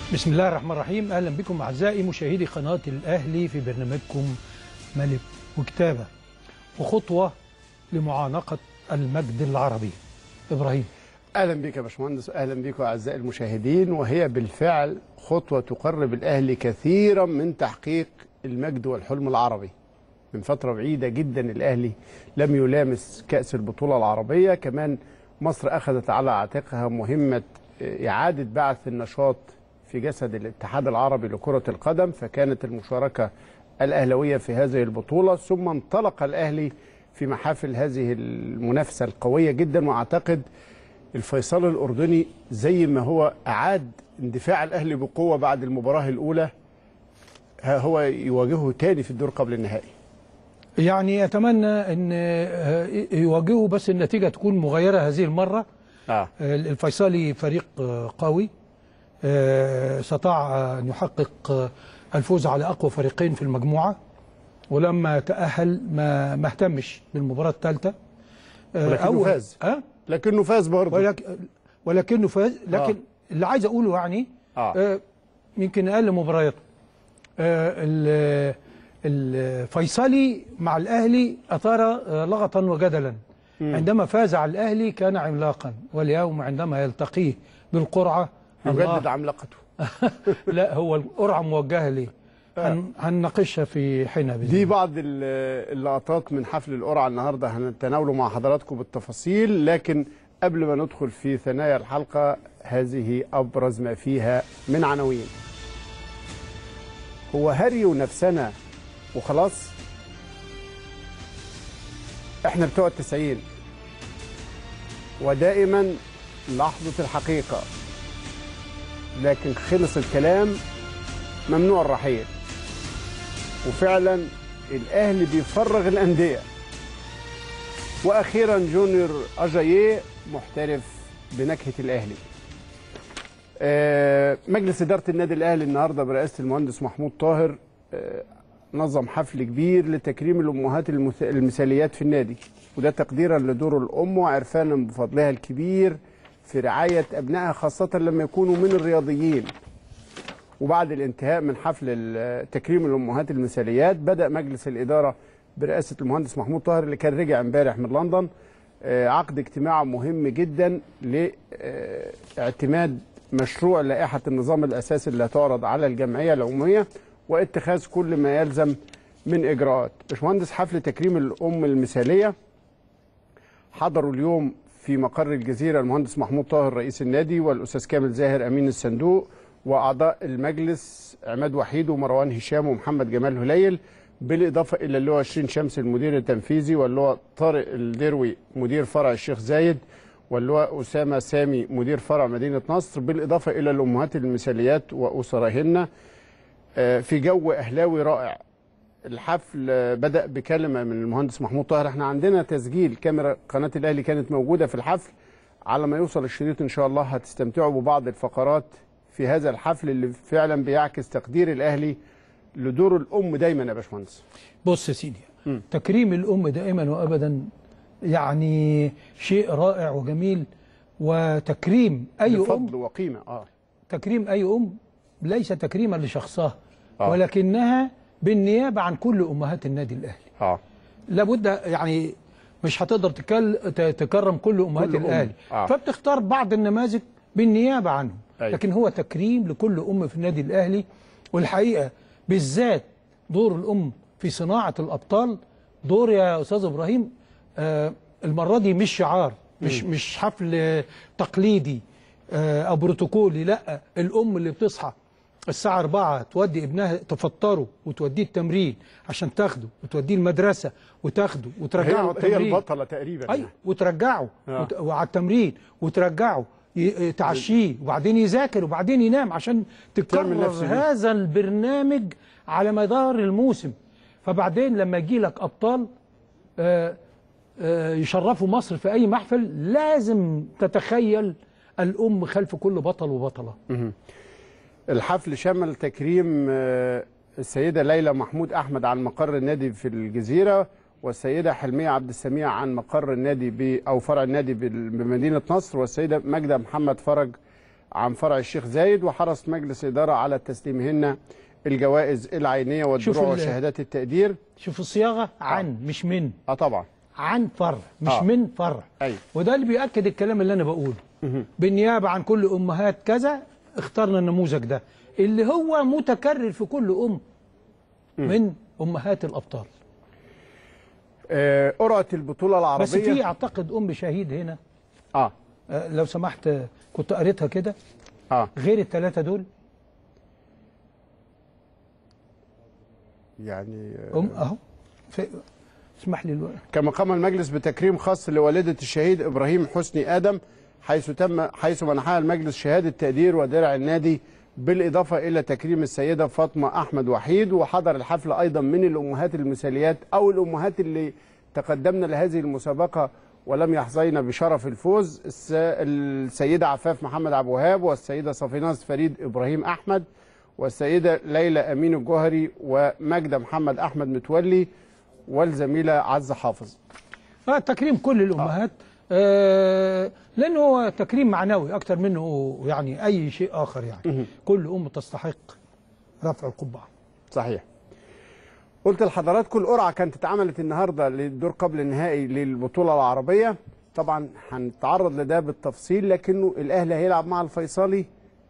بسم الله الرحمن الرحيم اهلا بكم اعزائي مشاهدي قناه الاهلي في برنامجكم ملك وكتابه وخطوه لمعانقه المجد العربي ابراهيم اهلا بك يا باشمهندس اهلا بكم اعزائي المشاهدين وهي بالفعل خطوه تقرب الاهلي كثيرا من تحقيق المجد والحلم العربي من فتره بعيده جدا الاهلي لم يلامس كاس البطوله العربيه كمان مصر اخذت على عاتقها مهمه اعاده بعث النشاط في جسد الاتحاد العربي لكره القدم فكانت المشاركه الاهلويه في هذه البطوله ثم انطلق الاهلي في محافل هذه المنافسه القويه جدا واعتقد الفيصل الاردني زي ما هو اعاد اندفاع الاهلي بقوه بعد المباراه الاولى ها هو يواجهه تاني في الدور قبل النهائي يعني اتمنى ان يواجهوا بس النتيجه تكون مغايره هذه المره اه الفيصلي فريق قوي استطاع ان يحقق الفوز على اقوى فريقين في المجموعه ولما تاهل ما ما اهتمش بالمباراه الثالثه ولكنه فاز أه؟ لكنه فاز برضه ولك ولكنه فاز لكن آه. اللي عايز اقوله يعني آه. آه يمكن اقل مباريات آه ال- الفيصلي مع الاهلي اثار آه، لغطا وجدلا عندما فاز على الاهلي كان عملاقا واليوم عندما يلتقيه بالقرعه يجدد الله عملاقته لا هو القرعه موجهه ليه هن- هنناقشها في حين بإذن دي الله. بعض ال- اللقطات من حفل القرعه النهارده هنتناوله مع حضراتكم بالتفاصيل لكن قبل ما ندخل في ثنايا الحلقه هذه ابرز ما فيها من عناوين هو هري ونفسنا وخلاص احنا بتوع التسعين ودائما لحظة الحقيقة لكن خلص الكلام ممنوع الرحيل وفعلا الاهلي بيفرغ الانديه واخيرا جونيور اجاييه محترف بنكهه الاهلي آه، مجلس اداره النادي الاهلي النهارده برئاسه المهندس محمود طاهر آه، نظم حفل كبير لتكريم الامهات المث- المثاليات في النادي وده تقديرا لدور الام وعرفانا بفضلها الكبير في رعايه ابنائها خاصه لما يكونوا من الرياضيين وبعد الانتهاء من حفل ال- تكريم الامهات المثاليات بدا مجلس الاداره برئاسه المهندس محمود طاهر اللي كان رجع امبارح من لندن آه، عقد اجتماع مهم جدا لاعتماد مشروع لائحه النظام الاساسي اللي هتعرض على الجمعيه العموميه واتخاذ كل ما يلزم من اجراءات. باشمهندس حفل تكريم الام المثاليه حضروا اليوم في مقر الجزيرة المهندس محمود طاهر رئيس النادي والأستاذ كامل زاهر أمين الصندوق وأعضاء المجلس عماد وحيد ومروان هشام ومحمد جمال هليل بالإضافة إلى اللي هو 20 شمس المدير التنفيذي واللي هو طارق الدروي مدير فرع الشيخ زايد واللي هو أسامة سامي مدير فرع مدينة نصر بالإضافة إلى الأمهات المثاليات وأسرهن آه، في جو أهلاوي رائع الحفل آه، بدأ بكلمة من المهندس محمود طاهر احنا عندنا تسجيل كاميرا قناة الأهلي كانت موجودة في الحفل على ما يوصل الشريط إن شاء الله هتستمتعوا ببعض الفقرات في هذا الحفل اللي فعلا بيعكس تقدير الأهلي لدور الأم دايما يا باشمهندس بص يا سيدي مم. تكريم الام دائما وابدا يعني شيء رائع وجميل وتكريم اي ام بفضل وقيمة اه تكريم اي ام ليس تكريما لشخصها آه. ولكنها بالنيابه عن كل امهات النادي الاهلي اه لابد يعني مش هتقدر تكل... ت- تكرم كل امهات كل أم. الاهلي آه. فبتختار بعض النماذج بالنيابه عنهم أيوة. لكن هو تكريم لكل ام في النادي الاهلي والحقيقه بالذات دور الام في صناعه الابطال دور يا استاذ ابراهيم آه المره دي مش شعار مش مش حفل آه، تقليدي آه او بروتوكولي لا الام اللي بتصحى الساعة 4 تودي ابنها تفطره وتوديه التمرين عشان تاخده وتوديه المدرسة وتاخده وترجعه هي, هي التمرين البطلة تقريبا ايوه وترجعه آه. وت... وعلى التمرين وترجعه ي- تعشيه وبعدين يذاكر وبعدين ينام عشان تعمل نفس تكرر دي. هذا البرنامج على مدار الموسم فبعدين لما يجي لك ابطال آه، آه، يشرفوا مصر في اي محفل لازم تتخيل الام خلف كل بطل وبطله الحفل شمل تكريم آه، السيدة ليلى محمود أحمد عن مقر النادي في الجزيرة والسيدة حلمية عبد السميع عن مقر النادي ب أو فرع النادي بال- بمدينة نصر والسيدة ماجدة محمد فرج عن فرع الشيخ زايد وحرص مجلس إدارة على تسليمهن الجوائز العينية شوف والدروع ال- وشهادات التقدير شوف الصياغه عن مش من اه طبعا عن فرع مش آه. من فرع أيوة. وده اللي بيأكد الكلام اللي انا بقوله بالنيابه عن كل امهات كذا اخترنا النموذج ده اللي هو متكرر في كل ام من امهات الابطال آه، قرعة البطولة العربية بس في اعتقد ام شهيد هنا اه آه، لو سمحت آه، كنت قريتها كده اه غير الثلاثه دول يعني آه، ام اهو في- اسمح لي الو- كما قام المجلس بتكريم خاص لوالدة الشهيد إبراهيم حسني آدم حيث تم حيث منحها المجلس شهادة تقدير ودرع النادي بالإضافة إلى تكريم السيدة فاطمة أحمد وحيد وحضر الحفل أيضا من الأمهات المثاليات أو الأمهات اللي تقدمنا لهذه المسابقة ولم يحظين بشرف الفوز الس- السيدة عفاف محمد عبد الوهاب والسيدة صفيناز فريد إبراهيم أحمد والسيدة ليلى أمين الجوهري وماجدة محمد أحمد متولي والزميلة عزة حافظ آه تكريم كل الامهات آه لانه هو تكريم معنوي اكتر منه يعني اي شيء اخر يعني كل ام تستحق رفع القبعه صحيح قلت لحضراتكم القرعه كانت اتعملت النهارده للدور قبل النهائي للبطوله العربيه طبعا هنتعرض لده بالتفصيل لكنه الاهلي هيلعب مع الفيصلي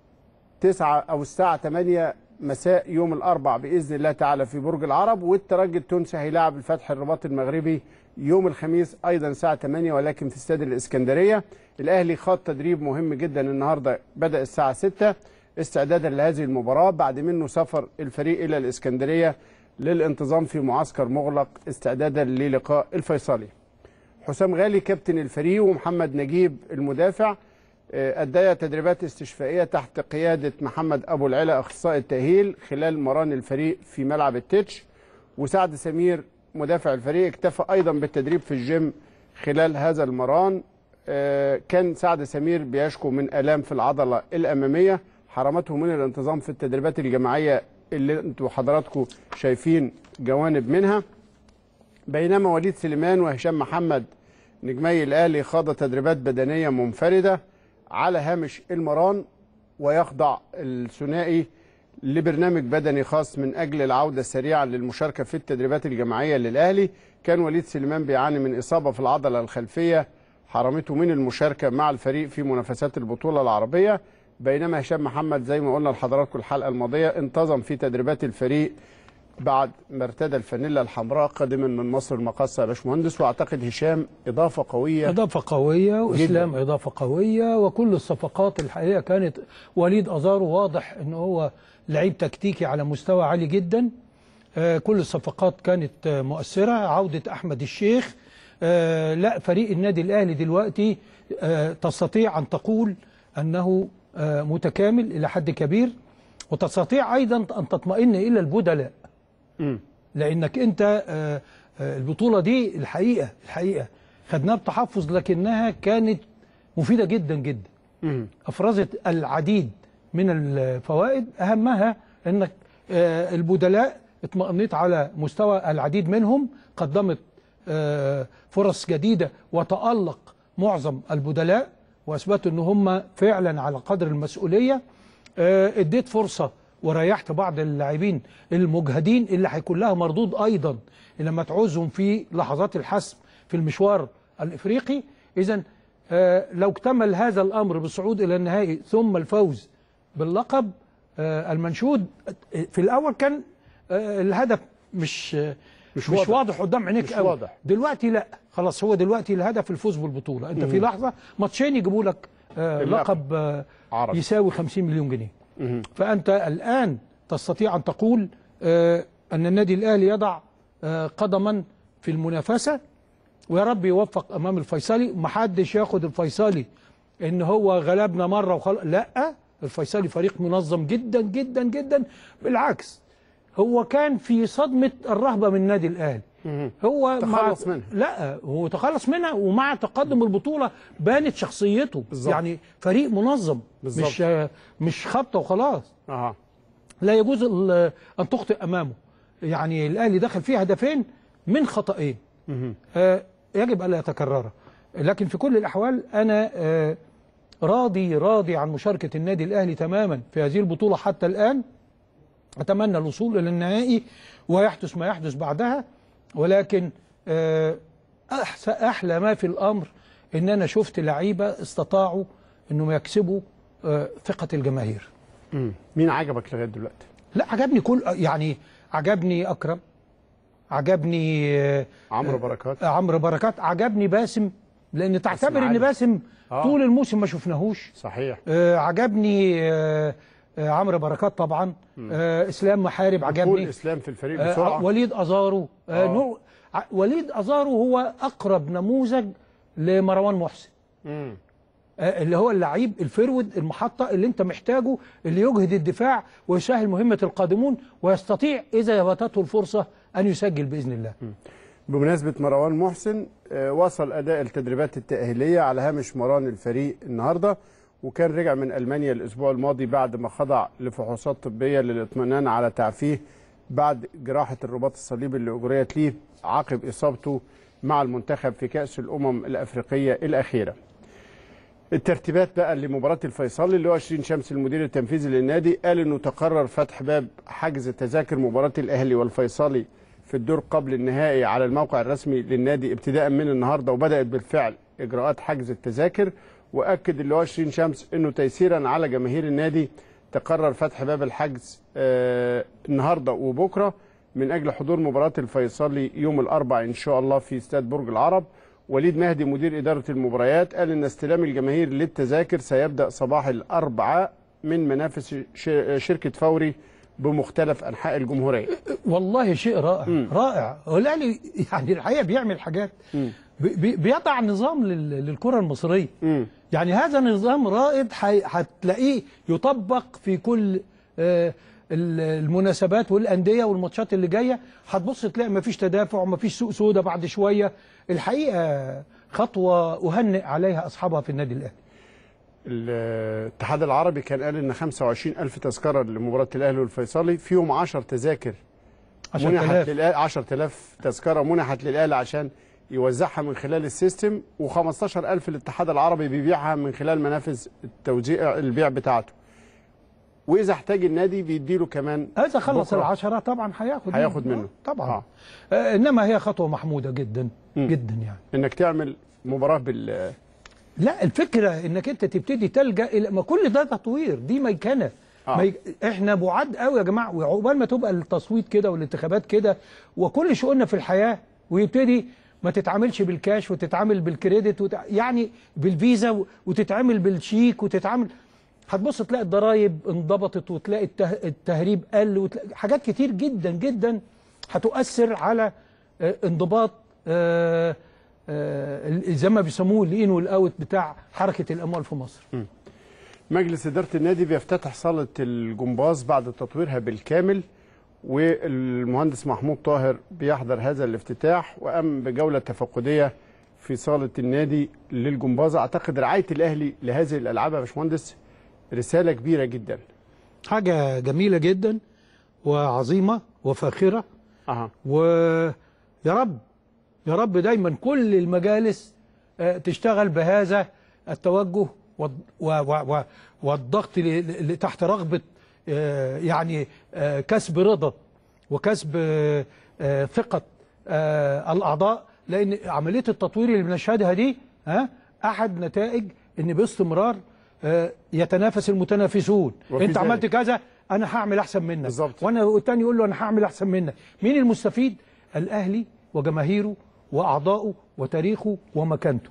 9 او الساعه 8 مساء يوم الاربع باذن الله تعالى في برج العرب والترجي التونسي هيلاعب الفتح الرباط المغربي يوم الخميس ايضا الساعه 8 ولكن في استاد الاسكندريه الاهلي خاض تدريب مهم جدا النهارده بدا الساعه 6 استعدادا لهذه المباراه بعد منه سفر الفريق الى الاسكندريه للانتظام في معسكر مغلق استعدادا للقاء الفيصلي حسام غالي كابتن الفريق ومحمد نجيب المدافع آه، أديا تدريبات استشفائية تحت قيادة محمد أبو العلا أخصائي التأهيل خلال مران الفريق في ملعب التتش وسعد سمير مدافع الفريق اكتفى أيضا بالتدريب في الجيم خلال هذا المران آه، كان سعد سمير بيشكو من آلام في العضلة الأمامية حرمته من الانتظام في التدريبات الجماعية اللي انتوا حضراتكم شايفين جوانب منها بينما وليد سليمان وهشام محمد نجمي الاهلي خاض تدريبات بدنيه منفرده على هامش المران ويخضع الثنائي لبرنامج بدني خاص من اجل العوده سريعا للمشاركه في التدريبات الجماعيه للاهلي كان وليد سليمان بيعاني من اصابه في العضله الخلفيه حرمته من المشاركه مع الفريق في منافسات البطوله العربيه بينما هشام محمد زي ما قلنا لحضراتكم الحلقه الماضيه انتظم في تدريبات الفريق بعد ما ارتدى الفانيلا الحمراء قادما من مصر المقاصة يا باشمهندس واعتقد هشام اضافه قويه اضافه قويه واسلام اضافه قويه وكل الصفقات الحقيقه كانت وليد ازارو واضح ان هو لعيب تكتيكي على مستوى عالي جدا آه، كل الصفقات كانت آه، مؤثره عوده احمد الشيخ آه، لا فريق النادي الاهلي دلوقتي آه، تستطيع ان تقول انه آه، متكامل الى حد كبير وتستطيع ايضا ان تطمئن الى البدلاء لانك انت آه، آه، البطوله دي الحقيقه الحقيقه خدناها بتحفظ لكنها كانت مفيده جدا جدا افرزت العديد من الفوائد اهمها انك آه، البدلاء اطمأنيت على مستوى العديد منهم قدمت آه، فرص جديده وتألق معظم البدلاء واثبتوا ان هم فعلا على قدر المسؤوليه آه، اديت فرصه وريحت بعض اللاعبين المجهدين اللي هيكون لها مردود ايضا لما تعوزهم في لحظات الحسم في المشوار الافريقي اذا آه، لو اكتمل هذا الامر بالصعود الى النهائي ثم الفوز باللقب آه، المنشود آه، في الاول كان آه، الهدف مش آه، مش مش, واضح. واضح قدام عينيك مش قوي. واضح. دلوقتي لا خلاص هو دلوقتي الهدف الفوز بالبطوله انت في لحظه ماتشين يجيبوا لك آه، اللقب. لقب آه، عربي. يساوي 50 مليون جنيه فأنت الآن تستطيع أن تقول آه، أن النادي الأهلي يضع آه، قدما في المنافسة ويا رب يوفق أمام الفيصلي محدش ياخد الفيصلي إن هو غلبنا مرة وخلاص لا الفيصلي فريق منظم جدا جدا جدا بالعكس هو كان في صدمة الرهبة من النادي الأهلي هو تخلص مع منها. لا هو تخلص منها ومع تقدم البطولة بانت شخصيته بالظبط. يعني فريق منظم بالظبط. مش مش خبطة وخلاص اها لا يجوز ال- ان تخطئ امامه يعني الاهلي دخل فيه هدفين من خطأين آه يجب الا يتكررا لكن في كل الاحوال انا آه راضي راضي عن مشاركه النادي الاهلي تماما في هذه البطوله حتى الان اتمنى الوصول الى النهائي ويحدث ما يحدث بعدها ولكن آه، أحس- احلى ما في الامر ان انا شفت لعيبه استطاعوا انهم يكسبوا آه، ثقه الجماهير مم. مين عجبك لغايه دلوقتي؟ لا عجبني كل يعني عجبني اكرم عجبني آه، عمرو بركات عمرو بركات عجبني باسم لان تعتبر علي. ان باسم آه. طول الموسم ما شفناهوش صحيح آه، عجبني آه، آه، عمرو بركات طبعا آه، اسلام محارب دخول عجبني اسلام في الفريق آه، بسرعه وليد ازارو آه، آه. نوع- ع- وليد ازارو هو اقرب نموذج لمروان محسن مم. آه، اللي هو اللعيب الفرود المحطة اللي انت محتاجه اللي يجهد الدفاع ويسهل مهمة القادمون ويستطيع إذا فاتته الفرصة أن يسجل بإذن الله بمناسبة مروان محسن آه، وصل أداء التدريبات التأهيلية على هامش مران الفريق النهاردة وكان رجع من ألمانيا الأسبوع الماضي بعد ما خضع لفحوصات طبية للاطمئنان على تعفيه بعد جراحة الرباط الصليبي اللي أجريت ليه عقب إصابته مع المنتخب في كأس الأمم الأفريقية الأخيرة الترتيبات بقى لمباراة الفيصلي اللي هو 20 شمس المدير التنفيذي للنادي قال انه تقرر فتح باب حجز تذاكر مباراة الاهلي والفيصلي في الدور قبل النهائي على الموقع الرسمي للنادي ابتداء من النهارده وبدأت بالفعل اجراءات حجز التذاكر واكد اللي هو 20 شمس انه تيسيرا على جماهير النادي تقرر فتح باب الحجز آه النهارده وبكره من اجل حضور مباراة الفيصلي يوم الاربعاء ان شاء الله في استاد برج العرب وليد مهدي مدير إدارة المباريات قال إن استلام الجماهير للتذاكر سيبدأ صباح الأربعاء من منافس ش- شركة فوري بمختلف أنحاء الجمهورية والله شيء رائع مم. رائع هو الأهلي يعني الحقيقة بيعمل حاجات مم. بي- بي- بيضع نظام لل- للكرة المصرية مم. يعني هذا نظام رائد حي- هتلاقيه يطبق في كل آه، ال- المناسبات والانديه والماتشات اللي جايه هتبص تلاقي مفيش تدافع ومفيش سوق سودا بعد شويه الحقيقه خطوه اهنئ عليها اصحابها في النادي الاهلي الاتحاد العربي كان قال إن 25 ألف تذكرة لمباراة الأهلي والفيصلي فيهم 10 تذاكر منحت 10000 للأهلي 10000 تذكرة منحت للأهلي عشان يوزعها من خلال السيستم و15000 الاتحاد العربي بيبيعها من خلال منافذ التوزيع البيع بتاعته وإذا احتاج النادي بيديله كمان اذا خلص بكرة. العشرة طبعا هياخد هياخد منه. آه، طبعا آه. آه. انما هي خطوه محموده جدا مم. جدا يعني انك تعمل مباراه بال لا الفكره انك انت تبتدي تلجا الى ما كل ده تطوير دي ميكنه آه. مي... احنا بعاد قوي يا جماعه وعقبال ما تبقى التصويت كده والانتخابات كده وكل شؤوننا في الحياه ويبتدي ما تتعاملش بالكاش وتتعامل بالكريدت وت... يعني بالفيزا و... وتتعامل بالشيك وتتعامل هتبص تلاقي الضرايب انضبطت وتلاقي الته... التهريب قل وتلاقي حاجات كتير جدا جدا هتؤثر على آه، انضباط آه، آه، ال- زي ما بيسموه الان والاوت بتاع حركه الاموال في مصر مجلس اداره النادي بيفتتح صاله الجمباز بعد تطويرها بالكامل والمهندس محمود طاهر بيحضر هذا الافتتاح وقام بجوله تفقديه في صاله النادي للجمباز اعتقد رعايه الاهلي لهذه الالعاب يا باشمهندس رساله كبيره جدا حاجه جميله جدا وعظيمه وفاخره اها ويا رب يا رب دايما كل المجالس آه، تشتغل بهذا التوجه والض- و- و- و- والضغط ل- ل- تحت رغبة آه، يعني آه، كسب رضا وكسب آه، آه، ثقة آه، الأعضاء لأن عملية التطوير اللي بنشهدها دي ها أحد نتائج إن باستمرار آه، يتنافس المتنافسون وفي أنت عملت ذلك. كذا أنا هعمل أحسن منك بالظبط. وانا والتاني يقول له انا هعمل احسن منك مين المستفيد الاهلي وجماهيره واعضائه وتاريخه ومكانته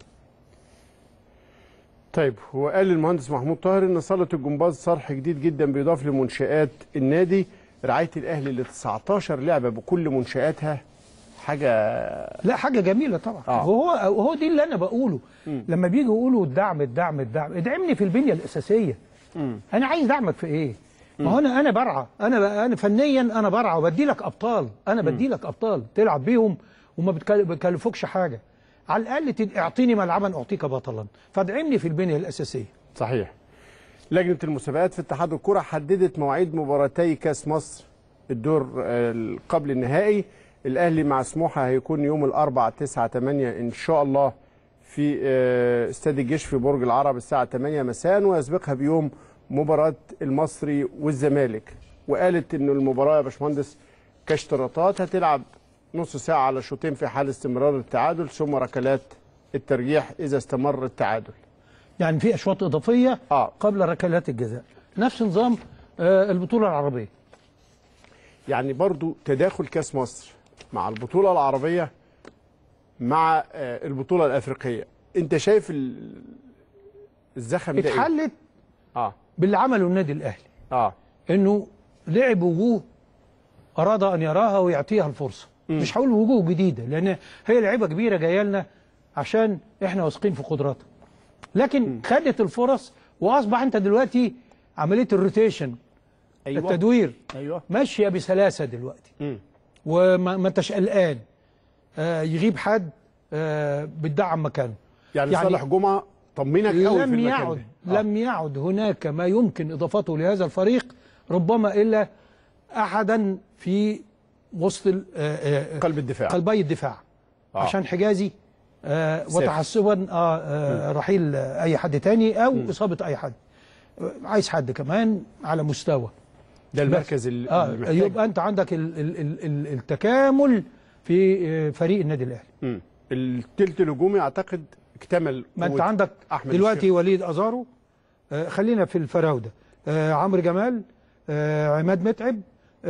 طيب هو قال المهندس محمود طاهر ان صاله الجمباز صرح جديد جدا بيضاف لمنشات النادي رعايه الاهلي ل 19 لعبه بكل منشاتها حاجه لا حاجه جميله طبعا آه. وهو وهو دي اللي انا بقوله لما بيجوا يقولوا الدعم الدعم الدعم ادعمني في البنيه الاساسيه انا عايز دعمك في ايه ما هو انا انا برعى انا ب- انا فنيا انا برعى وبدي لك ابطال انا بدي لك ابطال تلعب بيهم وما بتكل- بيكلفوكش حاجه على الاقل تد- اعطيني ملعبا اعطيك بطلا فادعمني في البنيه الاساسيه صحيح لجنه المسابقات في اتحاد الكره حددت مواعيد مباراتي كاس مصر الدور آه، قبل النهائي الاهلي مع سموحه هيكون يوم الاربعاء 9 8 ان شاء الله في آه، استاد الجيش في برج العرب الساعه 8 مساء ويسبقها بيوم مباراه المصري والزمالك وقالت انه المباراه يا باشمهندس كاشتراطات هتلعب نص ساعه على شوطين في حال استمرار التعادل ثم ركلات الترجيح اذا استمر التعادل يعني في اشواط اضافيه اه قبل ركلات الجزاء نفس نظام آه، البطوله العربيه يعني برضو تداخل كاس مصر مع البطولة العربية مع آه، البطولة الأفريقية أنت شايف ال- الزخم ده إيه؟ اتحلت آه باللي عمله النادي الاهلي آه انه لعب وجوه اراد ان يراها ويعطيها الفرصه مش هقول وجوه جديده لان هي لعيبه كبيره جايه لنا عشان احنا واثقين في قدراتها لكن خدت الفرص واصبح انت دلوقتي عمليه الروتيشن أيوة التدوير أيوة ماشيه بسلاسه دلوقتي مم. وما ما انتش قلقان آه يغيب حد آه بتدعم مكانه يعني, يعني صالح جمعة طمنك قوي في لم المكان يعد ده. آه. لم يعد هناك ما يمكن اضافته لهذا الفريق ربما الا احدا في وسط ال- آه، آه، قلب الدفاع قلبي الدفاع آه. عشان حجازي آه سافر. وتحسبا آه آه رحيل آه، اي حد تاني او اصابه اي حد آه، عايز حد كمان على مستوى ده المركز اللي اه اللي محتاج. يبقى انت عندك ال ال ال ال التكامل في آه، فريق النادي الاهلي مم. التلت الهجومي أعتقد اكتمل ما انت قوة عندك أحمد دلوقتي الشيخ. وليد ازارو آه خلينا في الفراوده آه عمرو جمال آه عماد متعب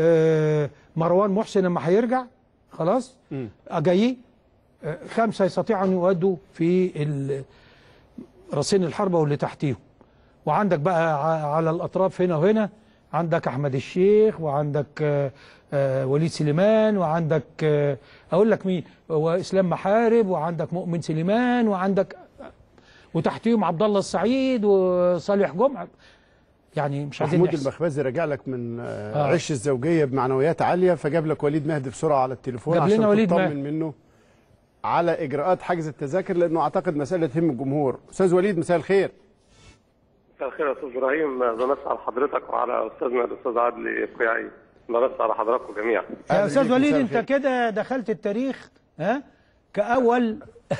آه مروان محسن لما هيرجع خلاص مم. جاي آه خمسه يستطيعوا ان يؤدوا في ال- راسين الحربه واللي تحتيهم وعندك بقى ع- على الاطراف هنا وهنا عندك احمد الشيخ وعندك آه، آه، وليد سليمان وعندك آه، اقول لك مين واسلام محارب وعندك مؤمن سليمان وعندك وتحتيهم عبد الله السعيد وصالح جمعه يعني مش عايزين محمود نحسب. المخبزي راجع لك من آه. آه. عش الزوجيه بمعنويات عاليه فجاب لك وليد مهدي بسرعه على التليفون جاب لنا عشان وليد تطمن مهدي. منه على اجراءات حجز التذاكر لانه اعتقد مساله تهم الجمهور استاذ وليد مساء الخير مساء الخير يا استاذ ابراهيم بمسي على حضرتك وعلى استاذنا الاستاذ عادل قيعي بمسي على حضراتكم جميعا يا أهلا استاذ بيك، وليد مساء انت الخير. كده دخلت التاريخ ها كاول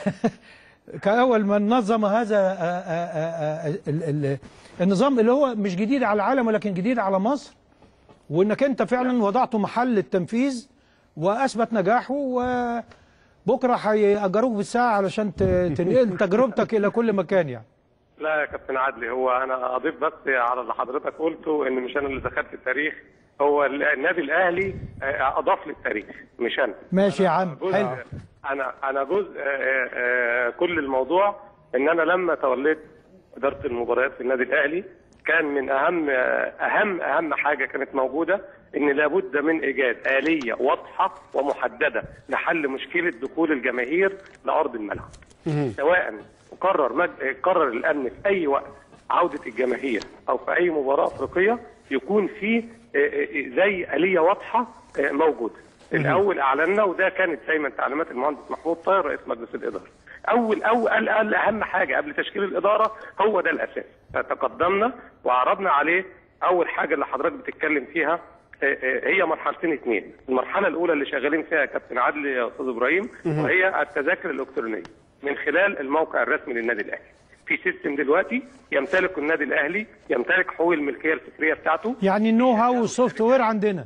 كاول من نظم هذا آه، آه، آه، آه، ال- ال- النظام اللي هو مش جديد على العالم ولكن جديد على مصر وانك انت فعلا وضعته محل التنفيذ واثبت نجاحه وبكره هيأجروك بالساعه علشان ت- تنقل تجربتك الى كل مكان يعني لا يا كابتن عدلي هو انا اضيف بس على اللي حضرتك قلته ان مش انا اللي دخلت التاريخ هو ال- النادي الاهلي آه، اضاف للتاريخ مش انا ماشي يا عم جزء حلو انا انا جزء آه، آه، كل الموضوع ان انا لما توليت اداره المباريات في النادي الاهلي كان من اهم آه، اهم اهم حاجه كانت موجوده ان لابد من ايجاد اليه واضحه ومحدده لحل مشكله دخول الجماهير لارض الملعب سواء قرر مج... قرر الامن في اي وقت عوده الجماهير او في اي مباراه افريقيه يكون في آه، آه، زي اليه واضحه آه، موجوده الاول اعلنا وده كانت دايما تعليمات المهندس محمود طاهر رئيس مجلس الاداره اول او قال قال اهم حاجه قبل تشكيل الاداره هو ده الاساس فتقدمنا وعرضنا عليه اول حاجه اللي حضرتك بتتكلم فيها آه، آه، هي مرحلتين اثنين المرحله الاولى اللي شغالين فيها يا كابتن عادل يا استاذ ابراهيم وهي التذاكر الالكترونيه من خلال الموقع الرسمي للنادي الاهلي في سيستم دلوقتي يمتلك النادي الاهلي يمتلك حقوق الملكيه الفكريه بتاعته يعني النو هاو والسوفت وير عندنا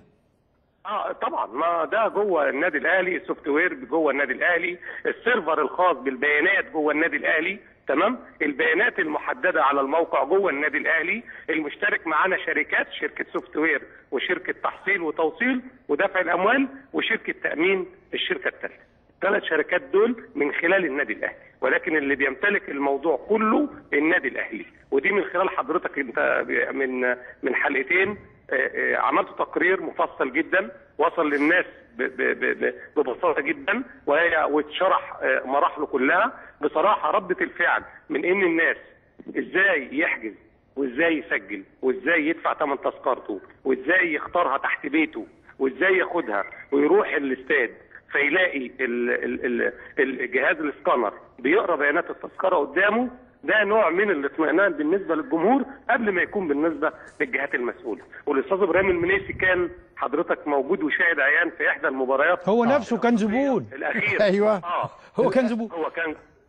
اه طبعا ما ده جوه النادي الاهلي السوفت وير جوه النادي الاهلي السيرفر الخاص بالبيانات جوه النادي الاهلي تمام البيانات المحدده على الموقع جوه النادي الاهلي المشترك معانا شركات شركه سوفت وير وشركه تحصيل وتوصيل ودفع الاموال وشركه تامين الشركه الثالثه ثلاث شركات دول من خلال النادي الاهلي ولكن اللي بيمتلك الموضوع كله النادي الاهلي ودي من خلال حضرتك انت من من حلقتين آه، آه، عملت تقرير مفصل جدا وصل للناس ب- ب- ب- ب- ببساطه جدا وهي واتشرح آه، مراحله كلها بصراحه رده الفعل من ان الناس ازاي يحجز وازاي يسجل وازاي يدفع ثمن تذكرته وازاي يختارها تحت بيته وازاي ياخدها ويروح الاستاد فيلاقي ال ال ال الجهاز الاسكانر بيقرا بيانات التذكره قدامه ده نوع من الاطمئنان بالنسبه للجمهور قبل ما يكون بالنسبه للجهات المسؤوله والاستاذ ابراهيم المنيسي كان حضرتك موجود وشاهد عيان في احدى المباريات هو نفسه كان زبون الاخيره أيوة. اه هو كان زبون هو كان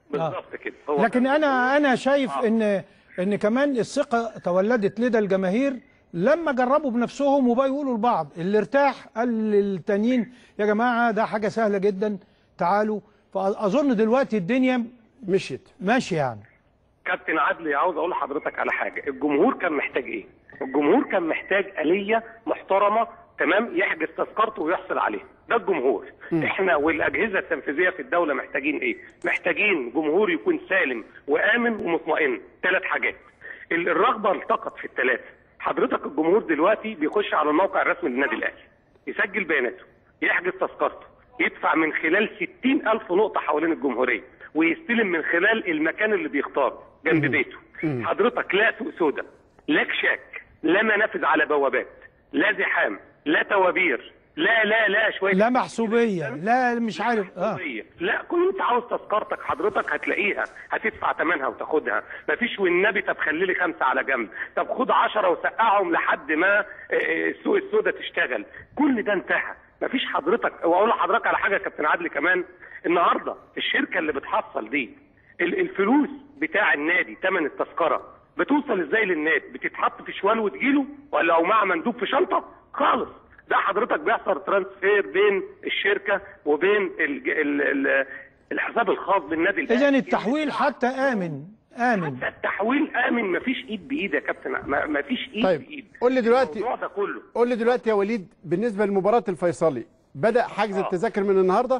بالظبط كده هو لكن ده. انا انا شايف آه. ان ان كمان الثقه تولدت لدى الجماهير لما جربوا بنفسهم وبقى يقولوا لبعض اللي ارتاح قال للتانيين يا جماعه ده حاجه سهله جدا تعالوا فاظن دلوقتي الدنيا مشيت ماشيه يعني كابتن عدلي عاوز اقول لحضرتك على حاجه الجمهور كان محتاج ايه الجمهور كان محتاج آلية محترمه تمام يحجز تذكرته ويحصل عليها ده الجمهور احنا والاجهزه التنفيذيه في الدوله محتاجين ايه محتاجين جمهور يكون سالم وامن ومطمئن ثلاث حاجات ال- الرغبه التقط في الثلاثه حضرتك الجمهور دلوقتي بيخش على الموقع الرسمي للنادي الاهلي يسجل بياناته يحجز تذكرته يدفع من خلال 60 ألف نقطة حوالين الجمهورية ويستلم من خلال المكان اللي بيختاره جنب بيته حضرتك لا سوق سودا لا كشاك لا منافذ على بوابات لا زحام لا توابير لا لا لا شوية لا محسوبيه لا مش عارف اه قضية. لا كل انت عاوز تذكرتك حضرتك هتلاقيها هتدفع ثمنها وتاخدها مفيش والنبي طب خلي لي خمسه على جنب طب خد عشرة وسقعهم لحد ما آه، آه، السوق السوداء تشتغل كل ده انتهى مفيش حضرتك واقول لحضرتك على حاجه يا كابتن عدلي كمان النهارده الشركه اللي بتحصل دي ال- الفلوس بتاع النادي ثمن التذكره بتوصل ازاي للنادي بتتحط في شوال وتجيله ولا او مع مندوب في شنطه خالص ده حضرتك بيحصل ترانسفير بين الشركه وبين ال ال ال الحساب الخاص بالنادي اذا التحويل حتى امن امن حتى التحويل امن مفيش ايد بايد يا كابتن ما- مفيش ايد طيب بايد قول لي دلوقتي الموضوع ده كله قول لي دلوقتي يا وليد بالنسبه لمباراه الفيصلي بدا حجز آه. التذاكر من النهارده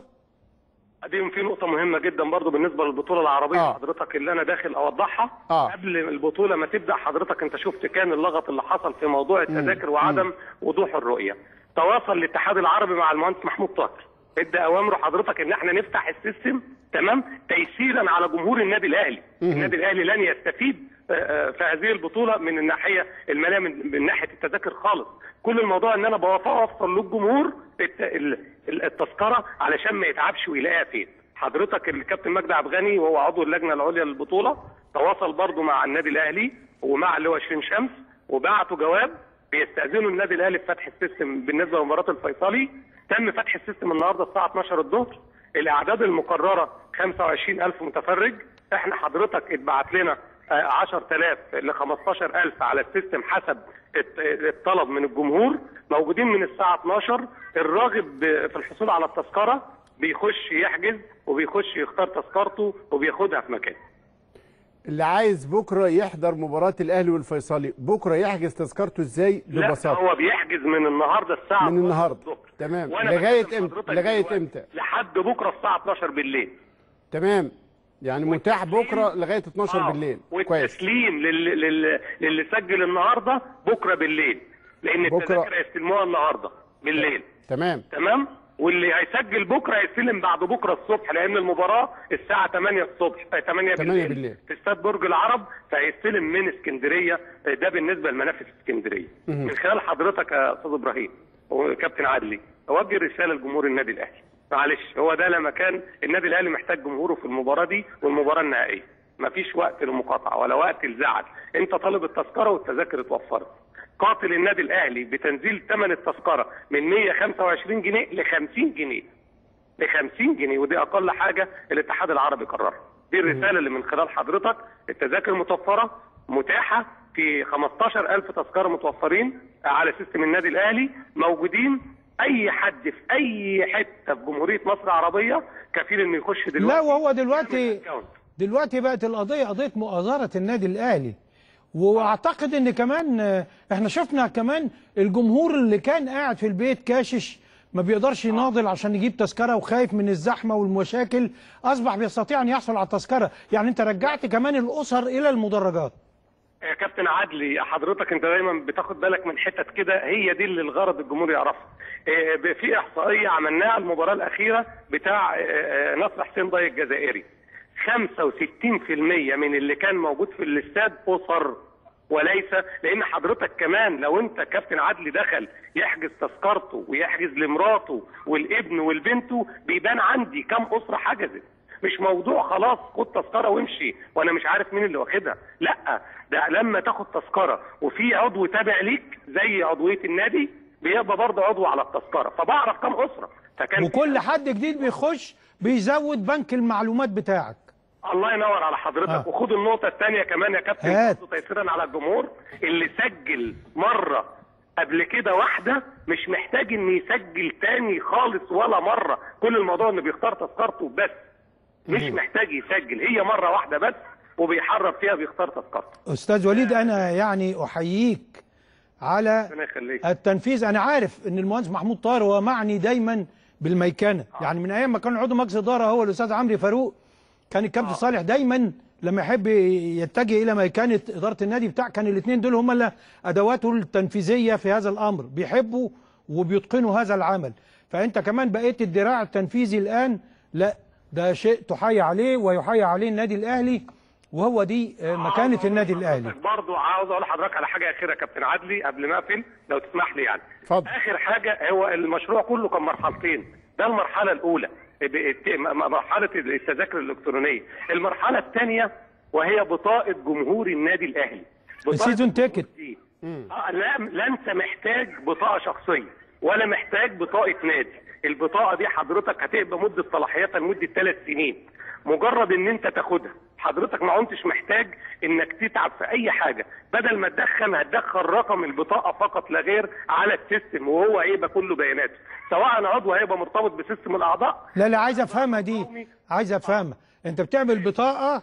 دي في نقطة مهمة جدا برضو بالنسبة للبطولة العربية آه. آه. حضرتك اللي أنا داخل أوضحها آه. قبل البطولة ما تبدأ حضرتك أنت شفت كان اللغط اللي حصل في موضوع التذاكر وعدم وضوح الرؤية تواصل الاتحاد العربي مع المهندس محمود طاهر ادى اوامره حضرتك ان احنا نفتح السيستم تمام تيسيرا على جمهور النادي الاهلي النادي الاهلي لن يستفيد آه، آه، في هذه البطوله من الناحيه الماليه من, من ناحيه التذاكر خالص كل الموضوع ان انا بوفر للجمهور الت- ال- ال- التذكره علشان ما يتعبش ويلاقيها فين حضرتك الكابتن مجدي عبد الغني وهو عضو اللجنه العليا للبطوله تواصل برضو مع النادي الاهلي ومع اللواء شيرين شمس وبعتوا جواب بيستاذنوا النادي الاهلي في فتح السيستم بالنسبه لمباراه الفيصلي تم فتح السيستم النهارده الساعه 12 الظهر الاعداد المقرره 25000 متفرج احنا حضرتك اتبعت لنا آه، 10000 ل 15000 على السيستم حسب الت- الطلب من الجمهور موجودين من الساعه 12 الراغب ب- في الحصول على التذكره بيخش يحجز وبيخش يختار تذكرته وبياخدها في مكان اللي عايز بكره يحضر مباراه الاهلي والفيصلي بكره يحجز تذكرته ازاي لا ببساطه هو بيحجز من النهارده الساعه من 12 النهاردة. الظهر. تمام. وأنا لغاية بكلم إمتى؟ حضرتك لغاية دلوقتي إمتى؟ لحد بكره الساعه 12 بالليل تمام يعني متاح بكره لغايه 12 آه. بالليل كويس والتسليم للي, للي, للي سجل النهارده بكره بالليل لان بكرة. التذاكر هيستلموها النهارده بالليل تمام تمام واللي هيسجل بكره هيستلم بعد بكره الصبح لان المباراه الساعه 8 الصبح آه، 8 8 بالليل, بالليل. في استاد برج العرب فهيستلم من اسكندريه آه، ده بالنسبه لمنافس اسكندريه من خلال حضرتك يا استاذ ابراهيم وكابتن عدلي اوجه رساله لجمهور النادي الاهلي معلش هو ده لما كان النادي الاهلي محتاج جمهوره في المباراه دي والمباراه النهائيه مفيش وقت للمقاطعه ولا وقت الزعل انت طالب التذكره والتذاكر اتوفرت قاتل النادي الاهلي بتنزيل ثمن التذكره من 125 جنيه ل 50 جنيه ل 50 جنيه ودي اقل حاجه الاتحاد العربي قررها دي الرساله اللي من خلال حضرتك التذاكر متوفره متاحه في 15000 تذكره متوفرين على سيستم النادي الاهلي موجودين اي حد في اي حته في جمهوريه مصر العربيه كفيل انه يخش دلوقتي لا وهو دلوقتي يعمل أكاونت. دلوقتي بقت القضيه قضيه مؤازره النادي الاهلي واعتقد ان كمان آه، احنا شفنا كمان الجمهور اللي كان قاعد في البيت كاشش ما بيقدرش يناضل عشان يجيب تذكره وخايف من الزحمه والمشاكل اصبح بيستطيع ان يحصل على التذكره يعني انت رجعت كمان الاسر الى المدرجات يا كابتن عدلي حضرتك انت دايما بتاخد بالك من حتت كده هي دي اللي الغرض الجمهور يعرفها اه، ب- في احصائيه عملناها المباراه الاخيره بتاع اه، اه، نصر حسين ضي الجزائري 65% من اللي كان موجود في الاستاد اسر وليس لان حضرتك كمان لو انت كابتن عدلي دخل يحجز تذكرته ويحجز لمراته والابن والبنته بيبان عندي كم اسره حجزت مش موضوع خلاص خد تذكره وامشي وانا مش عارف مين اللي واخدها لا ده لما تاخد تذكره وفي عضو تابع ليك زي عضويه النادي بيبقى برضه عضو على التذكره فبعرف كم اسره فكان وكل حد جديد بيخش بيزود بنك المعلومات بتاعك الله ينور على حضرتك آه. وخد النقطة الثانية كمان يا كابتن هات. برضه تيسيرا على الجمهور اللي سجل مرة قبل كده واحدة مش محتاج ان يسجل تاني خالص ولا مرة كل الموضوع انه بيختار تذكرته بس مش محتاج يسجل هي مرة واحدة بس وبيحرر فيها بيختار تذكرته استاذ وليد انا يعني احييك على ربنا يخليك التنفيذ انا عارف ان المهندس محمود طاهر هو معني دايما بالميكنه يعني من ايام ما كان عضو مجلس اداره هو الاستاذ عمرو فاروق كان الكابتن صالح دايما لما يحب يتجه الى ميكنه اداره النادي بتاع كان الاثنين دول هم اللي ادواته التنفيذيه في هذا الامر بيحبوا وبيتقنوا هذا العمل فانت كمان بقيت الدراع التنفيذي الان لا ده شيء تحيي عليه ويحيي عليه النادي الاهلي وهو دي آه، مكانه النادي الاهلي برضه عاوز اقول لحضرتك على حاجه اخيره يا كابتن عدلي قبل ما اقفل لو تسمح لي يعني اتفضل. اخر حاجه هو المشروع كله كان مرحلتين ده المرحله الاولى ب- الت- م- مرحله التذاكر الالكترونيه المرحله الثانيه وهي بطاقه جمهور النادي الاهلي بطاقة السيزون الجمهور تيكت. دي. آه لا لا انت محتاج بطاقه شخصيه ولا محتاج بطاقه نادي البطاقه دي حضرتك هتبقى مده صلاحيتها لمده ثلاث سنين مجرد ان انت تاخدها حضرتك ما كنتش محتاج انك تتعب في اي حاجه بدل ما تدخل هتدخل رقم البطاقه فقط لا غير على السيستم وهو هيبقى كله بياناته سواء عضو هيبقى مرتبط بسيستم الاعضاء لا لا عايز افهمها دي عايز افهمها انت بتعمل بطاقه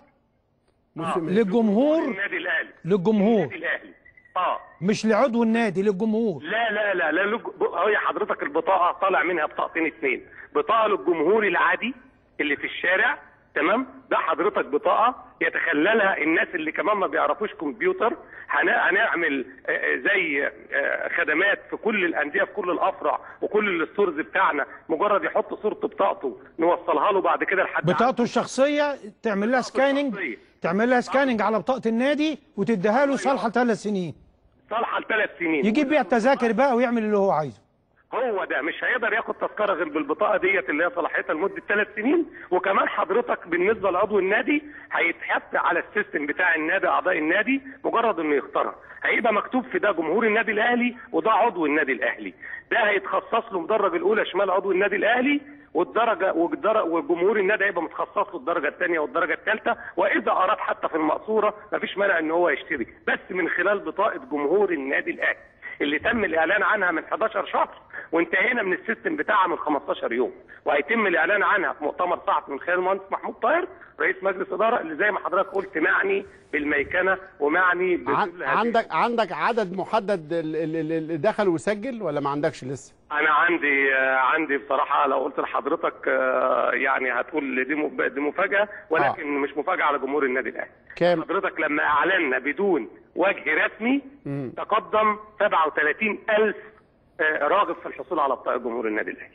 موسم للجمهور النادي الاهلي للجمهور النادي الاهلي اه مش لعضو النادي للجمهور لا لا لا لا لج... ب- هي حضرتك البطاقه طالع منها بطاقتين اتنين بطاقه للجمهور العادي اللي في الشارع تمام ده حضرتك بطاقه يتخللها الناس اللي كمان ما بيعرفوش كمبيوتر هن- هنعمل آه، آه، زي آه، خدمات في كل الانديه في كل الافرع وكل الستورز بتاعنا مجرد يحط صوره بطاقته نوصلها له بعد كده لحد بطاقته الشخصيه تعمل لها سكاننج الشخصية. تعمل لها سكاننج على بطاقه النادي وتديها له صالحه ثلاث سنين صالحه لثلاث سنين يجيب بيها التذاكر بقى ويعمل اللي هو عايزه هو ده مش هيقدر ياخد تذكره غير بالبطاقه ديت اللي هي صلاحيتها لمده ثلاث سنين وكمان حضرتك بالنسبه لعضو النادي هيتحط على السيستم بتاع النادي اعضاء النادي مجرد انه يختارها هيبقى مكتوب في ده جمهور النادي الاهلي وده عضو النادي الاهلي ده هيتخصص له مدرج الاولى شمال عضو النادي الاهلي والدرجه والدر- وجمهور النادي هيبقى متخصص له الدرجه الثانيه والدرجه الثالثه واذا اراد حتى في المقصوره مفيش مانع ان هو يشتري بس من خلال بطاقه جمهور النادي الاهلي اللي تم الاعلان عنها من 11 شهر وانتهينا من السيستم بتاعها من 15 يوم وهيتم الاعلان عنها في مؤتمر صحفي من خلال المهندس محمود طاهر رئيس مجلس اداره اللي زي ما حضرتك قلت معني بالميكنه ومعني بكل عن- هذه عندك عندك عدد محدد ال- ال- ال- اللي دخل وسجل ولا ما عندكش لسه؟ انا عندي آه، عندي بصراحه لو قلت لحضرتك آه، يعني هتقول دي م- دي مفاجاه ولكن مش مفاجاه على جمهور النادي الاهلي كام؟ حضرتك لما اعلنا بدون وجه رسمي تقدم 37000 آه، راغب في الحصول على بطاقه جمهور النادي الاهلي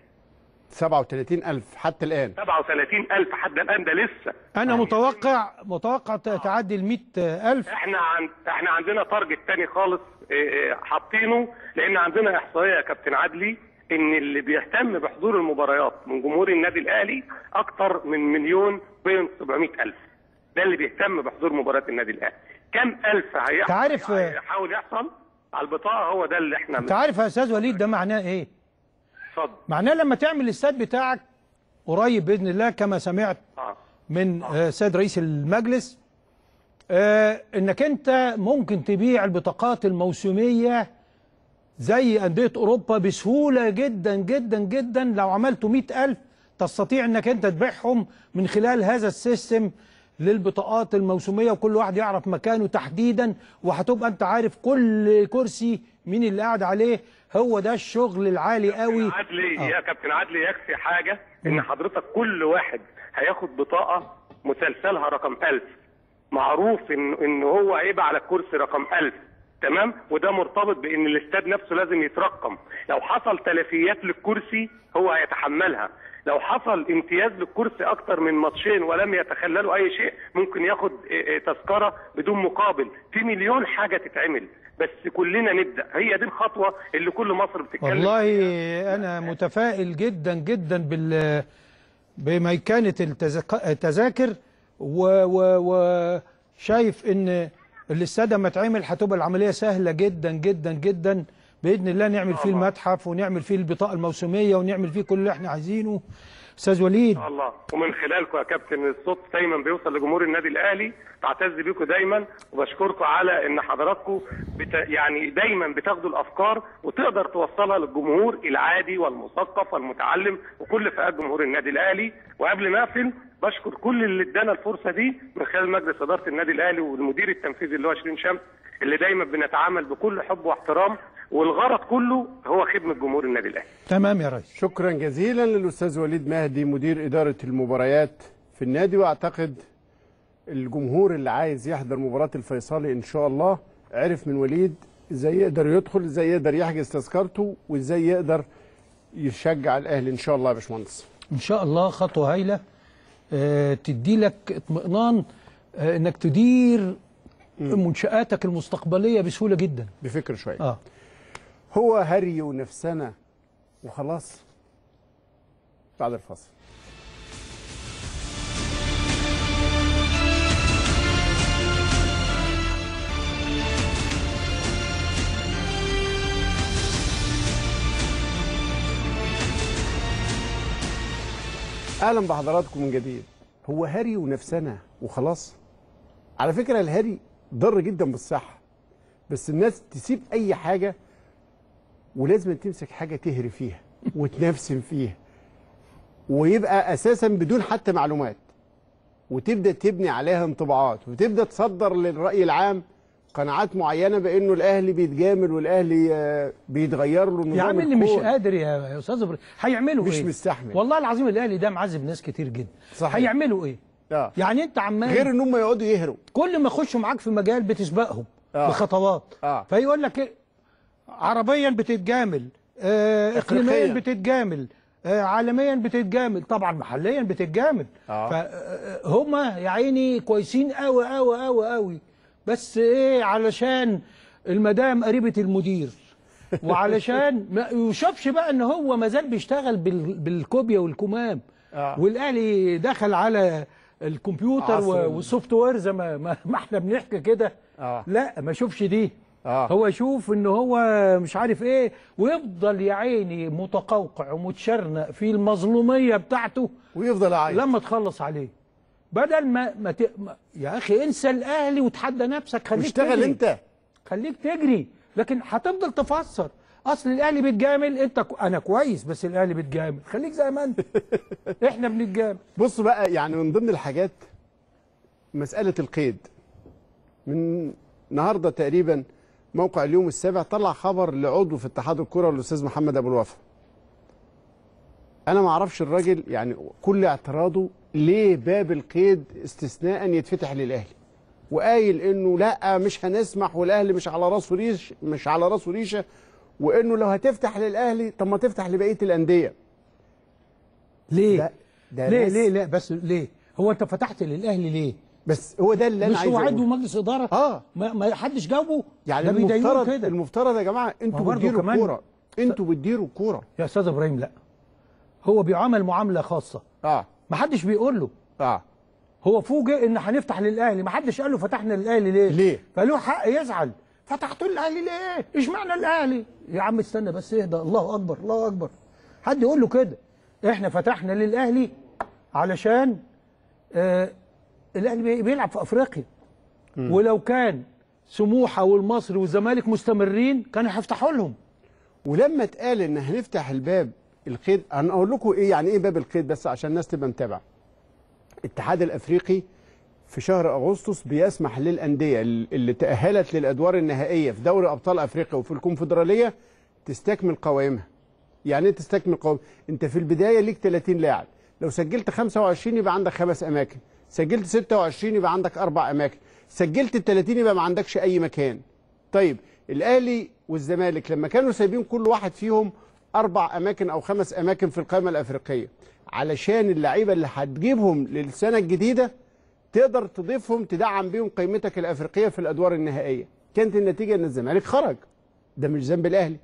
37000 حتى الآن 37000 حتى الان ده لسه انا متوقع متوقع تعدي ال 100000 احنا عن... احنا عندنا تارجت تاني خالص اه، اه، حاطينه لان عندنا احصائيه يا كابتن عدلي ان اللي بيهتم بحضور المباريات من جمهور النادي الاهلي اكتر من مليون بين 700 الف ده اللي بيهتم بحضور مباريات النادي الاهلي كم الف هيحصل تعرف- هيحاول يحصل على البطاقه هو ده اللي احنا انت عارف يا استاذ وليد ده معناه ايه اتفضل معناه لما تعمل الاستاد بتاعك قريب باذن الله كما سمعت اه من آه، سيد رئيس المجلس آه، انك انت ممكن تبيع البطاقات الموسميه زي انديه اوروبا بسهوله جدا جدا جدا لو عملتوا مئة ألف تستطيع انك انت تبيعهم من خلال هذا السيستم للبطاقات الموسميه وكل واحد يعرف مكانه تحديدا وهتبقى انت عارف كل كرسي مين اللي قاعد عليه هو ده الشغل العالي قوي عدلي آه. يا كابتن عدلي يكفي حاجه ان حضرتك كل واحد هياخد بطاقه مسلسلها رقم 1000 معروف ان ان هو هيبقى على الكرسي رقم 1000 تمام وده مرتبط بان الاستاد نفسه لازم يترقم لو حصل تلفيات للكرسي هو هيتحملها لو حصل امتياز للكرسي اكتر من ماتشين ولم يتخللوا اي شيء ممكن ياخد اه، اه، تذكره بدون مقابل في مليون حاجه تتعمل بس كلنا نبدا هي دي الخطوه اللي كل مصر بتتكلم والله انا متفائل جدا جدا بال بميكنه التذك- التذاكر و- و- وشايف ان الاستاد لما اتعمل هتبقى العمليه سهله جدا جدا جدا باذن الله نعمل فيه المتحف ونعمل فيه البطاقه الموسميه ونعمل فيه كل اللي احنا عايزينه استاذ وليد الله ومن خلالكم يا كابتن الصوت دايما بيوصل لجمهور النادي الاهلي بعتز بيكم دايما وبشكركم على ان حضراتكم بت... يعني دايما بتاخدوا الافكار وتقدر توصلها للجمهور العادي والمثقف والمتعلم وكل فئات جمهور النادي الاهلي وقبل ما اقفل بشكر كل اللي ادانا الفرصه دي من خلال مجلس اداره النادي الاهلي والمدير التنفيذي اللي هو شيرين شمس اللي دايما بنتعامل بكل حب واحترام والغرض كله هو خدمه جمهور النادي الاهلي تمام يا ريس شكرا جزيلا للاستاذ وليد مهدي مدير اداره المباريات في النادي واعتقد الجمهور اللي عايز يحضر مباراه الفيصلي ان شاء الله عرف من وليد ازاي يقدر يدخل ازاي يقدر يحجز تذكرته وازاي يقدر يشجع الاهلي ان شاء الله يا باشمهندس ان شاء الله خطوه هايله آه، تدي لك اطمئنان آه، انك تدير منشاتك المستقبليه بسهوله جدا بفكر شويه اه هو هري ونفسنا وخلاص بعد الفاصل اهلا بحضراتكم من جديد هو هري ونفسنا وخلاص على فكره الهري ضر جدا بالصحه بس الناس تسيب اي حاجه ولازم تمسك حاجه تهري فيها وتنفسن فيها ويبقى اساسا بدون حتى معلومات وتبدا تبني عليها انطباعات وتبدا تصدر للراي العام قناعات معينه بانه الاهلي بيتجامل والاهلي آه، بيتغير له يا نظام عم اللي مش الكون. قادر يا يا استاذ ابراهيم هيعملوا مش ايه؟ مستحمل. والله العظيم الاهلي ده معذب ناس كتير جدا صحيح. هيعملوا ايه؟ آه. يعني انت عمال غير ان هم يقعدوا يهروا كل ما يخشوا معاك في مجال بتسبقهم آه. بخطوات آه. فيقول لك إيه؟ عربيا بتتجامل آه اقليميا أفريقياً. بتتجامل آه عالميا بتتجامل طبعا محليا بتتجامل آه. فهم يا عيني كويسين قوي قوي قوي قوي بس ايه علشان المدام قريبه المدير وعلشان ما يشوفش بقى ان هو ما زال بيشتغل بال- بالكوبيا والكمام آه. والاهلي دخل على الكمبيوتر عصر ال- و- والسوفت وير زي ما, ما ما احنا بنحكي كده آه. لا ما يشوفش دي آه. هو يشوف ان هو مش عارف ايه ويفضل يا عيني متقوقع ومتشرنق في المظلوميه بتاعته ويفضل عايز لما تخلص عليه بدل ما, ما, ت... ما يا اخي انسى الاهلي وتحدى نفسك خليك واشتغل تجري. انت خليك تجري لكن هتفضل تفسر اصل الاهلي بيتجامل انت ك... انا كويس بس الاهلي بيتجامل خليك زي ما انت احنا بنتجامل بص بقى يعني من ضمن الحاجات مسألة القيد من النهارده تقريبا موقع اليوم السابع طلع خبر لعضو في اتحاد الكرة الأستاذ محمد أبو الوفا أنا ما أعرفش الراجل يعني كل اعتراضه ليه باب القيد استثناء يتفتح للأهلي وقايل إنه لا مش هنسمح والأهلي مش على راسه ريش مش على راسه ريشة وإنه لو هتفتح للأهلي طب ما تفتح لبقية الأندية ليه ده- ده ليه ناس- ليه لا بس ليه هو انت فتحت للاهلي ليه بس هو ده اللي أنا مش عايز هو أقوله. عضو مجلس اداره آه. ما, ما حدش جاوبه يعني ده بيضايقوه المفترض كده المفترض يا جماعه ما انتوا برضه بتديروا كمان- الكوره انتوا بتديروا الكوره يا استاذ ابراهيم لا هو بيعامل معامله خاصه اه ما حدش بيقول له اه هو فوجئ ان هنفتح للاهلي ما حدش قال له فتحنا للاهلي ليه ليه؟ فله حق يزعل فتحتوا للاهلي ليه اشمعنى الاهلي يا عم استنى بس اهدى الله اكبر الله اكبر حد يقول له كده احنا فتحنا للاهلي علشان آه الاهلي بي- بيلعب في افريقيا ولو كان سموحه والمصري والزمالك مستمرين كانوا هيفتحوا لهم ولما اتقال ان هنفتح الباب القيد انا اقول لكم ايه يعني ايه باب القيد بس عشان الناس تبقى متابعه الاتحاد الافريقي في شهر اغسطس بيسمح للانديه اللي تاهلت للادوار النهائيه في دوري ابطال افريقيا وفي الكونفدراليه تستكمل قوائمها يعني ايه تستكمل قوائم انت في البدايه ليك 30 لاعب لو سجلت 25 يبقى عندك خمس اماكن سجلت 26 يبقى عندك اربع اماكن سجلت ال 30 يبقى ما عندكش اي مكان طيب الاهلي والزمالك لما كانوا سايبين كل واحد فيهم اربع اماكن او خمس اماكن في القائمه الافريقيه علشان اللعيبه اللي هتجيبهم للسنه الجديده تقدر تضيفهم تدعم بيهم قيمتك الافريقيه في الادوار النهائيه كانت النتيجه ان الزمالك خرج ده مش ذنب الاهلي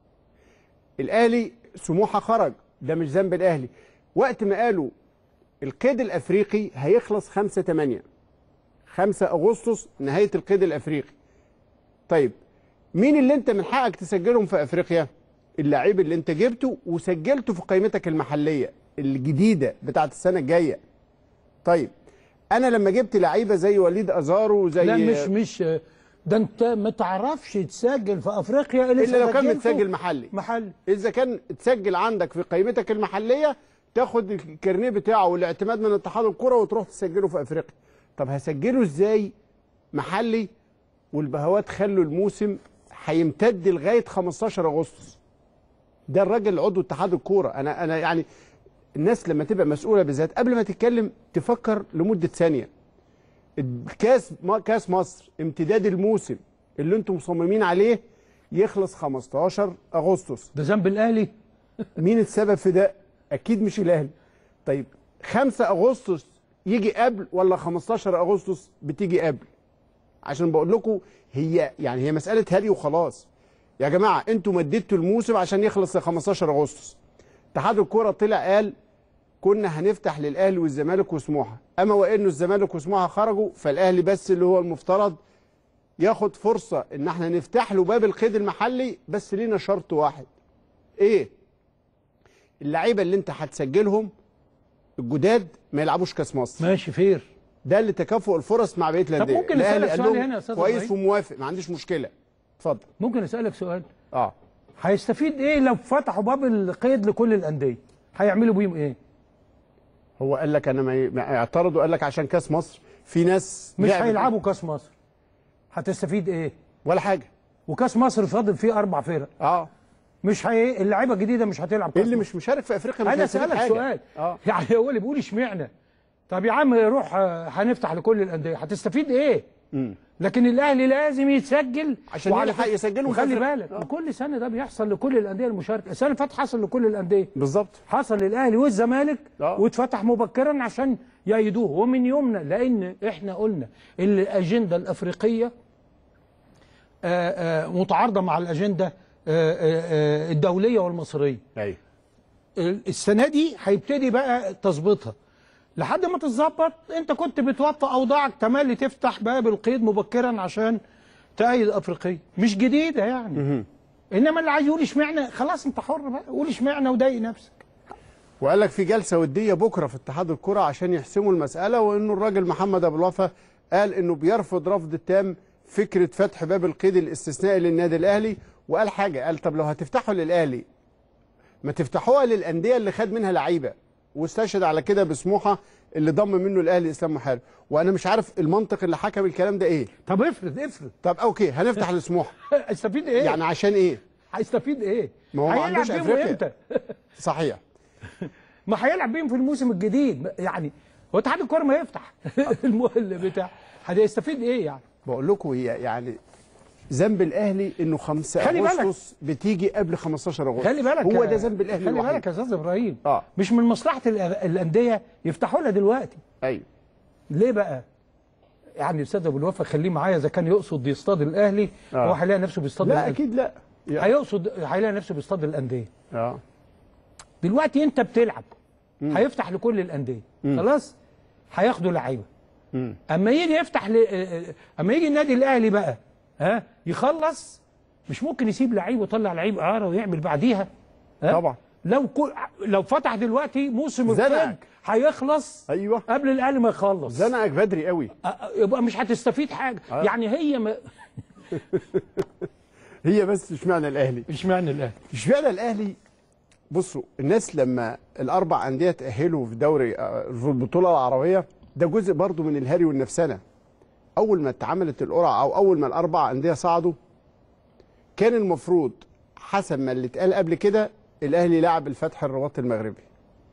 الاهلي سموحه خرج ده مش ذنب الاهلي وقت ما قالوا القيد الافريقي هيخلص 5 8 5 اغسطس نهايه القيد الافريقي طيب مين اللي انت من حقك تسجلهم في افريقيا اللعيب اللي انت جبته وسجلته في قائمتك المحليه الجديده بتاعت السنه الجايه طيب انا لما جبت لعيبه زي وليد ازارو وزي لا مش مش ده انت ما تعرفش تسجل في افريقيا الا لو كان سجلته متسجل محلي محل اذا كان اتسجل عندك في قائمتك المحليه تاخد الكارنيه بتاعه والاعتماد من اتحاد الكره وتروح تسجله في افريقيا طب هسجله ازاي محلي والبهوات خلوا الموسم هيمتد لغايه 15 اغسطس ده الراجل عضو اتحاد الكوره انا انا يعني الناس لما تبقى مسؤوله بالذات قبل ما تتكلم تفكر لمده ثانيه الكاس ما- كاس مصر امتداد الموسم اللي انتم مصممين عليه يخلص 15 اغسطس ده ذنب الاهلي مين السبب في ده اكيد مش الاهلي طيب 5 اغسطس يجي قبل ولا 15 اغسطس بتيجي قبل عشان بقول لكم هي يعني هي مساله هري وخلاص يا جماعه انتوا مددتوا الموسم عشان يخلص 15 اغسطس اتحاد الكوره طلع قال كنا هنفتح للاهلي والزمالك وسموحه اما وانه الزمالك وسموحه خرجوا فالاهلي بس اللي هو المفترض ياخد فرصه ان احنا نفتح له باب القيد المحلي بس لينا شرط واحد ايه اللعيبه اللي انت هتسجلهم الجداد ما يلعبوش كاس مصر ماشي فير ده اللي تكافؤ الفرص مع بقيه الانديه ممكن الأهلي نسألك قال سؤال لهم هنا يا أستاذ كويس إبراهيم؟ وموافق ما عنديش مشكله اتفضل ممكن اسالك سؤال اه هيستفيد ايه لو فتحوا باب القيد لكل الانديه هيعملوا بيهم ايه هو قال لك انا ما ي- ما اعترضوا قال لك عشان كاس مصر في ناس مش لعبت. هيلعبوا كاس مصر هتستفيد ايه ولا حاجه وكاس مصر فاضل فيه اربع فرق اه مش هي اللعيبه الجديده مش هتلعب ايه كاس اللي مصر. مش مشارك في افريقيا مش انا هيستفيد اسالك حاجة. سؤال اه يعني هو اللي بيقول اشمعنى طب يا عم روح آه، هنفتح لكل الانديه هتستفيد ايه مم. لكن الاهلي لازم يتسجل عشان وعلى يلحق فكرة- يسجلهم في وخلي أفريقيا. بالك آه. وكل سنه ده بيحصل لكل الانديه المشاركه السنه اللي فاتت حصل لكل الانديه بالظبط حصل للاهلي والزمالك آه. واتفتح مبكرا عشان يأيدوه ومن يومنا لان احنا قلنا ان الاجنده الافريقيه آه، آه، متعارضه مع الاجنده آه، آه، آه، الدوليه والمصريه ايوه السنه دي هيبتدي بقى تظبيطها لحد ما تتظبط انت كنت بتوفق اوضاعك تملي تفتح باب القيد مبكرا عشان تأيد افريقيا مش جديده يعني انما اللي عايز يقول اشمعنى خلاص انت حر بقى قول اشمعنى وضايق نفسك وقال لك في جلسه وديه بكره في اتحاد الكره عشان يحسموا المساله وانه الراجل محمد ابو الوفا قال انه بيرفض رفض تام فكره فتح باب القيد الاستثنائي للنادي الاهلي وقال حاجه قال طب لو هتفتحوا للاهلي ما تفتحوها للانديه اللي خد منها لعيبه واستشهد على كده بسموحه اللي ضم منه الاهلي اسلام محارب وانا مش عارف المنطق اللي حكم الكلام ده ايه طب افرض افرض طب اوكي هنفتح لسموحه هيستفيد ايه؟ يعني عشان ايه هيستفيد ايه؟ ما هو ما هيلعب عندوش بيهم أفريقيا. امتى؟ صحيح ما هيلعب بيهم في الموسم الجديد يعني هو اتحاد الكوره ما يفتح المؤهل بتاع هيستفيد ايه يعني؟ بقول لكم هي يعني ذنب الاهلي انه 5 خلي بالك. اغسطس بتيجي قبل 15 اغسطس خلي بالك هو يا- ده ذنب الاهلي خلي الوحيد. بالك يا استاذ ابراهيم اه مش من مصلحه الأ- الانديه يفتحوا لها دلوقتي ايوه ليه بقى؟ يعني الاستاذ ابو الوفا خليه معايا اذا كان يقصد يصطاد الاهلي آه. هو هيلاقي نفسه بيصطاد لا الأهلي. اكيد لا يا- هيقصد هيلاقي نفسه بيصطاد الانديه اه دلوقتي انت بتلعب هيفتح لكل الانديه خلاص هياخدوا لعيبه مم. اما يجي يفتح ل... اه- اما يجي النادي الاهلي بقى ها يخلص مش ممكن يسيب لعيب ويطلع لعيب اعاره ويعمل بعديها ها؟ طبعا لو كل... لو فتح دلوقتي موسم زنقك. القيد هيخلص ايوه قبل الاهلي ما يخلص زنقك بدري قوي اه- اه، يبقى مش هتستفيد حاجه آه. يعني هي ما... هي بس اشمعنى الاهلي اشمعنى الاهلي اشمعنى الاهلي بصوا الناس لما الاربع انديه تاهلوا في دوري آه، في البطوله العربيه ده جزء برضو من الهري والنفسنه اول ما اتعملت القرعه او اول ما الاربع انديه صعدوا كان المفروض حسب ما اللي اتقال قبل كده الاهلي لعب الفتح الرباط المغربي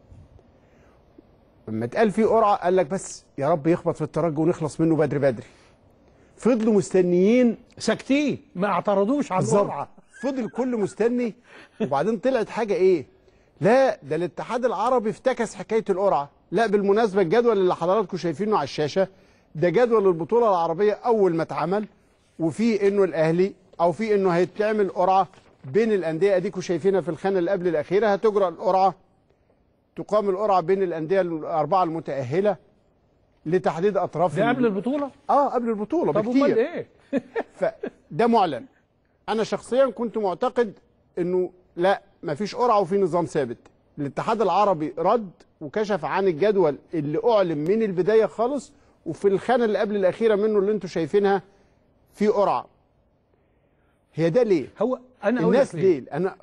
لما اتقال فيه قرعه قال لك بس يا رب يخبط في الترجي ونخلص منه بدري بدري فضلوا مستنيين ساكتين ما اعترضوش على بالظبط القرعه فضل كل مستني وبعدين طلعت حاجه ايه لا ده الاتحاد العربي افتكس حكايه القرعه لا بالمناسبه الجدول اللي حضراتكم شايفينه على الشاشه ده جدول البطوله العربيه اول ما اتعمل وفي انه الاهلي او في انه هيتعمل قرعه بين الانديه اديكم شايفينها في الخانه اللي قبل الاخيره هتجرى القرعه تقام القرعه بين الانديه الاربعه المتاهله لتحديد اطراف ده ال- قبل البطوله اه قبل البطوله طب امال بكتير ايه فده معلن انا شخصيا كنت معتقد انه لا مفيش قرعه وفي نظام ثابت الاتحاد العربي رد وكشف عن الجدول اللي اعلن من البدايه خالص وفي الخانه اللي قبل الاخيره منه اللي انتم شايفينها في قرعه هي ده ليه هو انا أقول الناس لك ليه؟ ليه انا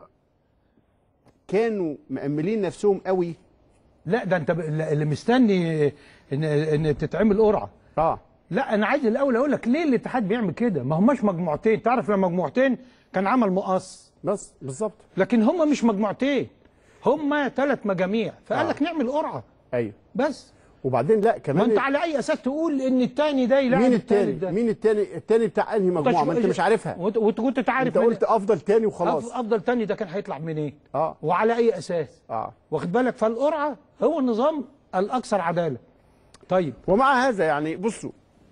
كانوا مأملين نفسهم قوي لا ده انت ب- اللي مستني ان ان تتعمل قرعه اه لا انا عايز الاول اقول لك ليه الاتحاد بيعمل كده ما هماش مجموعتين تعرف لو مجموعتين كان عمل مقص بس بالظبط لكن هم مش مجموعتين هم ثلاث مجاميع فقال آه. لك نعمل قرعه ايوه بس وبعدين لا ما كمان انت على اي اساس تقول ان الثاني ده يلعب مين التالت التاني ده مين التاني التاني بتاع انهي مجموعه ما انت مش عارفها وانت وانت كنت تعرف انت من- قلت افضل تاني وخلاص أف- افضل تاني ده كان هيطلع منين اه وعلى اي اساس اه واخد بالك فالقرعه هو النظام الاكثر عداله طيب ومع هذا يعني بصوا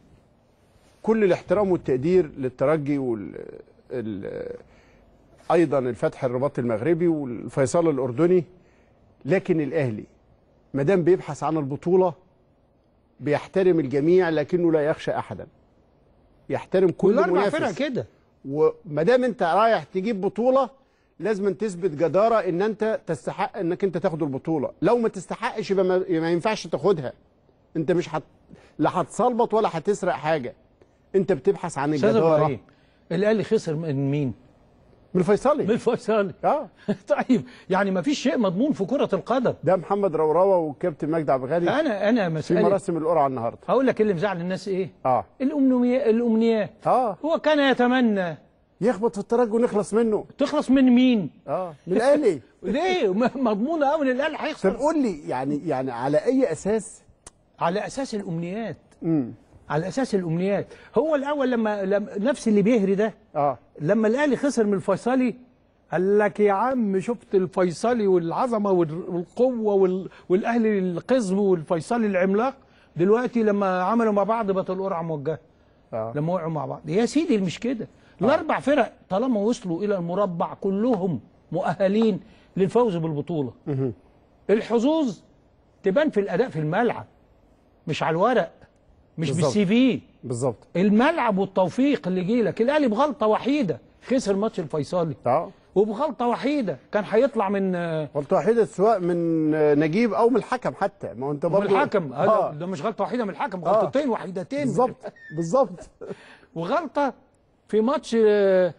كل الاحترام والتقدير للترجي وال ال... ايضا الفتح الرباط المغربي والفيصل الاردني لكن الاهلي ما دام بيبحث عن البطوله بيحترم الجميع لكنه لا يخشى احدا يحترم كل كل اربع منافس فرق كده وما دام انت رايح تجيب بطوله لازم تثبت جداره ان انت تستحق انك انت تاخد البطوله لو ما تستحقش يبقى ما, ما ينفعش تاخدها انت مش هت... لا هتصلبط ولا هتسرق حاجه انت بتبحث عن استاذ الجداره ابراهيم الاهلي خسر من مين؟ من الفيصلي من الفيصلي اه طيب يعني ما فيش شيء مضمون في كره القدم ده محمد روراوه والكابتن مجدي عبد الغني انا انا في مساله مراسم القرعه النهارده هقول لك اللي مزعل الناس ايه؟ اه الامنيات الامنيات اه هو كان يتمنى يخبط في الترجي ونخلص منه تخلص من مين؟ اه من الاهلي ليه؟ م- مضمونه قوي ان الاهلي طب هيخسر قول لي يعني يعني على اي اساس على اساس الامنيات امم على اساس الامنيات هو الاول لما, لما نفس اللي بيهري ده اه لما الاهلي خسر من الفيصلي قال لك يا عم شفت الفيصلي والعظمه وال- والقوه وال... والاهلي القزم والفيصلي العملاق دلوقتي لما عملوا مع بعض بقت القرعه موجهه اه لما وقعوا مع بعض يا سيدي مش كده الاربع فرق طالما وصلوا الى المربع كلهم مؤهلين للفوز بالبطوله الحظوظ تبان في الاداء في الملعب مش على الورق مش بالظبط. بالسي في بالظبط الملعب والتوفيق اللي جه لك الاهلي بغلطه وحيده خسر ماتش الفيصلي اه وبغلطه وحيده كان هيطلع من آه، غلطه وحيده سواء من آه، نجيب او من الحكم حتى ما هو انت من برضه الحكم هذا آه. ده مش غلطه وحيده من الحكم آه. غلطتين وحيدتين بالظبط بالظبط وغلطه في ماتش آه،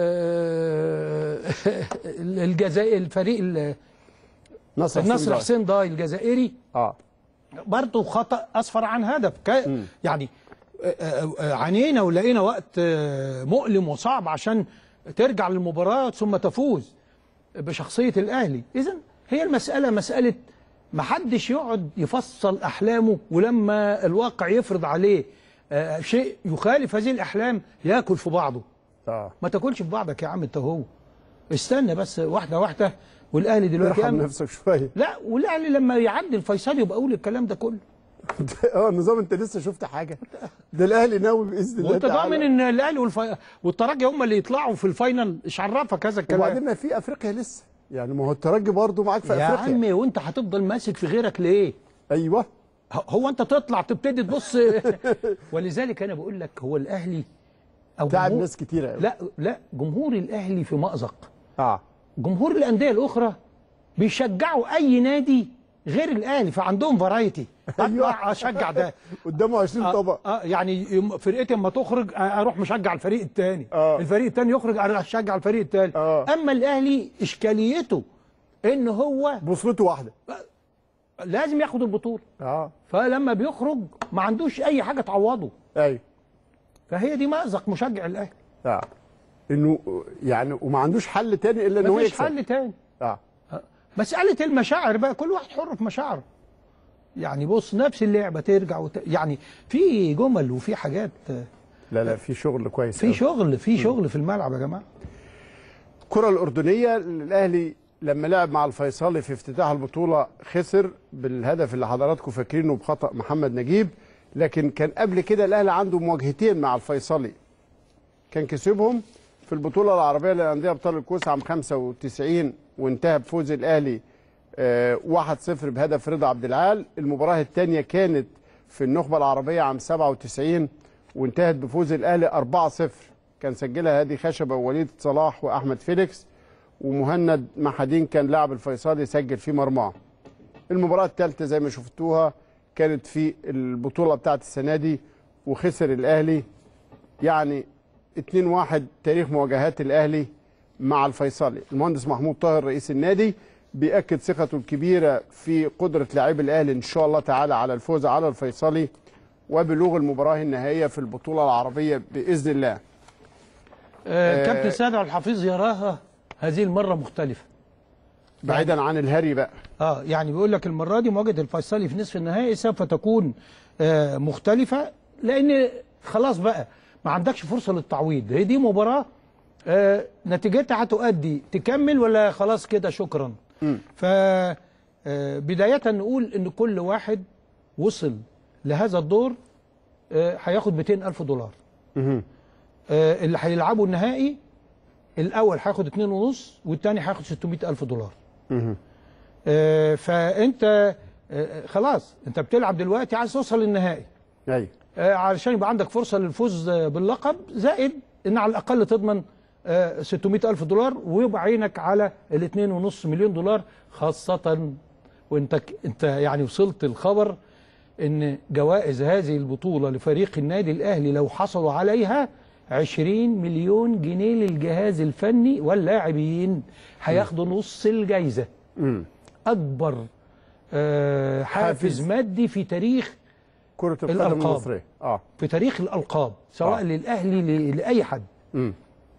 آه، الجزائر الفريق ال- نصر النصر حسين حسين ضاي الجزائري اه برضه خطا اسفر عن هدف كا- يعني آه، آه، آه، عانينا ولقينا وقت آه، مؤلم وصعب عشان ترجع للمباراه ثم تفوز بشخصيه الاهلي اذا هي المساله مساله ما حدش يقعد يفصل احلامه ولما الواقع يفرض عليه آه، شيء يخالف هذه الاحلام ياكل في بعضه اه ما تاكلش في بعضك يا عم انت هو استنى بس واحده واحده والاهلي دلوقتي ارحم أم- نفسك شويه لا والاهلي لما يعدي الفيصلي يبقى اقول الكلام ده كله اه النظام انت لسه شفت حاجه ده الاهلي ناوي باذن الله وانت تعالى. ضامن ان الاهلي والفي... والترجي هم اللي يطلعوا في الفاينل ايش عرفك هذا الكلام وبعدين ما في افريقيا لسه يعني ما هو الترجي برضه معاك في يا افريقيا عمي وانت هتفضل ماسك في غيرك ليه ايوه ه- هو انت تطلع تبتدي تبص ولذلك انا بقول لك هو الاهلي او تعب جمهور- ناس كتيره قوي لا لا جمهور الاهلي في مأزق اه جمهور الانديه الاخرى بيشجعوا اي نادي غير الاهلي فعندهم فرايتي اطلع اشجع ده قدامه 20 طبق اه يعني يوم فرقتي اما تخرج آه، اروح مشجع الفريق الثاني آه. الفريق الثاني يخرج اروح اشجع الفريق الثالث آه. اما الاهلي اشكاليته ان هو بوصلته واحده لازم ياخد البطوله اه فلما بيخرج ما عندوش اي حاجه تعوضه ايوه فهي دي مأزق مشجع الاهلي اه انه يعني وما عندوش حل تاني الا ان هو مفيش يكسب حل تاني اه مسألة المشاعر بقى كل واحد حر في مشاعره يعني بص نفس اللعبة ترجع وت... يعني في جمل وفي حاجات آه، لا لا في شغل كويس في أوي. شغل في شغل في الملعب يا جماعة الكرة الأردنية الأهلي لما لعب مع الفيصلي في افتتاح البطولة خسر بالهدف اللي حضراتكم فاكرينه بخطأ محمد نجيب لكن كان قبل كده الأهلي عنده مواجهتين مع الفيصلي كان كسبهم في البطولة العربية للأندية أبطال الكؤوس عام 95 وانتهى بفوز الأهلي آه، 1-0 بهدف رضا عبد العال المباراة الثانية كانت في النخبة العربية عام 97 وانتهت بفوز الأهلي 4-0 كان سجلها هادي خشبة ووليد صلاح وأحمد فيليكس ومهند محدين كان لاعب الفيصلي سجل في مرماه المباراة الثالثة زي ما شفتوها كانت في البطولة بتاعت السنة دي وخسر الأهلي يعني 2-1 تاريخ مواجهات الأهلي مع الفيصلي المهندس محمود طاهر رئيس النادي بيأكد ثقته الكبيرة في قدرة لاعبي الأهلي إن شاء الله تعالى على الفوز على الفيصلي وبلوغ المباراة النهائية في البطولة العربية بإذن الله آه كابتن سعد عبد الحفيظ يراها هذه المره مختلفه بعيدا عن الهري بقى اه يعني بيقول لك المره دي مواجهه الفيصلي في نصف النهائي سوف تكون آه مختلفه لان خلاص بقى ما عندكش فرصه للتعويض هي دي مباراه آه نتيجتها هتؤدي تكمل ولا خلاص كده شكرا ف آه بدايه نقول ان كل واحد وصل لهذا الدور آه هياخد 200 الف دولار مهم. آه اللي هيلعبوا النهائي الاول هياخد 2 ونص والثاني هياخد 600 الف دولار مهم. آه، فانت آه، خلاص انت بتلعب دلوقتي عايز توصل للنهائي أيوة آه، علشان يبقى عندك فرصه للفوز آه، باللقب زائد ان على الاقل تضمن آه، 600 الف دولار ويبقى عينك على ال 2.5 مليون دولار خاصه وانت ك- انت يعني وصلت الخبر ان جوائز هذه البطوله لفريق النادي الاهلي لو حصلوا عليها 20 مليون جنيه للجهاز الفني واللاعبين هياخدوا نص الجايزه مم. اكبر آه، حافز حافز. مادي في تاريخ كرة القدم الألقاب. المصرية اه في تاريخ الالقاب سواء آه. للاهلي ل- لاي حد مم.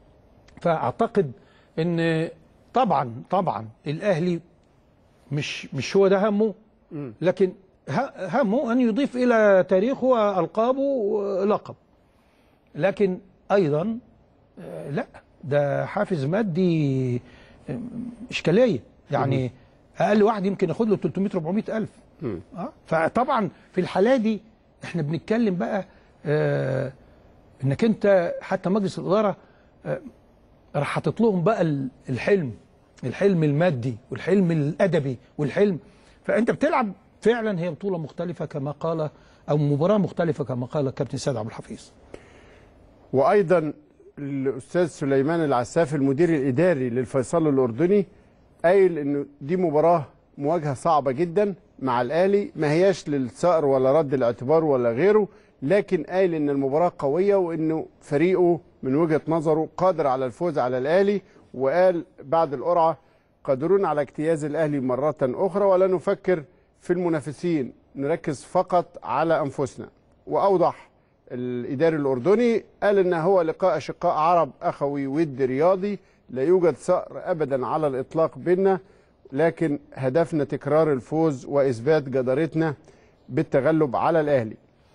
فاعتقد ان طبعا طبعا الاهلي مش مش هو ده همه مم. لكن ه- همه ان يضيف الى تاريخه القابه لقب لكن ايضا آه، لا ده حافز مادي آه، اشكاليه يعني اقل واحد يمكن ياخد له 300 400 الف مم. اه فطبعا في الحاله دي احنا بنتكلم بقى آه انك انت حتى مجلس الاداره آه راح حاطط لهم بقى ال- الحلم الحلم المادي والحلم الادبي والحلم فانت بتلعب فعلا هي بطوله مختلفه كما قال او مباراه مختلفه كما قال الكابتن سيد عبد الحفيظ وايضا الاستاذ سليمان العساف المدير الاداري للفيصل الاردني قايل انه دي مباراه مواجهه صعبه جدا مع الاهلي ما هياش للثأر ولا رد الاعتبار ولا غيره لكن قايل ان المباراه قويه وانه فريقه من وجهه نظره قادر على الفوز على الاهلي وقال بعد القرعه قادرون على اجتياز الاهلي مره اخرى ولا نفكر في المنافسين نركز فقط على انفسنا واوضح الاداري الاردني قال ان هو لقاء اشقاء عرب اخوي ود رياضي لا يوجد ثأر ابدا على الاطلاق بيننا لكن هدفنا تكرار الفوز واثبات جدارتنا بالتغلب على الاهلي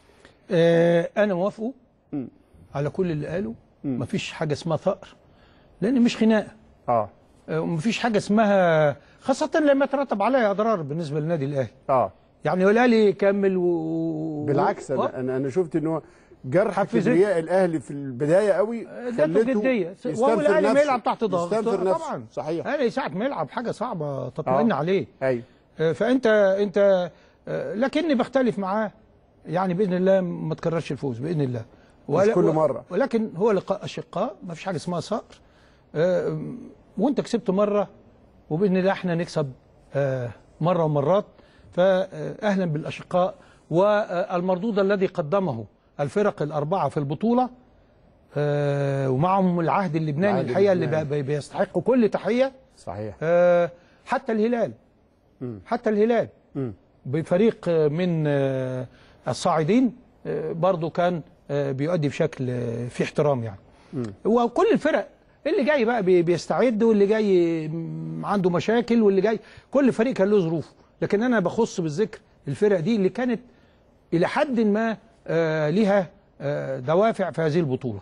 آه انا موافقه مم. على كل اللي قاله مم. مفيش حاجه اسمها ثأر لان مش خناقه اه آه، ومفيش حاجه اسمها خاصه لما يترتب عليها اضرار بالنسبه للنادي الاهلي اه يعني هو الاهلي كمل و... بالعكس آه، انا انا, أنا شفت ان هو جرح حفزت. كبرياء الاهلي في البدايه قوي اداته جديه وهو يستنفر الاهلي ما نفسه. يلعب تحت ضغط يستنفر نفسه طبعا صحيح الاهلي ساعه ما يلعب حاجه صعبه تطمئن آه. عليه ايوه آه، فانت انت آه، لكني بختلف معاه يعني باذن الله ما تكررش الفوز باذن الله مش كل مرة. ولكن هو لقاء اشقاء ما فيش حاجه اسمها صقر آه، وانت كسبت مره وباذن الله احنا نكسب آه، مره ومرات فاهلا بالاشقاء والمردود الذي قدمه الفرق الاربعه في البطوله آه، ومعهم العهد اللبناني العهد الحقيقه اللي اللبناني. بي- بيستحقوا كل تحيه صحيح آه، حتى الهلال مم. حتى الهلال مم. بفريق آه، من آه، الصاعدين آه، برضو كان آه، بيؤدي بشكل آه، في احترام يعني وكل الفرق اللي جاي بقى بي- بيستعد واللي جاي م- عنده مشاكل واللي جاي كل فريق كان له ظروفه لكن انا بخص بالذكر الفرق دي اللي كانت الى حد ما آه، ليها آه، دوافع في هذه البطوله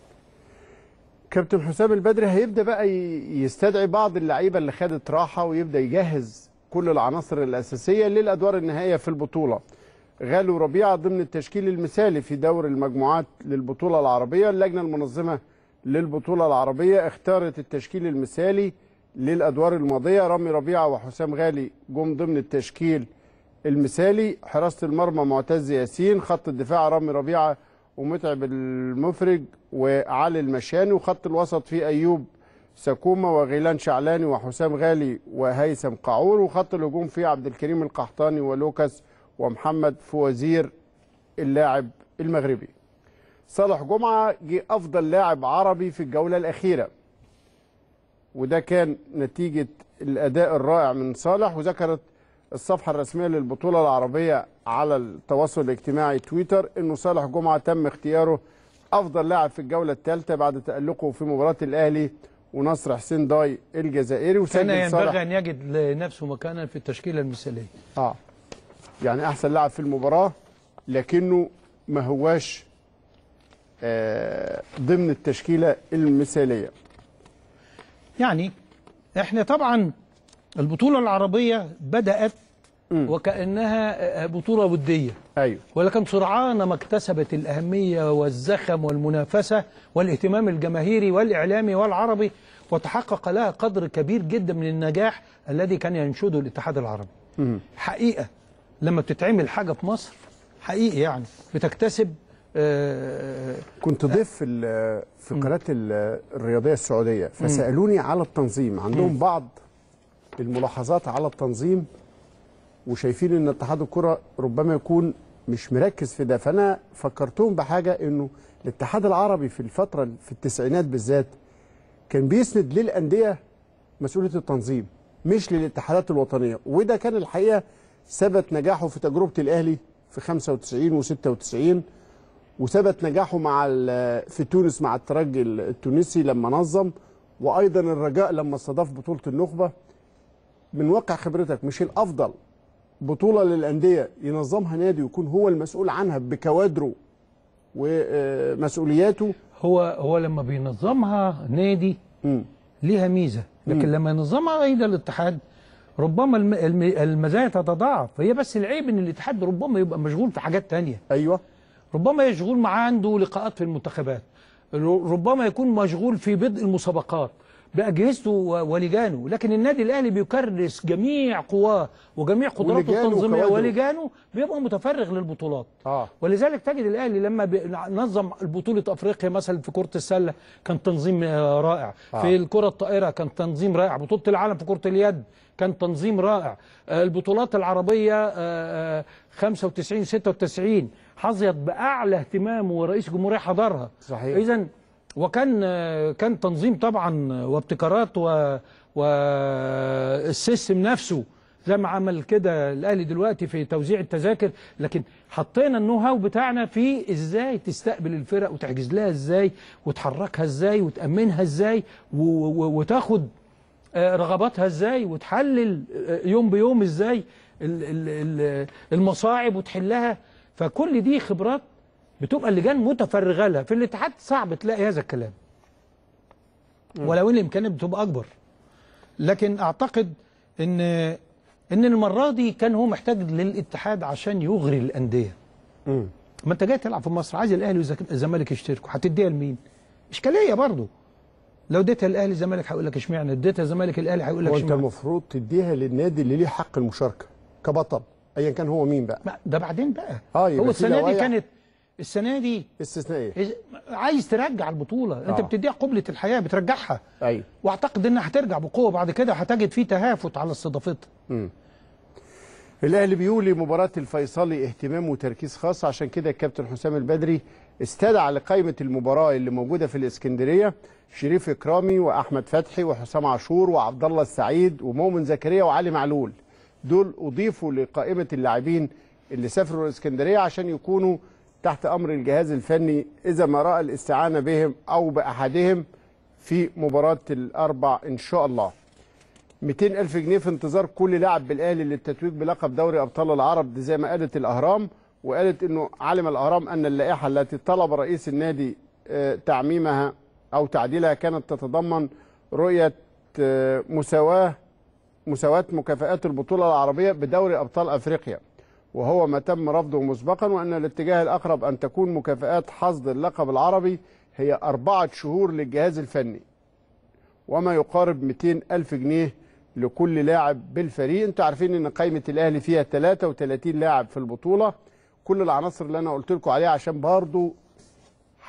كابتن حسام البدري هيبدا بقى ي- يستدعي بعض اللعيبه اللي خدت راحه ويبدا يجهز كل العناصر الاساسيه للادوار النهائيه في البطوله. غالو ربيعه ضمن التشكيل المثالي في دور المجموعات للبطوله العربيه، اللجنه المنظمه للبطوله العربيه اختارت التشكيل المثالي للادوار الماضيه، رامي ربيعه وحسام غالي جم ضمن التشكيل المثالي، حراسه المرمى معتز ياسين، خط الدفاع رامي ربيعه ومتعب المفرج وعلي المشاني وخط الوسط فيه ايوب سكومة وغيلان شعلاني وحسام غالي وهيثم قاعور وخط الهجوم فيه عبد الكريم القحطاني ولوكاس ومحمد فوزير اللاعب المغربي صالح جمعة جه أفضل لاعب عربي في الجولة الأخيرة وده كان نتيجة الأداء الرائع من صالح وذكرت الصفحة الرسمية للبطولة العربية على التواصل الاجتماعي تويتر انه صالح جمعة تم اختياره افضل لاعب في الجولة الثالثة بعد تألقه في مباراة الاهلي ونصر حسين داي الجزائري كان وسجل صالح ينبغي ان يجد لنفسه مكانا في التشكيله المثاليه اه يعني احسن لاعب في المباراة لكنه ما هواش آه ضمن التشكيلة المثالية يعني احنا طبعا البطوله العربيه بدات وكانها بطوله وديه ايوه ولكن سرعان ما اكتسبت الأهمية والزخم والمنافسة والاهتمام الجماهيري والإعلامي والعربي وتحقق لها قدر كبير جدا من النجاح الذي كان ينشده الاتحاد العربي حقيقة لما بتتعمل حاجة في مصر حقيقي يعني بتكتسب آه، كنت ضيف في ال- في قناه ال- الرياضيه السعوديه فسالوني على التنظيم عندهم بعض الملاحظات على التنظيم وشايفين ان اتحاد الكره ربما يكون مش مركز في ده فانا فكرتهم بحاجه انه الاتحاد العربي في الفتره في التسعينات بالذات كان بيسند للانديه مسؤوليه التنظيم مش للاتحادات الوطنيه وده كان الحقيقه ثبت نجاحه في تجربه الاهلي في 95 و96 وثبت نجاحه مع ال- في تونس مع الترجي التونسي لما نظم وايضا الرجاء لما استضاف بطوله النخبه من واقع خبرتك مش الافضل بطوله للانديه ينظمها نادي ويكون هو المسؤول عنها بكوادره ومسؤولياته هو هو لما بينظمها نادي مم. ليها ميزة لكن لما ينظمها أيضا الاتحاد ربما الم- الم- المزايا تتضاعف هي بس العيب ان الاتحاد ربما يبقى مشغول في حاجات تانية ايوه ربما يشغول معاه عنده لقاءات في المنتخبات ر- ربما يكون مشغول في بدء المسابقات بأجهزته و- ولجانه لكن النادي الأهلي بيكرس جميع قواه وجميع قدراته ولجانه التنظيمية وكوادره. ولجانه بيبقى متفرغ للبطولات اه ولذلك تجد الاهلي لما بي- نظم بطوله افريقيا مثلا في كره السله كان تنظيم آه، رائع آه. في الكره الطائره كان تنظيم رائع بطوله العالم في كره اليد كان تنظيم رائع آه، البطولات العربيه آه، آه، 95 96 حظيت باعلى اهتمام ورئيس الجمهوريه حضرها صحيح. اذا وكان آه، كان تنظيم طبعا وابتكارات و والسيستم نفسه زي ما عمل كده الاهلي دلوقتي في توزيع التذاكر لكن حطينا النو هاو بتاعنا في ازاي تستقبل الفرق وتحجز لها ازاي وتحركها ازاي وتامنها ازاي و- و- وتاخد آه، رغباتها ازاي وتحلل آه، يوم بيوم ازاي ال- ال- ال- المصاعب وتحلها فكل دي خبرات بتبقى اللجان متفرغه لها في الاتحاد صعب تلاقي هذا الكلام ولو ان الامكانيات بتبقى اكبر لكن اعتقد ان ان المره دي كان هو محتاج للاتحاد عشان يغري الانديه مم. ما انت جاي تلعب في مصر عايز الاهلي والزمالك يشتركوا هتديها لمين اشكاليه برضه لو اديتها الاهلي الزمالك هيقول لك اشمعنى اديتها الزمالك الاهلي هيقول لك هو انت اشمعنى المفروض تديها للنادي اللي ليه حق المشاركه كبطل ايا كان هو مين بقى ما- ده بعدين بقى آه، يبقى هو في السنه دي لوائح. كانت السنه دي استثنائيه إذا- عايز ترجع البطوله انت آه. بتديها قبله الحياه بترجعها ايوه واعتقد انها هترجع بقوه بعد كده هتجد فيه تهافت على استضافتها الاهلي بيولي مباراه الفيصلي اهتمام وتركيز خاص عشان كده الكابتن حسام البدري استدعى لقائمه المباراه اللي موجوده في الاسكندريه شريف اكرامي واحمد فتحي وحسام عاشور وعبد الله السعيد ومؤمن زكريا وعلي معلول دول اضيفوا لقائمه اللاعبين اللي سافروا الاسكندريه عشان يكونوا تحت امر الجهاز الفني اذا ما راى الاستعانه بهم او باحدهم في مباراه الاربع ان شاء الله 200 ألف جنيه في انتظار كل لاعب بالأهلي للتتويج بلقب دوري أبطال العرب دي زي ما قالت الأهرام وقالت أنه علم الأهرام أن اللائحة التي طلب رئيس النادي آه، تعميمها أو تعديلها كانت تتضمن رؤية آه، مساواة مساواة مكافآت البطولة العربية بدوري أبطال أفريقيا وهو ما تم رفضه مسبقا وأن الاتجاه الأقرب أن تكون مكافآت حصد اللقب العربي هي أربعة شهور للجهاز الفني وما يقارب 200 ألف جنيه لكل لاعب بالفريق انتوا عارفين ان قائمة الاهلي فيها 33 لاعب في البطولة كل العناصر اللي انا قلت لكم عليها عشان برضو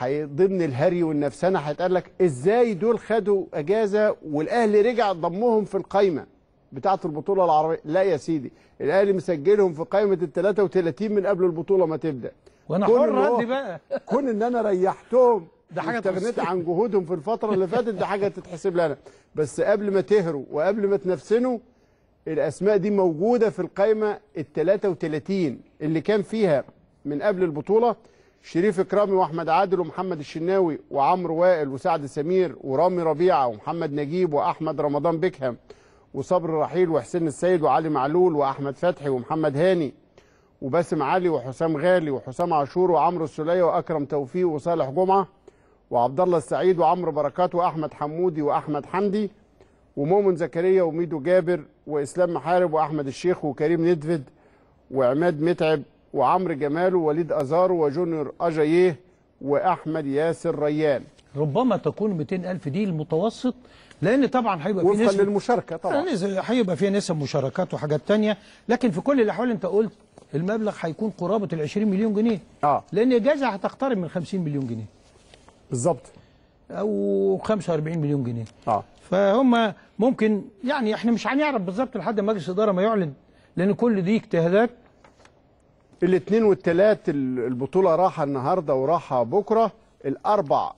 هي- ضمن الهري والنفسنه هيتقال لك ازاي دول خدوا اجازه والاهلي رجع ضمهم في القايمه بتاعه البطوله العربيه لا يا سيدي الاهلي مسجلهم في قائمه ال 33 من قبل البطوله ما تبدا وانا كون حر إن هو- ردي بقى كون ان انا ريحتهم ده حاجة واستغنيت تخص- عن جهودهم في الفتره اللي فاتت دي حاجه تتحسب لنا بس قبل ما تهروا وقبل ما تنفسنوا الاسماء دي موجوده في القائمه ال 33 اللي كان فيها من قبل البطوله شريف اكرامي واحمد عادل ومحمد الشناوي وعمرو وائل وسعد سمير ورامي ربيعه ومحمد نجيب واحمد رمضان بيكهام وصبر رحيل وحسين السيد وعلي معلول واحمد فتحي ومحمد هاني وباسم علي وحسام غالي وحسام عاشور وعمرو السوليه واكرم توفيق وصالح جمعه وعبد الله السعيد وعمرو بركات واحمد حمودي واحمد حمدي ومؤمن زكريا وميدو جابر واسلام محارب واحمد الشيخ وكريم ندفد وعماد متعب وعمرو جمال ووليد ازارو وجونيور اجاييه واحمد ياسر ريان ربما تكون 200 ألف دي المتوسط لأن طبعا هيبقى في وفقا نسبة للمشاركه طبعا يعني هيبقى فيها نسب مشاركات وحاجات تانية لكن في كل الأحوال أنت قلت المبلغ هيكون قرابة ال 20 مليون جنيه اه لأن الجائزة هتقترب من 50 مليون جنيه بالظبط أو 45 مليون جنيه اه فهم ممكن يعني احنا مش هنعرف بالظبط لحد ما مجلس الإدارة ما يعلن لأن كل دي اجتهادات الاثنين والثلاث البطولة راحة النهاردة وراحة بكرة الأربع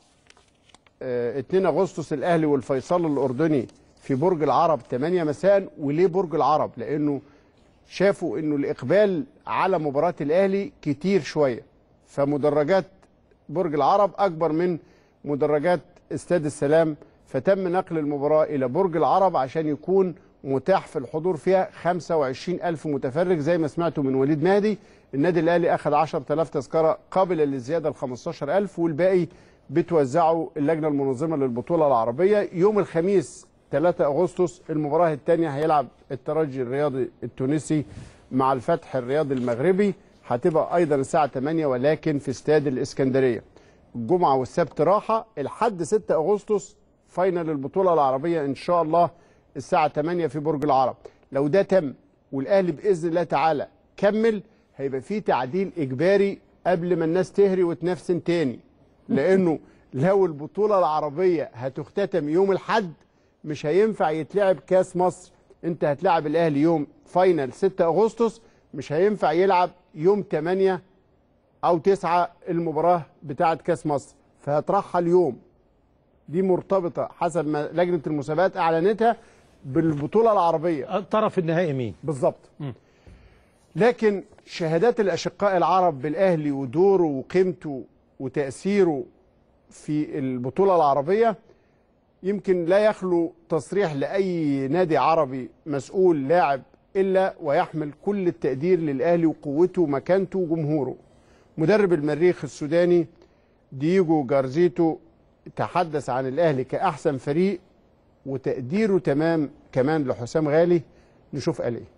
اه 2 أغسطس الأهلي والفيصل الأردني في برج العرب 8 مساء وليه برج العرب؟ لأنه شافوا إنه الإقبال على مباراة الأهلي كتير شوية فمدرجات برج العرب أكبر من مدرجات استاد السلام فتم نقل المباراة إلى برج العرب عشان يكون متاح في الحضور فيها 25 ألف متفرج زي ما سمعتوا من وليد مهدي النادي الأهلي أخذ 10000 تذكرة قابلة للزيادة ل 15000 والباقي بتوزعوا اللجنة المنظمة للبطولة العربية يوم الخميس 3 أغسطس المباراة الثانية هيلعب الترجي الرياضي التونسي مع الفتح الرياضي المغربي هتبقى أيضا الساعة 8 ولكن في استاد الإسكندرية الجمعة والسبت راحة الحد 6 أغسطس فاينل البطولة العربية إن شاء الله الساعة 8 في برج العرب لو ده تم والأهلي بإذن الله تعالى كمل هيبقى في تعديل إجباري قبل ما الناس تهري وتنفسن تاني لأنه لو البطولة العربية هتختتم يوم الحد مش هينفع يتلعب كاس مصر انت هتلعب الأهلي يوم فاينل 6 أغسطس مش هينفع يلعب يوم 8 أو 9 المباراة بتاعة كاس مصر فهترحل يوم دي مرتبطة حسب ما لجنة المسابقات أعلنتها بالبطولة العربية الطرف النهائي مين؟ بالظبط لكن شهادات الأشقاء العرب بالأهلي ودوره وقيمته وتأثيره في البطولة العربية يمكن لا يخلو تصريح لأي نادي عربي مسؤول لاعب إلا ويحمل كل التقدير للأهلي وقوته ومكانته وجمهوره مدرب المريخ السوداني دييجو جارزيتو تحدث عن الأهلي كأحسن فريق وتقديره تمام كمان لحسام غالي نشوف قال ايه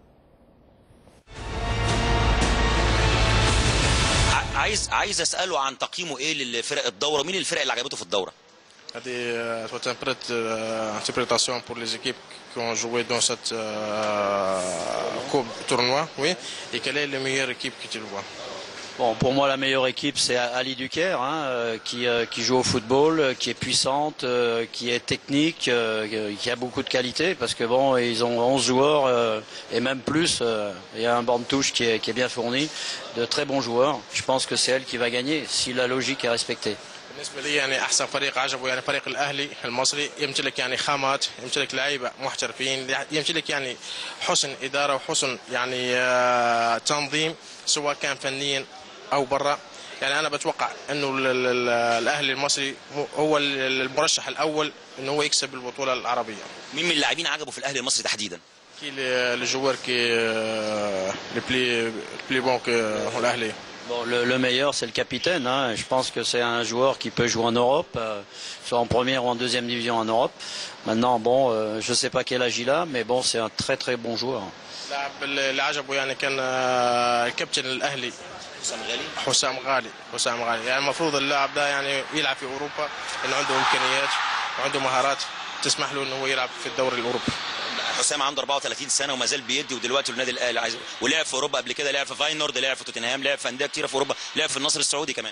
ع- عايز عايز اساله عن تقييمه ايه للفرق الدوره مين الفرق اللي عجبته في الدوره هذه soit un prête euh, interprétation pour les équipes qui ont joué dans cette euh, coupe tournoi, oui. Et quelle est la meilleure équipe que tu le vois Bon, pour moi, la meilleure équipe, c'est Ali Duquer, hein, euh, qui, euh, qui joue au football, euh, qui est puissante, euh, qui est technique, euh, qui a beaucoup de qualité, parce que bon, ils ont 11 joueurs euh, et même plus. euh, Il y a un banc de touche qui est, qui est bien fourni, de très bons joueurs. Je pense que c'est elle qui va gagner si la logique est respectée. بالنسبة لي يعني أحسن فريق عجبه يعني فريق الأهلي المصري يمتلك يعني خامات يمتلك لعيبة محترفين يمتلك يعني حسن إدارة وحسن يعني آه، تنظيم سواء كان فنيا أو برا يعني أنا بتوقع إنه ال- ال- ال- الأهلي المصري هو ال- المرشح الأول إنه هو يكسب البطولة العربية مين من اللاعبين عجبه في الاهلي المصري تحديدا Qui le, le joueur qui est euh, le plus, le plus bon que euh, l'Ahli Bon, le, le meilleur, c'est le capitaine. hein. Je pense que c'est un joueur qui peut jouer en Europe, euh, soit en première ou en deuxième division en Europe. Maintenant, bon, euh, je sais pas quel âge il a, mais bon, c'est un très très bon joueur. لاعب اللي عجبه يعني كان آه، الكابتن الأهلي حسام غالي حسام غالي حسام غالي يعني المفروض اللاعب ده يعني يلعب في اوروبا لانه عنده امكانيات وعنده مهارات تسمح له انه هو يلعب في الدوري الاوروبي حسام عنده 34 سنه وما زال بيدي ودلوقتي النادي الاهلي عايز ولعب في اوروبا قبل كده لعب في فاينورد لعب في توتنهام لعب في انديه كتيره في اوروبا لعب في النصر السعودي كمان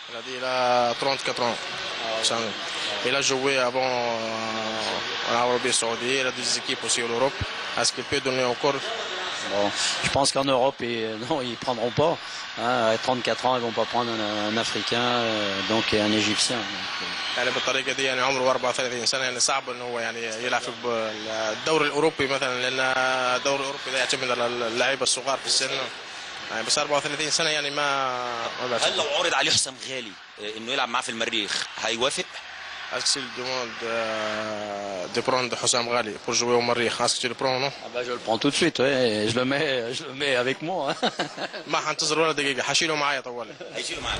Il a dit il a 34 ans. Sam. Il a joué avant euh, en Arabie Saoudite, il a des équipes aussi en Europe. Est-ce qu'il peut donner encore Bon, je pense qu'en Europe, ils, non, ils prendront pas. Hein, à 34 ans, ils vont pas prendre un, un Africain, euh, donc et un Égyptien. Donc, يعني بالطريقه دي يعني عمره 34 سنه يعني صعب انه هو يعني يلعب في الدوري الاوروبي مثلا لان الدوري الاوروبي ده يعتمد على اللعيبه الصغار في السن يعني بس 34 سنه يعني ما ما بقاش هل لو عرض عليه حسام غالي آه، انه يلعب معاه في المريخ هيوافق؟ Est-ce que tu le demandes euh, de prendre Hossam Ghali pour jouer au Marikh Est-ce que tu le prends ou non Ah bah, je le prends tout de suite, ouais, je le mets, je le mets avec moi. hein. ما حنتظر ولا دقيقة حشيله معايا طوالي هيشيله معاه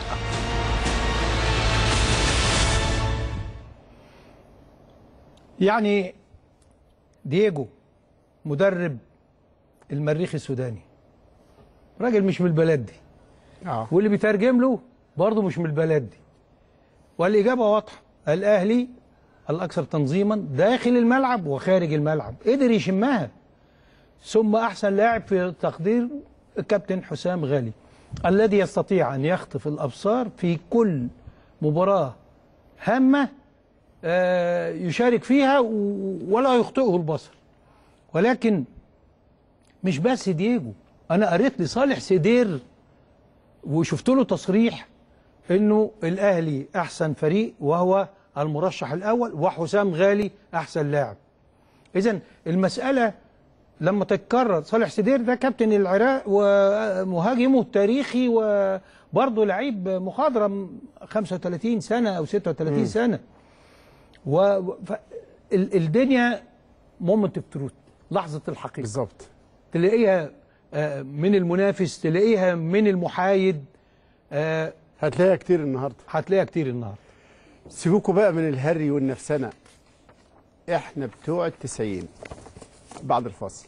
يعني دييجو مدرب المريخ السوداني راجل مش من البلد دي اه واللي بيترجم له برضه مش من البلد دي والإجابة واضحة الأهلي الأكثر تنظيما داخل الملعب وخارج الملعب قدر يشمها ثم أحسن لاعب في تقدير الكابتن حسام غالي الذي يستطيع أن يخطف الأبصار في كل مباراة هامة آه، يشارك فيها و- ولا يخطئه البصر ولكن مش بس دييجو أنا قريت لصالح سيدير وشفت له تصريح انه الاهلي احسن فريق وهو المرشح الاول وحسام غالي احسن لاعب اذا المساله لما تتكرر صالح سدير ده كابتن العراق ومهاجمه التاريخي وبرضه لعيب مخضرم 35 سنه او 36 سنه و ف- ال- الدنيا مومنت اوف تروث لحظه الحقيقه بالظبط تلاقيها آه، من المنافس تلاقيها من المحايد آه، هتلاقيها كتير النهارده هتلاقيها كتير النهارده سيبوكوا بقى من الهري والنفسنة احنا بتوع التسعين بعد الفاصل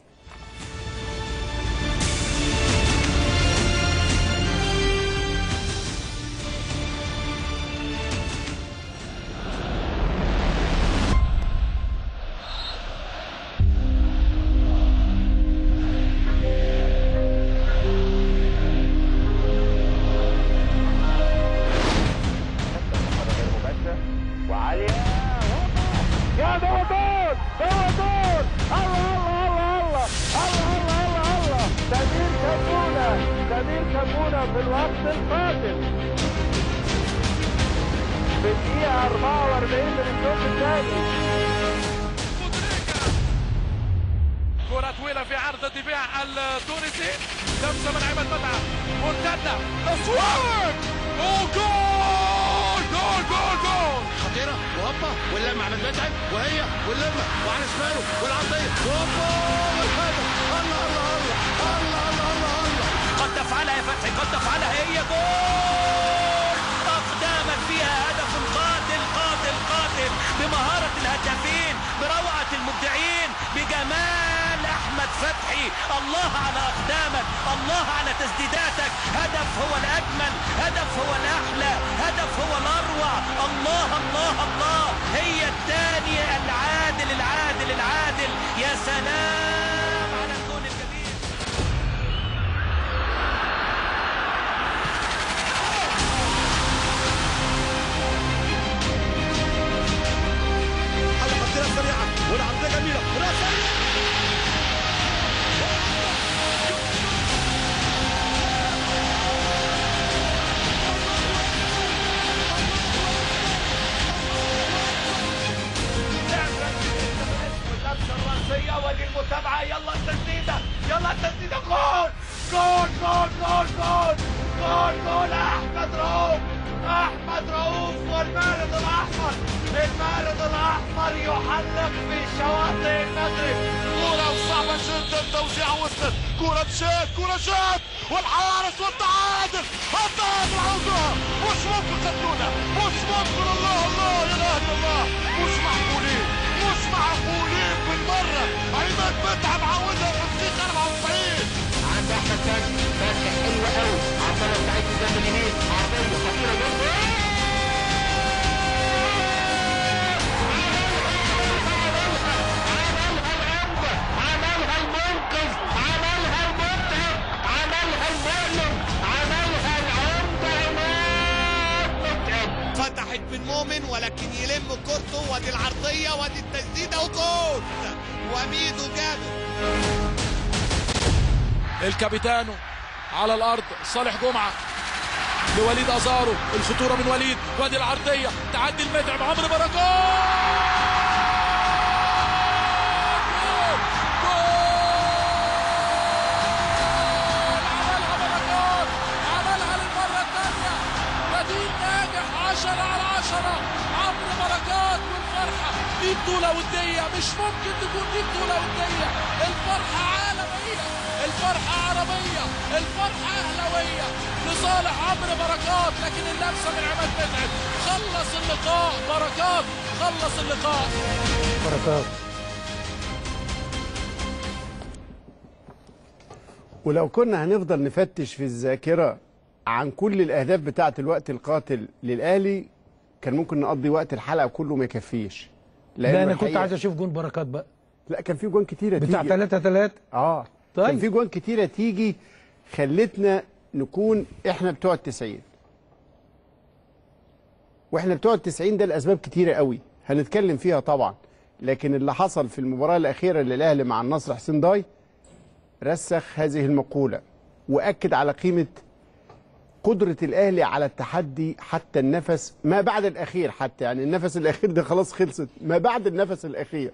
يا ده جول هو جول الله الله الله الله الله الله الله سمير كمونة سمير كمونة في الوقت القاتل في الدقيقة 44 من الشوط الثاني كرة طويلة في عرض الدفاع التونسي لمسة من عماد متعب مرتدة تصوير وجول جول جول جول خطيرة وهوبا واللمة عماد متعب وهي واللمة وعلى شماله والعرضية وهوبا والهدف الله الله الله الله الله الله الله قد تفعلها يا فتحي قد تفعلها هي جول أقدامك فيها هدف قاتل قاتل قاتل بمهارة الهدافين بروعة المبدعين بجمال أحمد فتحي الله على أقدامك الله على تسديداتك هدف هو الأجمل هدف هو الأحلى هدف هو الأروع الله الله الله هي الثانية العادل العادل العادل يا سلام على الجول الجميل الخطيرة سريعة والعرضية جميلة راسية اللمسه الراسيه ودي المتابعه يلا التسديده يلا التسديده جول جول جول جول جول جول جول احمد رؤوف احمد رؤوف والمارد الاحمر المارد الاحمر يحلق في شواطئ المغرب كورة وصعبة جدا توزيع وصلت كورة شات كورة شات والحارس والتعادل التعادل عودها مش ممكن خدونا مش ممكن الله الله يا اله الا الله مش معقولين مش معقولين بالمرة عماد متعب عودها في الدقيقة 94 عند احمد فتحي فتحي حلوة قوي عطلة سعيد جنب اليمين عرضية خطيرة جدا عملها المنقذ عملها المبدع عملها المؤمن عملها العمدة عماد يلم كورته وادي العرضيه وادي التسديده وجول وميدو جابر الكابيتانو على الارض صالح جمعه لوليد ازارو الخطوره من وليد وادي العرضيه تعدي المتعب عمرو بركات عملها بركات عملها للمره الثانيه بديل ناجح 10 على 10 عمرو بركات والفرحه دي بطوله وديه مش ممكن تكون دي بطوله وديه الفرحه عالميه الفرحه عربيه الفرحه اهلاويه لصالح عمرو بركات لكن اللمسه من عماد متعب خلص اللقاء بركات خلص اللقاء بركات ولو كنا هنفضل نفتش في الذاكرة عن كل الأهداف بتاعة الوقت القاتل للأهلي كان ممكن نقضي وقت الحلقة كله ما يكفيش لا انا كنت الحقيقة- عايز اشوف جون بركات بقى لا كان في جوان كتيرة بتاع تيجي 3 3 اه طيب. كان في جوان كتيرة تيجي خلتنا نكون احنا بتوع التسعين واحنا بتوع التسعين ده لأسباب كتيرة قوي هنتكلم فيها طبعا لكن اللي حصل في المباراة الأخيرة للأهلي مع النصر حسين داي رسخ هذه المقولة وأكد على قيمة قدرة الأهلي على التحدي حتى النفس ما بعد الأخير حتى يعني النفس الأخير ده خلاص خلصت ما بعد النفس الأخير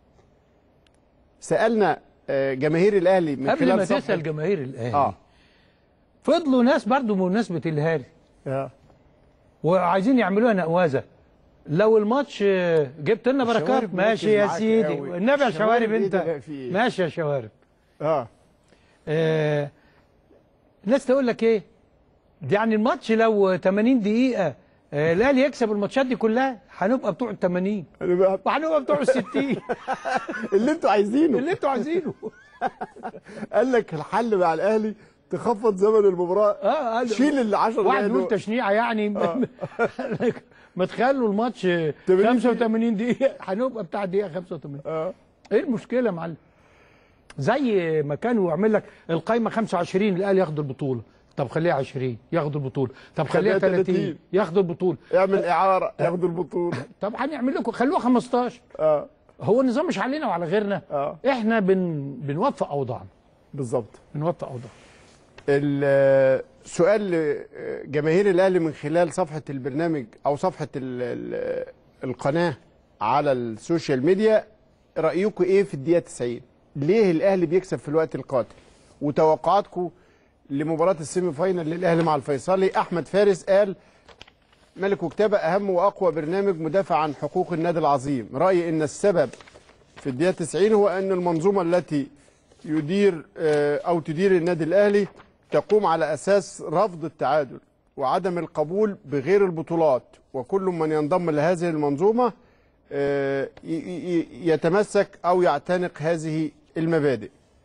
سألنا آه، جماهير الأهلي من قبل خلال ما صفحة- تسال جماهير الاهلي اه فضلوا ناس برضو بمناسبه الهاري اه وعايزين يعملوها نقوازه لو الماتش آه، جبت لنا بركات الشوارب ماشي يا مركز معاك سيدي قوي. النبي يا الشوارب شوارب إيه انت ده بقى في إيه؟ ماشي يا شوارب اه آه الناس تقول لك ايه دي يعني الماتش لو 80 دقيقه آه الاهلي يكسب الماتشات دي كلها هنبقى بتوع ال 80 وهنبقى بتوع ال 60 اللي انتوا عايزينه اللي انتوا عايزينه قال لك الحل مع الأهلي تخفض زمن المباراة اه قال- شيل ال 10 واحد دقايق يقول دول. تشنيعه يعني ما تخلوا الماتش 80 85 دقيقه هنبقى بتاع دقيقه 85 اه ايه المشكله يا معلم زي ما كانوا يعمل لك القايمه 25 الاهلي ياخد البطوله طب خليها 20 ياخدوا البطوله طب خليها خليها 30 30. ياخدوا البطوله اعمل إعارة ياخدوا البطولة طب هنعمل لكم خلوها 15 اه هو النظام مش علينا وعلى غيرنا اه احنا بن بنوفق اوضاعنا بالظبط بنوفق اوضاعنا السؤال لجماهير الاهلي من خلال صفحه البرنامج او صفحه ال ال القناه على السوشيال ميديا رايكم ايه في الدقيقه 90 ليه الاهلي بيكسب في الوقت القاتل وتوقعاتكم لمباراه السيمي فاينل للاهلي مع الفيصلي احمد فارس قال ملك وكتابه اهم واقوى برنامج مدافع عن حقوق النادي العظيم رايي ان السبب في الدقيقه 90 هو ان المنظومه التي يدير آه، او تدير النادي الاهلي تقوم على اساس رفض التعادل وعدم القبول بغير البطولات وكل من ينضم لهذه المنظومه آه، ي- ي- يتمسك او يعتنق هذه المبادئ.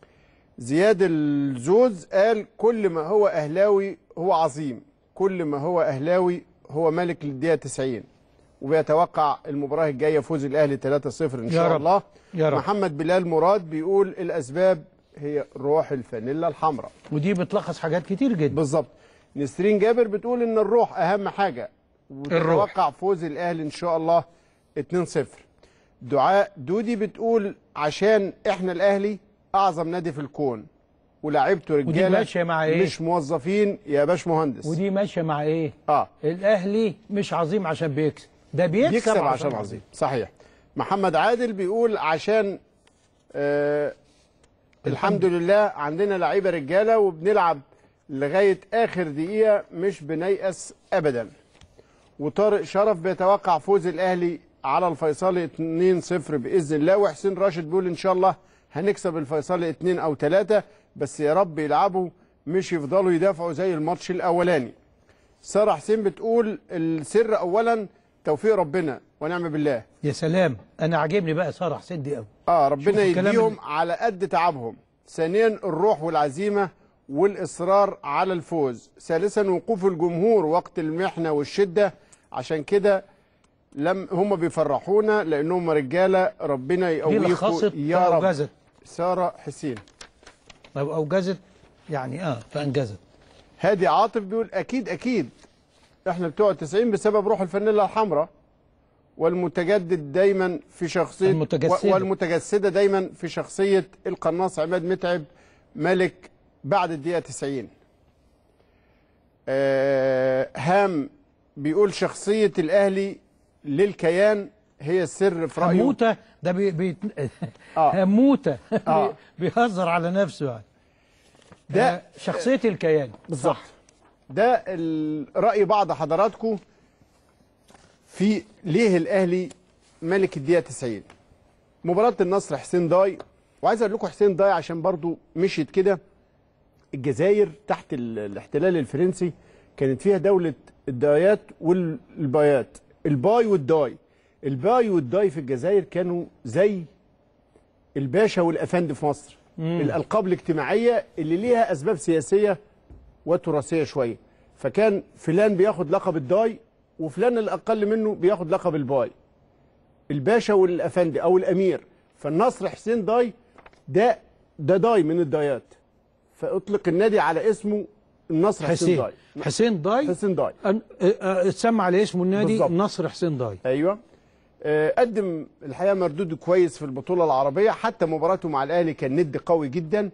زياد الزوز قال كل ما هو اهلاوي هو عظيم، كل ما هو اهلاوي هو ملك للدقيقه 90 وبيتوقع المباراه الجايه فوز الاهلي 3-0 ان يا شاء رب. الله. يا رب. محمد بلال مراد بيقول الاسباب هي روح الفانيلا الحمراء ودي بتلخص حاجات كتير جدا بالظبط نسرين جابر بتقول ان الروح اهم حاجه الروح. وتتوقع فوز الاهلي ان شاء الله 2-0 دعاء دودي بتقول عشان احنا الاهلي اعظم نادي في الكون ولاعيبته ودي رجاله ماشية مع إيه؟ مش موظفين يا باش مهندس ودي ماشيه مع ايه اه الاهلي مش عظيم عشان بيكسب ده بيكسب, بيكسب عشان عظيم صحيح محمد عادل بيقول عشان آه الحمد لله عندنا لعيبه رجاله وبنلعب لغايه اخر دقيقه مش بنيأس ابدا وطارق شرف بيتوقع فوز الاهلي على الفيصلي 2-0 باذن الله وحسين راشد بيقول ان شاء الله هنكسب الفيصلي 2 او 3 بس يا رب يلعبوا مش يفضلوا يدافعوا زي الماتش الاولاني ساره حسين بتقول السر اولا توفيق ربنا ونعم بالله يا سلام انا عاجبني بقى ساره حسين دي قوي اه شوف ربنا الكلام يديهم اللي- على قد تعبهم ثانيا الروح والعزيمه والاصرار على الفوز ثالثا وقوف الجمهور وقت المحنه والشده عشان كده لم هم بيفرحونا لانهم رجاله ربنا دي يقويكم لخصت يا رب فأوجزت ساره حسين أو أوجزت يعني اه فأنجزت هادي عاطف بيقول اكيد اكيد احنا بتوع 90 بسبب روح الفانيلا الحمراء والمتجدد دايما في شخصيه المتجسدة. والمتجسده دايما في شخصيه القناص عماد متعب ملك بعد الدقيقه 90 آه هام بيقول شخصيه الاهلي للكيان هي السر في رايه هموته ده بي بي آه. هموته آه. بيهزر على نفسه يعني ده آه، شخصيه الكيان بالظبط ده ال- رأي بعض حضراتكم في ليه الأهلي ملك الدقيقة 90 مباراة النصر حسين داي وعايز أقول لكم حسين داي عشان برضو مشيت كده الجزائر تحت ال- الاحتلال الفرنسي كانت فيها دولة الدايات والبايات الباي والداي الباي والداي في الجزائر كانوا زي الباشا والأفندي في مصر مم. الألقاب الاجتماعية اللي ليها أسباب سياسية وتراثيه شويه فكان فلان بياخد لقب الداي وفلان الاقل منه بياخد لقب الباي الباشا والافندي او الامير فالنصر حسين داي ده ده داي من الدايات فاطلق النادي على اسمه النصر حسين, حسين داي حسين داي حسين داي أن- آه، آه، اتسمى على اسمه النادي بالظبط. نصر حسين داي ايوه آه، قدم الحقيقه مردود كويس في البطوله العربيه حتى مباراته مع الاهلي كان ند قوي جدا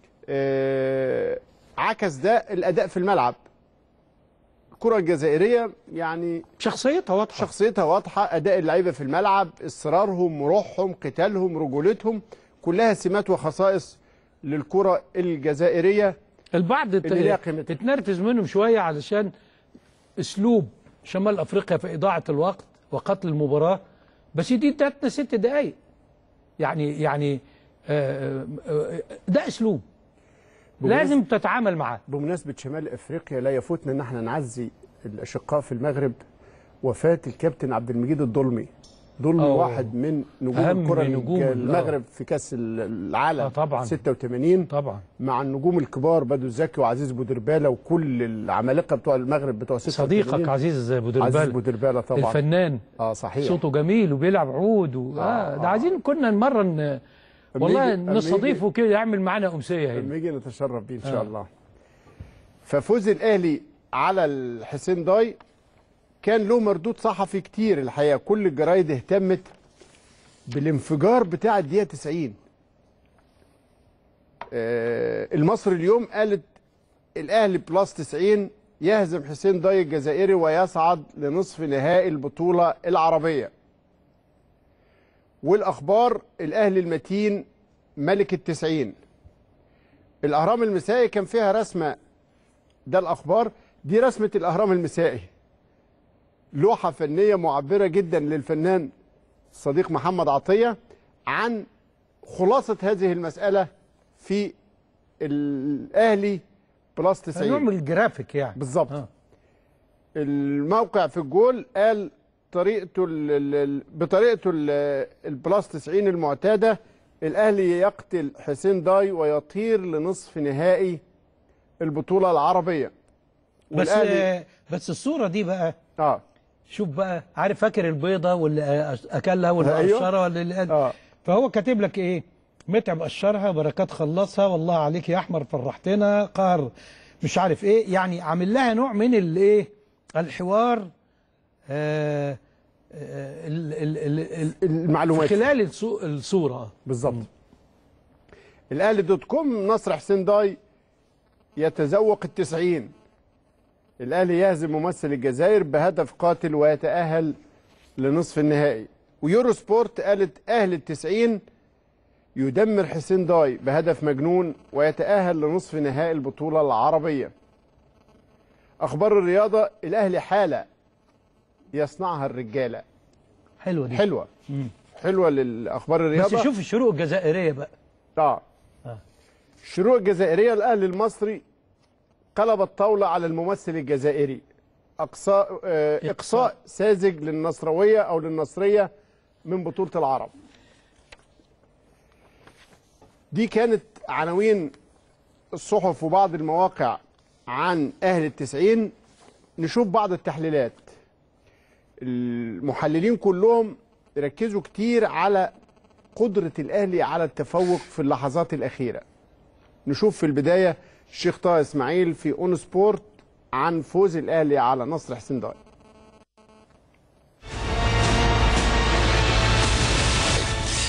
آه، عكس ده الاداء في الملعب الكره الجزائريه يعني شخصيتها واضحه شخصيتها واضحه اداء اللعيبه في الملعب اصرارهم روحهم قتالهم رجولتهم كلها سمات وخصائص للكره الجزائريه البعض ت- اللي ليها قيمتها. تتنرفز منهم شويه علشان اسلوب شمال افريقيا في اضاعه الوقت وقتل المباراه بس دي ادتنا ست دقائق يعني يعني آه، آه، ده اسلوب لازم تتعامل معاه بمناسبة شمال افريقيا لا يفوتنا ان احنا نعزي الاشقاء في المغرب وفاة الكابتن عبد المجيد الضلمي ضلمي أوه. واحد من نجوم أهم الكرة نجوم ال- المغرب في كاس العالم آه طبعا. 86 طبعا مع النجوم الكبار بدو زكي وعزيز بودربالة وكل العمالقة بتوع المغرب بتوع 86 صديقك عزيز عزيز بودربال بودربالة طبعا الفنان اه صحيح صوته جميل وبيلعب عود و... آه, آه، ده آه. عايزين كنا مرة ن... والله أما يجي- نستضيفه كده يعمل معانا أمسية هنا لما يجي نتشرف بيه ان شاء آه. الله ففوز الاهلي على الحسين داي كان له مردود صحفي كتير الحقيقه كل الجرايد اهتمت بالانفجار بتاع الدقيقه 90 آه المصري اليوم قالت الاهلي بلس 90 يهزم حسين داي الجزائري ويصعد لنصف نهائي البطوله العربيه والاخبار الاهلي المتين ملك التسعين الاهرام المسائي كان فيها رسمه ده الاخبار دي رسمه الاهرام المسائي لوحه فنيه معبره جدا للفنان الصديق محمد عطيه عن خلاصه هذه المساله في الاهلي بلس 90 نوع من الجرافيك يعني بالظبط آه. الموقع في الجول قال طريقته ال- ال- ال- بطريقته ال- البلاس 90 المعتاده الاهلي يقتل حسين داي ويطير لنصف نهائي البطوله العربيه بس والأهلي- بس الصورة دي بقى اه شوف بقى عارف فاكر البيضة واللي أكلها واللي أيوه. قشرها واللي اللي اه فهو كاتب لك إيه متعب قشرها بركات خلصها والله عليك يا أحمر فرحتنا قهر مش عارف إيه يعني عامل لها نوع من الإيه الحوار آه آه ال ال ال ال المعلومات في خلال الصو- الصورة بالظبط الاهلي دوت كوم نصر حسين داي يتذوق التسعين الاهلي يهزم ممثل الجزائر بهدف قاتل ويتاهل لنصف النهائي ويورو سبورت قالت اهل التسعين يدمر حسين داي بهدف مجنون ويتاهل لنصف نهائي البطوله العربيه اخبار الرياضه الاهلي حاله يصنعها الرجاله حلوة دي حلوه مم. حلوه للاخبار بس الرياضه شوف الشروق الجزائرية بقى اه آه. الشروق الجزائريه الاهلي المصري قلب الطاوله على الممثل الجزائري اقصاء آه اقصاء ساذج للنصرويه او للنصريه من بطوله العرب دي كانت عناوين الصحف وبعض المواقع عن اهل التسعين نشوف بعض التحليلات المحللين كلهم ركزوا كتير على قدرة الأهلي على التفوق في اللحظات الأخيرة نشوف في البداية الشيخ طه إسماعيل في أون سبورت عن فوز الأهلي على نصر حسين داي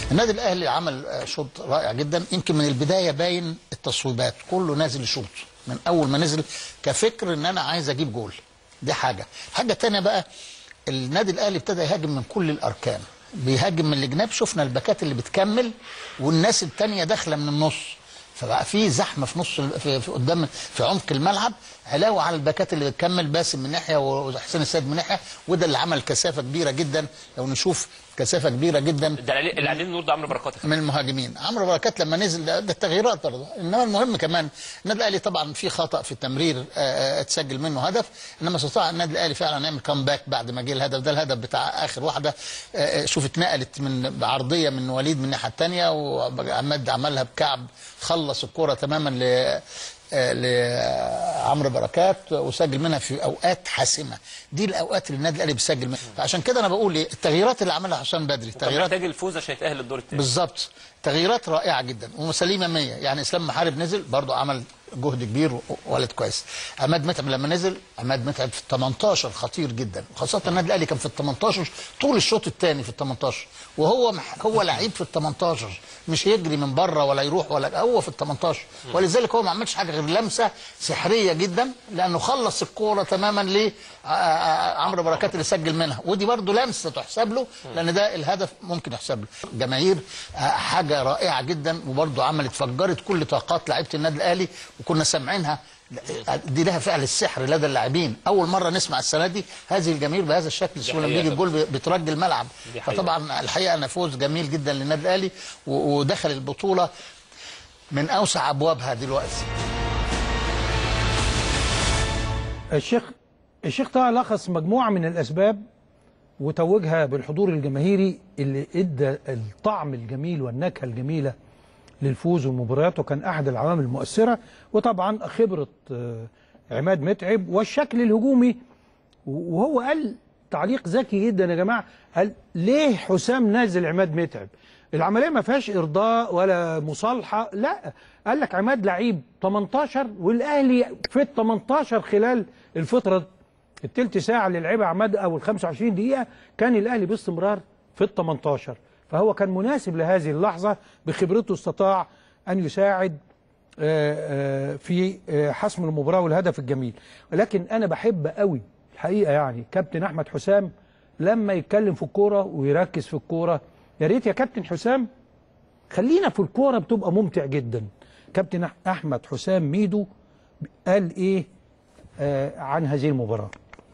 النادي الاهلي عمل آه، شوط رائع جدا يمكن من البدايه باين التصويبات كله نازل يشوط من اول ما نزل كفكر ان انا عايز اجيب جول دي حاجه الحاجه الثانيه بقى النادي الاهلي ابتدى يهاجم من كل الاركان بيهاجم من الجناب شفنا الباكات اللي بتكمل والناس التانية داخله من النص فبقى في زحمه في نص ال- في, في قدام في عمق الملعب علاوه على الباكات اللي بتكمل باسم من ناحيه وحسين السيد من ناحيه وده اللي عمل كثافه كبيره جدا لو نشوف كثافه كبيره جدا ده اللي عليه النور ده عمرو بركات من المهاجمين عمرو بركات لما نزل ده, ده التغييرات برضه انما المهم كمان النادي الاهلي طبعا في خطا في التمرير آه، آه، اتسجل منه هدف انما استطاع النادي الاهلي فعلا يعمل كامباك بعد ما جه الهدف ده الهدف بتاع اخر واحده آه، آه، شوف اتنقلت من بعرضيه من وليد من الناحيه الثانيه وعماد عملها بكعب خلص الكره تماما ل آه، لعمرو بركات وسجل منها في اوقات حاسمه دي الاوقات اللي النادي الاهلي بيسجل منها فعشان كده انا بقول إيه، التغييرات اللي عملها حسام بدري كان تغييرات محتاج الفوز عشان يتاهل للدور الثاني بالظبط تغييرات رائعه جدا وسليمه 100 يعني اسلام محارب نزل برضه عمل جهد كبير و- ولد كويس عماد متعب لما نزل عماد متعب في ال 18 خطير جدا وخاصه النادي الاهلي كان في ال 18 طول الشوط الثاني في ال 18 وهو مح- هو لعيب في ال 18 مش يجري من بره ولا يروح ولا هو في ال 18 ولذلك هو ما عملش حاجه غير لمسه سحريه جدا لانه خلص الكوره تماما ل ع- ع- عمرو بركات اللي سجل منها ودي برضه لمسه تحسب له لان ده الهدف ممكن يحسب له جماهير آه، حاجه رائعه جدا وبرضه عملت فجرت كل طاقات لعيبه النادي الاهلي وكنا سامعينها دي لها فعل السحر لدى اللاعبين اول مره نسمع السنه دي هذه الجماهير بهذا الشكل دي لما حقيقة بيجي الجول بترجي الملعب دي حقيقة. فطبعا الحقيقه انا فوز جميل جدا للنادي الاهلي و- ودخل البطوله من اوسع ابوابها دلوقتي الشيخ الشيخ طه لخص مجموعة من الأسباب وتوجها بالحضور الجماهيري اللي ادى الطعم الجميل والنكهة الجميلة للفوز والمباريات وكان أحد العوامل المؤثرة وطبعا خبرة آه، عماد متعب والشكل الهجومي وهو قال تعليق ذكي جدا يا جماعة قال ليه حسام نازل عماد متعب العملية ما فيهاش إرضاء ولا مصالحة لا قال لك عماد لعيب 18 والأهلي في ال 18 خلال الفترة التلت ساعة اللي لعبها عماد أو ال 25 دقيقة كان الأهلي باستمرار في ال 18 فهو كان مناسب لهذه اللحظة بخبرته استطاع أن يساعد آه، آه، في آه، حسم المباراة والهدف الجميل ولكن أنا بحب قوي الحقيقة يعني كابتن أحمد حسام لما يتكلم في الكورة ويركز في الكورة يا ريت يا كابتن حسام خلينا في الكورة بتبقى ممتع جدا كابتن أح- أحمد حسام ميدو قال إيه آه عن هذه المباراة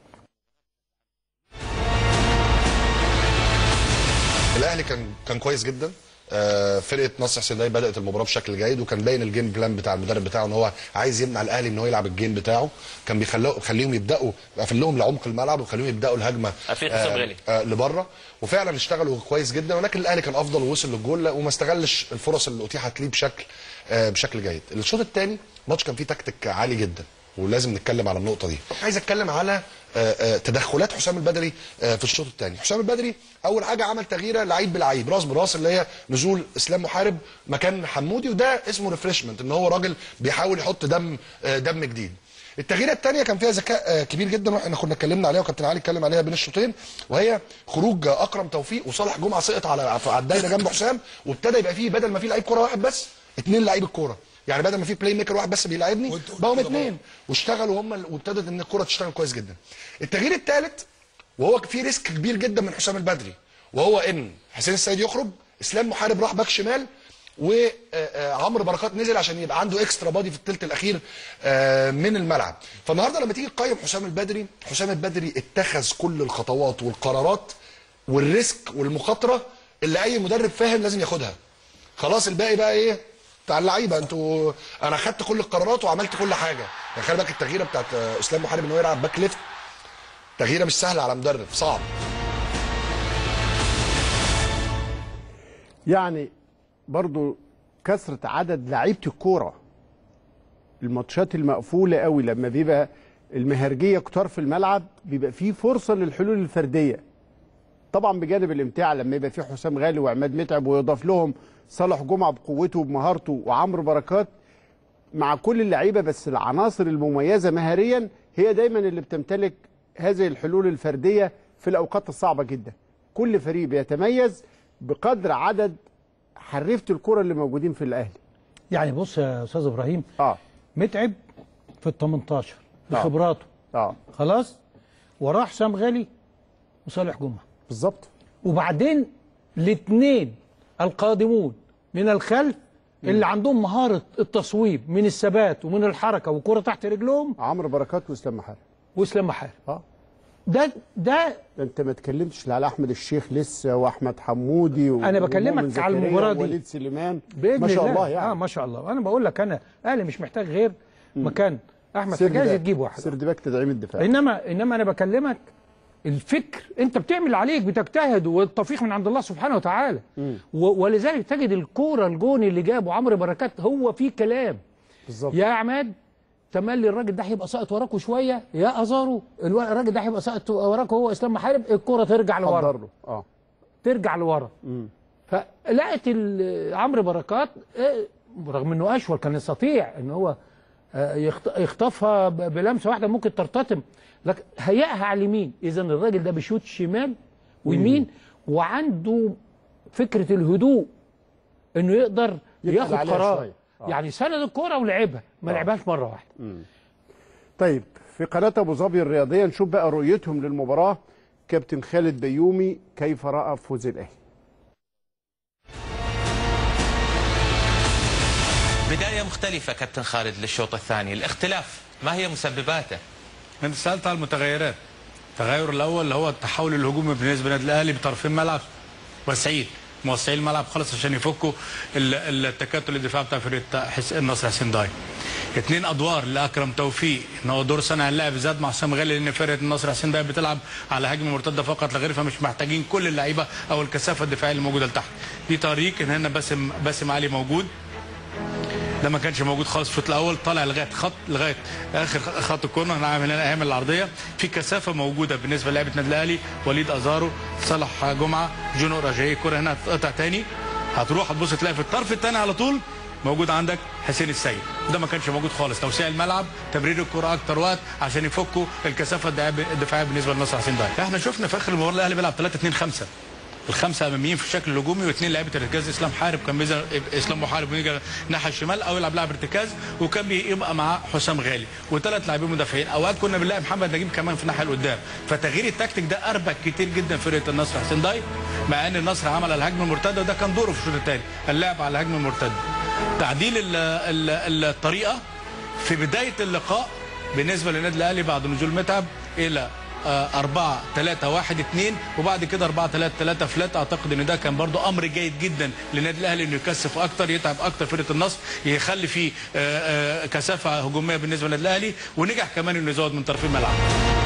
الاهلي كان كان كويس جدا آه، فرقه نصر حسين بدات المباراه بشكل جيد وكان باين الجيم بلان بتاع المدرب بتاعه ان هو عايز يمنع الاهلي ان هو يلعب الجيم بتاعه كان بيخليه خليهم يبداوا قافل لهم لعمق الملعب وخليهم يبداوا الهجمه قافل حسام غالي. آه لبره وفعلا اشتغلوا كويس جدا ولكن الاهلي كان افضل ووصل للجول وما استغلش الفرص اللي اتيحت ليه بشكل آه بشكل جيد الشوط الثاني الماتش كان فيه تكتيك عالي جدا ولازم نتكلم على النقطه دي عايز اتكلم على آه، آه، تدخلات حسام البدري آه، في الشوط الثاني حسام البدري اول حاجه عمل تغييره لعيب بلعيب راس براس اللي هي نزول اسلام محارب مكان حمودي وده اسمه ريفريشمنت ان هو راجل بيحاول يحط دم آه، دم جديد التغييره الثانيه كان فيها ذكاء آه، كبير جدا واحنا كنا اتكلمنا عليها وكابتن علي اتكلم عليها بين الشوطين وهي خروج آه، اكرم توفيق وصالح جمعه سقط على على الدايره جنب حسام وابتدى يبقى فيه بدل ما فيه لعيب كوره واحد بس اثنين لعيب الكوره يعني بدل ما في بلاي ميكر واحد بس بيلعبني بقوا اثنين واشتغلوا هم وابتدت ان الكره تشتغل كويس جدا التغيير الثالث وهو في ريسك كبير جدا من حسام البدري وهو ان حسين السيد يخرج اسلام محارب راح باك شمال وعمرو بركات نزل عشان يبقى عنده اكسترا بادي في الثلث الاخير آه، من الملعب فالنهارده لما تيجي تقيم حسام البدري حسام البدري اتخذ كل الخطوات والقرارات والريسك والمخاطره اللي اي مدرب فاهم لازم ياخدها خلاص الباقي بقى ايه بتاع اللعيبه انتوا انا خدت كل القرارات وعملت كل حاجه يعني خلي بالك التغييره بتاعت آه، اسلام محارب ان هو يلعب باك ليفت تغييره مش سهله على مدرب صعب يعني برضو كثرة عدد لعيبة الكورة الماتشات المقفولة قوي لما بيبقى المهرجية كتار في الملعب بيبقى فيه فرصة للحلول الفردية طبعا بجانب الامتاع لما يبقى فيه حسام غالي وعماد متعب ويضاف لهم صالح جمعة بقوته وبمهارته وعمرو بركات مع كل اللعيبة بس العناصر المميزة مهاريا هي دايما اللي بتمتلك هذه الحلول الفردية في الأوقات الصعبة جدا كل فريق بيتميز بقدر عدد حرفت الكره اللي موجودين في الاهلي يعني بص يا استاذ ابراهيم اه متعب في ال 18 آه. بخبراته اه خلاص وراه حسام غالي وصالح جمعه بالظبط وبعدين الاثنين القادمون من الخلف اللي عندهم مهاره التصويب من الثبات ومن الحركه والكره تحت رجلهم عمرو بركات واسلام محارب واسلام محارب اه ده ده ده انت ما اتكلمتش لا على احمد الشيخ لسه واحمد حمودي و- أنا بكلمك ومؤمن على زكريا المباراة دي. ووليد سليمان باذن ما شاء الله, الله يعني اه ما شاء الله انا بقول لك انا اهلي مش محتاج غير مكان احمد سيرد حجازي باك. تجيب واحد سيرد باك تدعيم الدفاع انما انما انا بكلمك الفكر انت بتعمل عليك بتجتهد والتوفيق من عند الله سبحانه وتعالى و- ولذلك تجد الكوره الجون اللي جابه عمرو بركات هو فيه كلام بالظبط يا عماد تملي الراجل ده هيبقى ساقط وراكوا شويه يا ازارو الو- الراجل ده هيبقى ساقط وراكوا هو اسلام محارب الكوره ترجع لورا حضر له اه ترجع لورا مم. فلقت ال- عمرو بركات إيه، رغم انه اشول كان يستطيع ان هو آه، يخط- يخطفها ب- بلمسه واحده ممكن ترتطم لكن هيئها على اليمين اذا الراجل ده بيشوط شمال ويمين وعنده فكره الهدوء انه يقدر يدخل ياخد عليها قرار شوية. آه. يعني سند الكوره ولعبها ما لعبهاش مره واحده طيب في قناه ابو ظبي الرياضيه نشوف بقى رؤيتهم للمباراه كابتن خالد بيومي كيف راى فوز الاهلي بداية مختلفة كابتن خالد للشوط الثاني الاختلاف ما هي مسبباته انت سالت على المتغيرات التغير الاول اللي هو التحول الهجومي بالنسبه للنادي الاهلي بطرفين ملعب وسعيد موسعين الملعب خالص عشان يفكوا ال- التكتل الدفاع بتاع فرقه حس- النصر حسين داي اثنين ادوار لاكرم توفيق ان هو دور صانع اللعب زاد مع حسام غالي لان فرقه النصر حسين داي بتلعب على هجمه مرتده فقط لا غير فمش محتاجين كل اللعيبه او الكثافه الدفاعيه اللي موجوده لتحت دي طريق ان هنا باسم باسم علي موجود ده ما كانش موجود خالص في الشوط الاول طالع لغايه خط لغايه اخر خط الكورنر هنعمل هنا هيعمل العرضيه في كثافه موجوده بالنسبه للاعيبه النادي الاهلي وليد ازارو صالح جمعه جونو راجاي الكوره هنا هتقطع تاني هتروح هتبص تلاقي في الطرف الثاني على طول موجود عندك حسين السيد ده ما كانش موجود خالص توسيع الملعب تمرير الكره اكتر وقت عشان يفكوا الكثافه الدفاعية- الدفاعيه بالنسبه للنصر حسين داي احنا شفنا في اخر المباراه الاهلي بيلعب 3 2 5 الخمسه اماميين في الشكل الهجومي واثنين لعيبه ارتكاز اسلام حارب كان بيظهر اسلام محارب ويجي ناحيه الشمال او يلعب لاعب ارتكاز وكان بيبقى معاه حسام غالي وثلاث لاعبين مدافعين اوقات كنا بنلاقي محمد نجيب كمان في الناحيه اللي قدام فتغيير التكتيك ده اربك كتير جدا فرقه النصر حسين داي مع ان النصر عمل الهجمه المرتده وده كان دوره في الشوط الثاني اللعب على الهجمه المرتده تعديل ال ال الطريقه في بدايه اللقاء بالنسبه للنادي الاهلي بعد نزول متعب الى 4 3 1 2 وبعد كده 4 3 3 فلات اعتقد ان ده كان برضو امر جيد جدا للنادي الاهلي انه يكثف اكتر يتعب اكتر فرقه النصر يخلي فيه آه، آه، كثافه هجوميه بالنسبه للنادي الاهلي ونجح كمان انه يزود من طرفين الملعب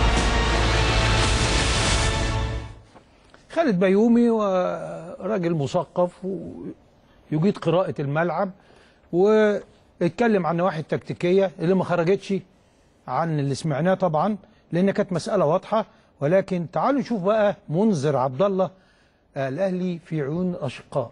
خالد بيومي وراجل مثقف ويجيد قراءة الملعب واتكلم عن النواحي التكتيكية اللي ما خرجتش عن اللي سمعناه طبعا لأن كانت مسألة واضحة ولكن تعالوا نشوف بقى منذر عبد الله آه، الأهلي في عيون الأشقاء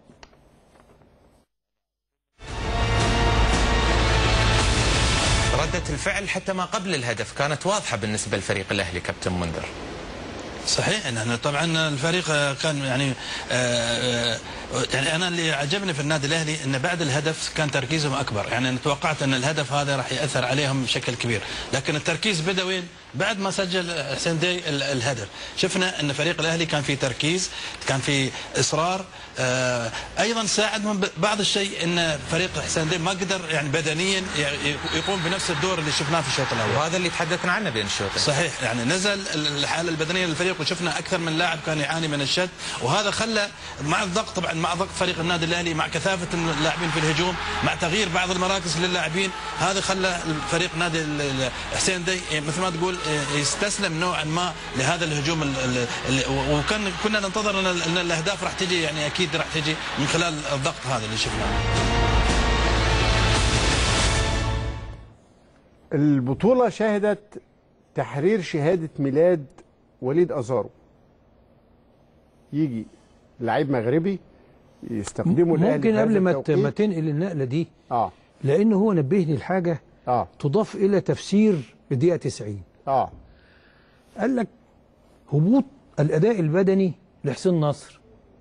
ردة الفعل حتى ما قبل الهدف كانت واضحة بالنسبة لفريق الأهلي كابتن منذر صحيح ان طبعا الفريق آه، كان يعني آه، آه، يعني انا اللي عجبني في النادي الاهلي ان بعد الهدف كان تركيزهم اكبر يعني انا توقعت ان الهدف هذا راح ياثر عليهم بشكل كبير لكن التركيز بدا وين بعد ما سجل حسين دي ال- الهدف شفنا ان فريق الاهلي كان في تركيز كان في اصرار آه، ايضا ساعدهم ب- بعض الشيء ان فريق حسين دي ما قدر يعني بدنيا ي- يقوم بنفس الدور اللي شفناه في الشوط الاول وهذا اللي تحدثنا عنه بين الشوطين صحيح يعني نزل الحاله البدنيه للفريق وشفنا اكثر من لاعب كان يعاني من الشد وهذا خلى مع الضغط طبعا مع ضغط فريق النادي الاهلي مع كثافه اللاعبين في الهجوم مع تغيير بعض المراكز للاعبين هذا خلى فريق نادي ال- ال- حسين دي مثل ما تقول يستسلم نوعا ما لهذا الهجوم ال- ال- ال- وكان كنا ننتظر ان ال- ان الاهداف راح تجي يعني اكيد راح تجي من خلال الضغط هذا اللي شفناه البطولة شهدت تحرير شهادة ميلاد وليد أزارو يجي لعيب مغربي يستخدمه الأهلي في ممكن هذا قبل ما ت- التوقيت. ما تنقل النقلة دي اه لأن هو نبهني لحاجة اه تضاف إلى تفسير الدقيقة 90 اه قال لك هبوط الاداء البدني لحسين نصر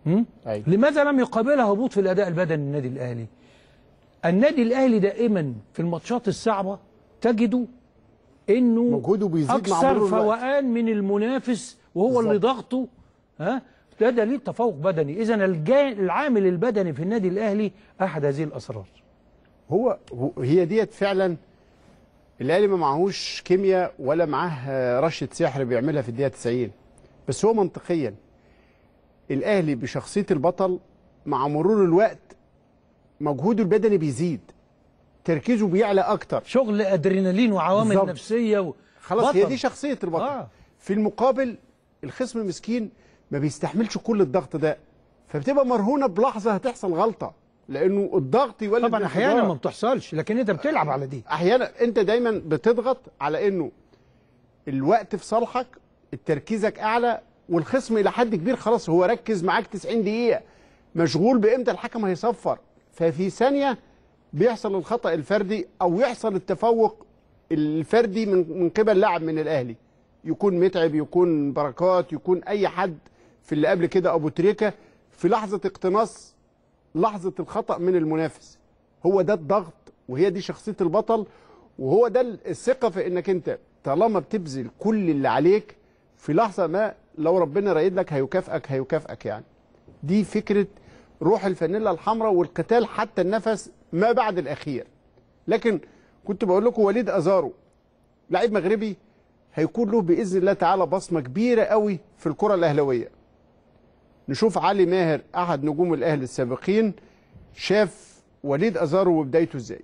هم؟ لماذا لم يقابلها هبوط في الاداء البدني النادي الاهلي النادي الاهلي دائما في الماتشات الصعبه تجده انه مجهوده بيزيد مع اكثر مرور الوقت. فوقان من المنافس وهو اللي ضغطه ها ده دليل تفوق بدني اذا الجا- العامل البدني في النادي الاهلي احد هذه الاسرار هو هو- هي ديت فعلا الاهلي ما معهوش كيمياء ولا معاه آه، رشه سحر بيعملها في الدقيقه 90 بس هو منطقيا الاهلي بشخصيه البطل مع مرور الوقت مجهوده البدني بيزيد تركيزه بيعلى اكتر شغل ادرينالين وعوامل بالظبط. نفسيه و... خلاص هي بطل. دي شخصيه البطل آه. آه. في المقابل الخصم المسكين ما بيستحملش كل الضغط ده فبتبقى مرهونه بلحظه هتحصل غلطه لانه الضغط يولد طبعا احيانا الانفجار. ما بتحصلش لكن انت بتلعب على دي احيانا انت دايما بتضغط على انه الوقت في صالحك تركيزك اعلى والخصم الى حد كبير خلاص هو ركز معاك 90 دقيقه مشغول بامتى الحكم هيصفر ففي ثانيه بيحصل الخطا الفردي او يحصل التفوق الفردي من من قبل لاعب من الاهلي يكون متعب يكون بركات يكون اي حد في اللي قبل كده ابو تريكه في لحظه اقتناص لحظه الخطا من المنافس هو ده الضغط وهي دي شخصيه البطل وهو ده الثقه في انك انت طالما بتبذل كل اللي عليك في لحظه ما لو ربنا رايد لك هيكافئك هيكافئك يعني دي فكره روح الفانيلا الحمراء والقتال حتى النفس ما بعد الاخير لكن كنت بقول لكم وليد ازارو لعيب مغربي هيكون له باذن الله تعالى بصمه كبيره قوي في الكره الاهلاويه نشوف علي ماهر احد نجوم الاهلي السابقين شاف وليد ازارو وبدايته ازاي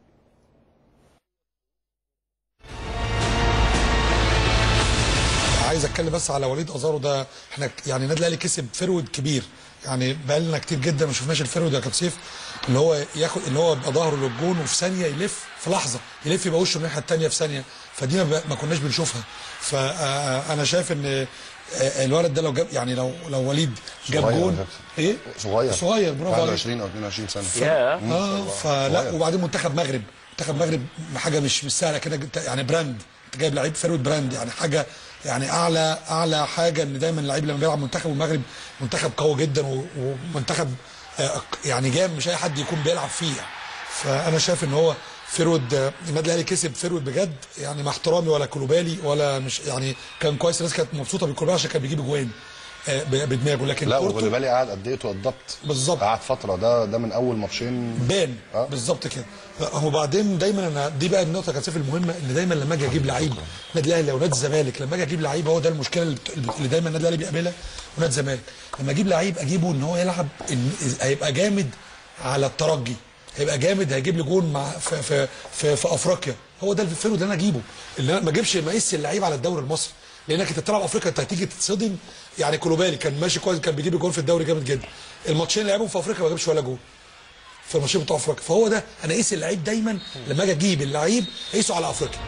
عايز اتكلم بس على وليد ازارو ده احنا يعني النادي الاهلي كسب فرود كبير يعني بقى لنا كتير جدا ما شفناش الفرود يا كابتن سيف اللي هو ياخد اللي هو يبقى ظهره للجون وفي ثانيه يلف في لحظه يلف يبقى وشه الناحيه الثانيه في ثانيه فدي ما, ب- ما كناش بنشوفها فانا شايف ان آه، الولد ده لو جاب يعني لو لو وليد جاب صغير جون يا كابتن. ايه صغير صغير برافو عليك 21 او 22 سنه اه فلا وبعدين منتخب مغرب منتخب مغرب حاجه مش مش سهله كده جبت- يعني براند انت جايب لعيب فرود براند يعني حاجه يعني اعلى اعلى حاجه ان دايما اللعيب لما بيلعب منتخب المغرب منتخب قوي جدا و- ومنتخب آه، يعني جام مش اي حد يكون بيلعب فيه يعني. فانا شايف ان هو فرود آه، النادي الاهلي كسب فرود بجد يعني مع احترامي ولا كولوبالي ولا مش يعني كان كويس الناس كانت مبسوطه بالكولوبالي عشان كان بيجيب اجوان آه، ب- بدماغه لكن لا كورته- وغلبالي قعد قد ايه اتضبط بالظبط قعد فتره ده ده من اول ماتشين بان بالظبط كده وبعدين دايما انا دي بقى النقطه كانت المهمه ان دايما لما اجي اجيب لعيب نادي الاهلي او نادي الزمالك لما اجي اجيب لعيب هو ده المشكله اللي اللي دايما النادي الاهلي بيقابلها ونادي الزمالك لما اجيب لعيب اجيبه ان هو يلعب إن هيبقى جامد على الترجي هيبقى جامد هيجيب لي جون مع في في في, في افريقيا هو ده الفيرو اللي انا اجيبه اللي انا ما اجيبش ما اقيسش اللعيب على الدوري المصري لانك انت بتلعب افريقيا انت هتيجي تتصدم يعني كولوبالي كان ماشي كويس كان بيجيب جون في الدوري جامد جدا الماتشين اللي لعبهم في افريقيا ما جابش ولا جون في الماتشين بتوع افريقيا فهو ده انا اقيس اللعيب دايما لما اجي اجيب اللعيب اقيسه على افريقيا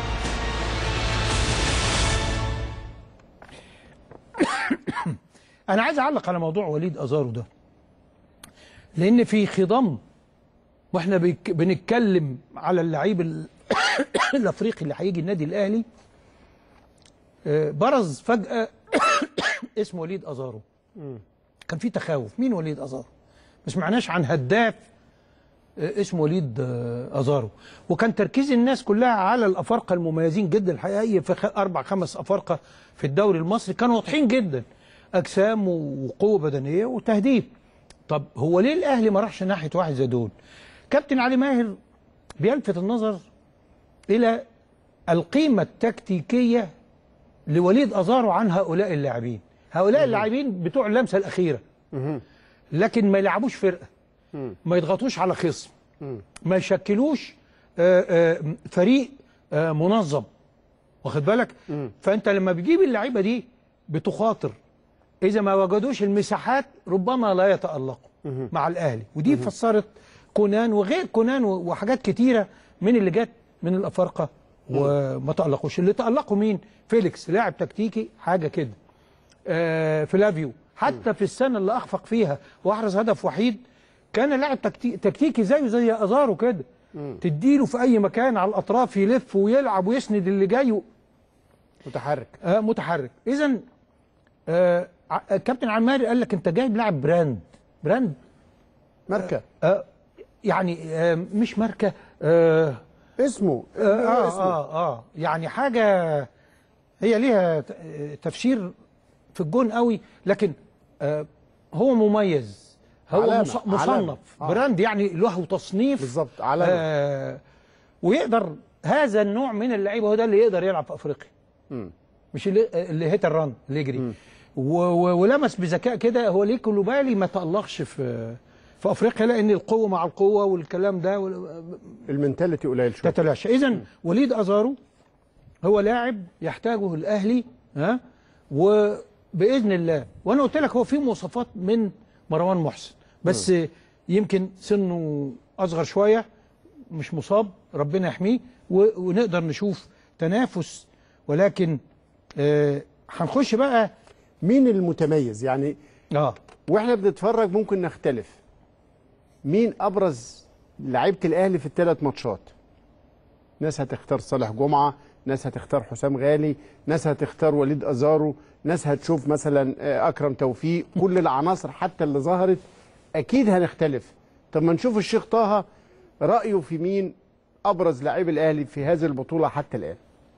انا عايز اعلق على موضوع وليد ازارو ده لان في خضم واحنا بيك- بنتكلم على اللعيب ال- الافريقي اللي هيجي النادي الاهلي آه، برز فجاه اسم وليد ازارو كان في تخوف مين وليد ازارو ما سمعناش عن هداف آه، اسمه وليد آه، ازارو وكان تركيز الناس كلها على الافارقه المميزين جدا الحقيقه في خ- اربع خمس افارقه في الدوري المصري كانوا واضحين جدا اجسام وقوه بدنيه وتهديف طب هو ليه الاهلي ما راحش ناحيه واحد زي دول كابتن علي ماهر بيلفت النظر الى القيمه التكتيكيه لوليد ازارو عن هؤلاء اللاعبين هؤلاء اللاعبين بتوع اللمسه الاخيره لكن ما يلعبوش فرقه ما يضغطوش على خصم ما يشكلوش آه، آه، فريق آه، منظم واخد بالك فانت لما بتجيب اللعيبه دي بتخاطر اذا ما وجدوش المساحات ربما لا يتالقوا مع الاهلي ودي فسرت كونان وغير كونان و- وحاجات كتيره من اللي جت من الافارقه وما تالقوش اللي تالقوا مين فيليكس لاعب تكتيكي حاجه كده آه فلافيو حتى في السنه اللي اخفق فيها واحرز هدف وحيد كان لاعب تكتي- تكتيكي زيه زي ازارو كده تديله في اي مكان على الاطراف يلف ويلعب ويسند اللي جاي متحرك آه متحرك اذا آه ع- كابتن عمار قال لك انت جايب لاعب براند براند ماركه آه يعني آه مش ماركه آه اسمه آه, آه, اسمه. اه اه يعني حاجه هي ليها ت- آه، تفسير في الجون قوي لكن آه هو مميز هو علامة، مص- علامة. مصنف آه. براند يعني له تصنيف بالظبط علامة. آه ويقدر هذا النوع من اللعيبه هو ده اللي يقدر يلعب في افريقيا مم. مش اللي, اللي هيت الرن اللي يجري و- و- ولمس بذكاء كده هو ليه كلوبالي ما تألقش في في افريقيا لان القوه مع القوه والكلام ده وال- المنتاليتي قليل شويه تتلاشى اذا وليد ازارو هو لاعب يحتاجه الاهلي ها وباذن الله وانا قلت لك هو فيه مواصفات من مروان محسن بس يمكن سنه اصغر شويه مش مصاب ربنا يحميه و- ونقدر نشوف تنافس ولكن آه، هنخش بقى مين المتميز يعني اه واحنا بنتفرج ممكن نختلف مين ابرز لعيبه الاهلي في الثلاث ماتشات ناس هتختار صالح جمعه ناس هتختار حسام غالي ناس هتختار وليد ازارو ناس هتشوف مثلا آه، اكرم توفيق كل العناصر حتى اللي ظهرت اكيد هنختلف طب ما نشوف الشيخ طه رايه في مين ابرز لاعبي الاهلي في هذه البطوله حتى الان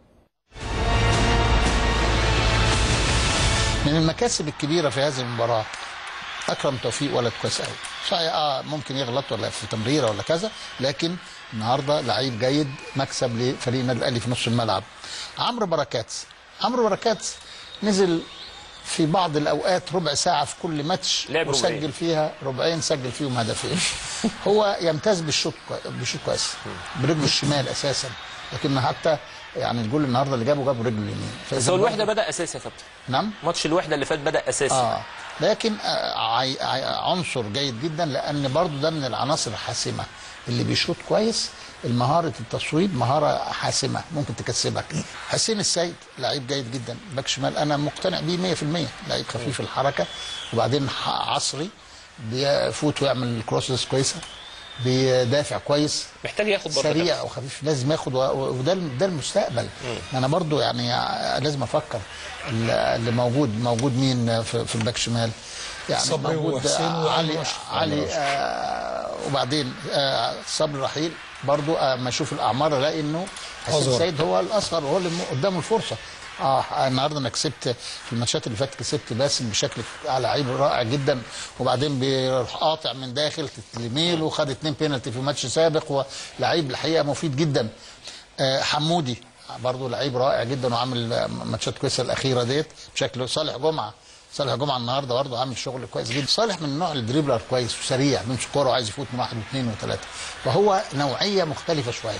من المكاسب الكبيره في هذه المباراه اكرم توفيق ولد كويس قوي صحيح اه ممكن يغلط ولا في تمريره ولا كذا لكن النهارده لعيب جيد مكسب لفريق النادي الاهلي في نص الملعب عمرو بركات عمرو بركات نزل في بعض الاوقات ربع ساعه في كل ماتش لعب ربعين. وسجل فيها ربعين سجل فيهم هدفين هو يمتاز بالشوط كوي- بالشوط كويس برجله الشمال اساسا لكن حتى يعني الجول النهارده اللي جابه جابه برجله اليمين بس فإذا هو الوحده برضه- بدا اساسي يا كابتن نعم ماتش الوحده اللي فات بدا اساسي اه لكن آه، عي... عي... عنصر جيد جدا لان برضو ده من العناصر الحاسمه اللي بيشوط كويس المهارة التصويب مهارة حاسمة ممكن تكسبك حسين السيد لعيب جيد جدا باك شمال أنا مقتنع بيه 100% لعيب خفيف الحركة وبعدين ح- عصري بيفوت ويعمل كروسز كويسة بيدافع كويس محتاج ياخد برضه سريع كابتن. وخفيف لازم ياخد و- و- وده ده المستقبل انا برضو يعني لازم افكر اللي موجود موجود مين في, في الباك شمال يعني صبري موجود وحسين آه، وعلي علي أشرف. علي آه وبعدين آه صبري رحيل برضو آه ما اشوف الاعمار الاقي انه حسين أصغر. السيد هو الاصغر وهو اللي م- قدامه الفرصه اه النهارده انا كسبت في الماتشات اللي فاتت كسبت باسم بشكل لعيب رائع جدا وبعدين بيروح قاطع من داخل تتلميل وخد اتنين بينالتي في ماتش سابق ولعيب الحقيقه مفيد جدا آه حمودي برضه لعيب رائع جدا وعامل آه، ماتشات كويسه الاخيره ديت بشكل صالح جمعه صالح جمعه النهارده برضه عامل شغل كويس جدا صالح من النوع الدريبلر كويس وسريع بيمسك كوره وعايز يفوت من واحد واثنين وثلاثه فهو نوعيه مختلفه شويه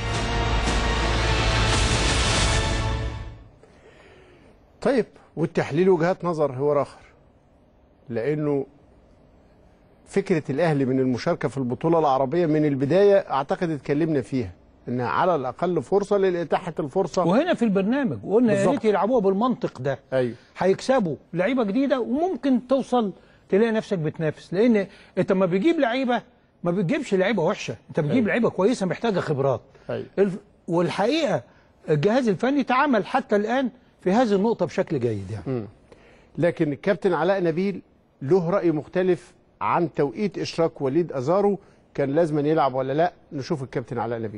طيب والتحليل وجهات نظر هو اخر لانه فكره الاهلي من المشاركه في البطوله العربيه من البدايه اعتقد اتكلمنا فيها انها على الاقل فرصه لاتاحه الفرصه وهنا في البرنامج قلنا يا بالظبط. ريت يلعبوها بالمنطق ده ايوه هيكسبوا لعيبه جديده وممكن توصل تلاقي نفسك بتنافس لان انت ما بتجيب لعيبه ما بتجيبش لعيبه وحشه انت بتجيب أيوة. لعيبه كويسه محتاجه خبرات أيوة. الف... والحقيقه الجهاز الفني تعامل حتى الان في هذه النقطه بشكل جيد يعني مم. لكن الكابتن علاء نبيل له راي مختلف عن توقيت اشراك وليد ازارو كان لازم يلعب ولا لا نشوف الكابتن علاء نبيل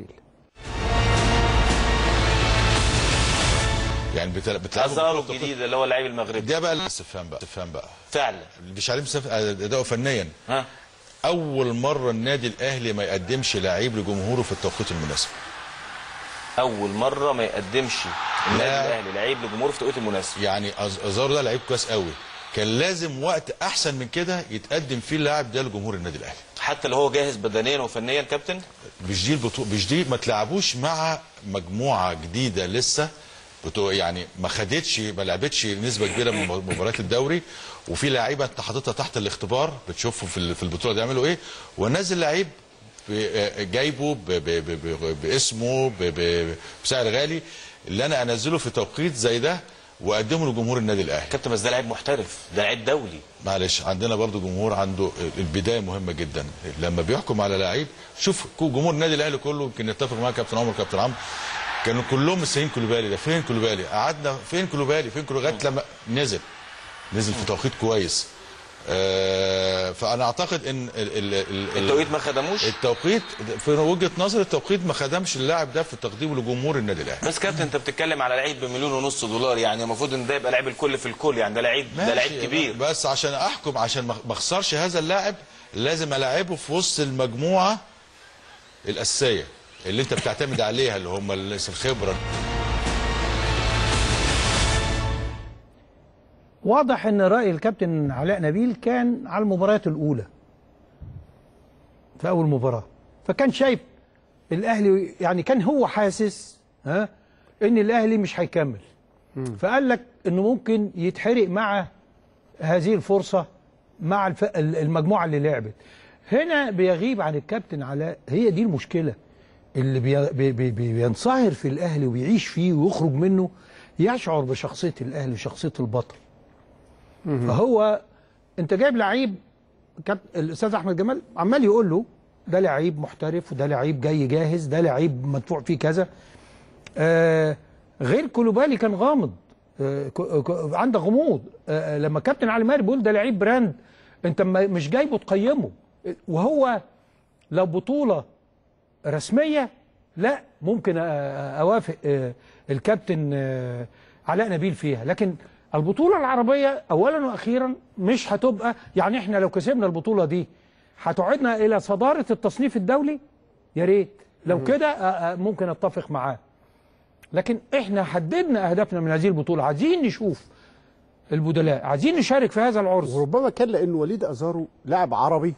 يعني بتل... بتلعبوا ازارو بطولة- الجديد اللي هو اللاعب المغربي ده بقى الاستفهام بقى استفهام بقى فعلا مش عليه مستف- اداؤه فنيا ها اول مره النادي الاهلي ما يقدمش لعيب لجمهوره في التوقيت المناسب اول مره ما يقدمش النادي لا. الاهلي لعيب لجمهوره في توقيت المناسب يعني أز- ازارو ده لعيب كويس قوي كان لازم وقت احسن من كده يتقدم فيه اللاعب ده لجمهور النادي الاهلي حتى لو هو جاهز بدنيا وفنيا كابتن مش دي البطوله مش دي ما تلعبوش مع مجموعه جديده لسه بتوع يعني ما خدتش ما لعبتش نسبه كبيره من مباريات الدوري وفي لعيبه انت حاططها تحت الاختبار بتشوفهم في ال- في البطوله دي يعملوا ايه ونازل لعيب ب- جايبه ب- ب- ب- ب- باسمه ب- ب- بسعر غالي اللي انا انزله في توقيت زي ده واقدمه لجمهور النادي الاهلي كابتن بس ده لعيب محترف ده لعيب دولي معلش عندنا برضو جمهور عنده البدايه مهمه جدا لما بيحكم على لعيب شوف كو- جمهور النادي الاهلي كله يمكن نتفق معاه كابتن عمر كابتن عمرو كانوا كلهم مستنيين كولوبالي ده فين كولوبالي قعدنا فين كولوبالي فين كولوبالي لغايه لما نزل نزل في توقيت كويس آه، فانا اعتقد ان ال- ال- ال- التوقيت ما خدموش؟ التوقيت في وجهه نظري التوقيت ما خدمش اللاعب ده في تقديمه لجمهور النادي الاهلي بس كابتن انت بتتكلم على لعيب بمليون ونص دولار يعني المفروض ان ده يبقى لعيب الكل في الكل يعني ده لعيب ده ماشي، لعيب كبير بس عشان احكم عشان ما ما اخسرش هذا اللاعب لازم العبه في وسط المجموعه الاساسيه اللي انت بتعتمد عليها اللي هم الناس الخبره واضح ان راي الكابتن علاء نبيل كان على المباريات الاولى في اول مباراه فكان شايف الاهلي يعني كان هو حاسس ها ان الاهلي مش هيكمل فقال لك انه ممكن يتحرق مع هذه الفرصه مع الف... المجموعه اللي لعبت هنا بيغيب عن الكابتن علاء هي دي المشكله اللي بي... بي... بي... بينصهر في الاهلي ويعيش فيه ويخرج منه يشعر بشخصيه الاهلي وشخصيه البطل فهو انت جايب لعيب كاب... الاستاذ احمد جمال عمال يقول له ده لعيب محترف وده لعيب جاي جاهز ده لعيب مدفوع فيه كذا آه غير كولوبالي كان غامض آه ك- ك- عندك غموض آه لما كابتن علي ماهر بيقول ده لعيب براند انت ما- مش جايبه تقيمه وهو لو بطوله رسميه لا ممكن أ- اوافق آه، الكابتن آه، علاء نبيل فيها لكن البطوله العربيه اولا واخيرا مش هتبقى يعني احنا لو كسبنا البطوله دي هتعودنا الى صداره التصنيف الدولي يا ريت لو كده آه، آه، ممكن اتفق معاه لكن احنا حددنا اهدافنا من هذه البطوله عايزين نشوف البدلاء عايزين نشارك في هذا العرس وربما كان لان وليد ازارو لاعب عربي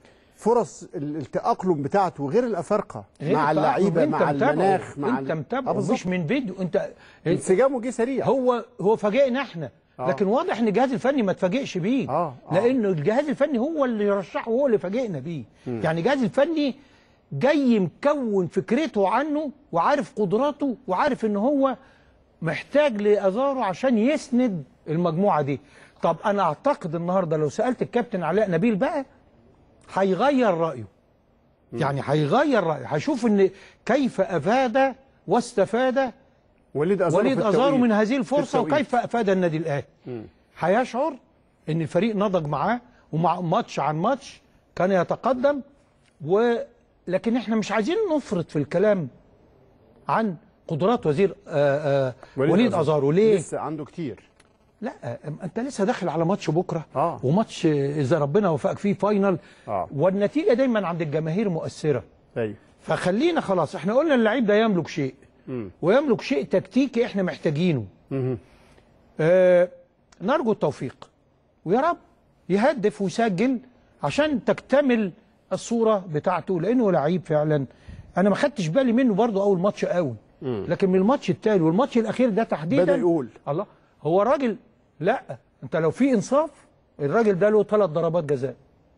فرص ال- التاقلم بتاعته غير الافارقه غير مع التأقلم. اللعيبه انت مع متابعه. المناخ مع انت ال- متابعه آه بالظبط. مش من فيديو انت انسجامه جه سريع هو هو فاجئنا احنا آه. لكن واضح ان الجهاز الفني ما اتفاجئش بيه آه. آه. لانه الجهاز الفني هو اللي رشحه وهو اللي فاجئنا بيه مم. يعني الجهاز الفني جاي مكون فكرته عنه وعارف قدراته وعارف ان هو محتاج لازارو عشان يسند المجموعه دي طب انا اعتقد النهارده لو سالت الكابتن علاء نبيل بقى هيغير رايه يعني هيغير رايه هيشوف ان كيف افاد واستفاد وليد ازارو وليد في ازارو التوقيت. من هذه في الفرصه التوقيت. وكيف افاد النادي الاهلي مم. هيشعر ان الفريق نضج معاه ومع ماتش عن ماتش كان يتقدم و لكن احنا مش عايزين نفرط في الكلام عن قدرات وزير آآ آآ وليد ازارو ليه لسه عنده كتير لا أم- انت لسه داخل على ماتش بكره آه. وماتش آه، اذا ربنا وفقك فيه فاينل آه. والنتيجه دايما عند الجماهير مؤثره ايوه فخلينا خلاص احنا قلنا اللعيب ده يملك شيء مم. ويملك شيء تكتيكي احنا محتاجينه مم. آه نرجو التوفيق ويا رب يهدف ويسجل عشان تكتمل الصوره بتاعته لانه لعيب فعلا انا ما خدتش بالي منه برضه اول ماتش قوي مم. لكن من الماتش التالي والماتش الاخير ده تحديدا بدأ يقول. الله هو الراجل لا انت لو في انصاف الراجل ده له ثلاث ضربات جزاء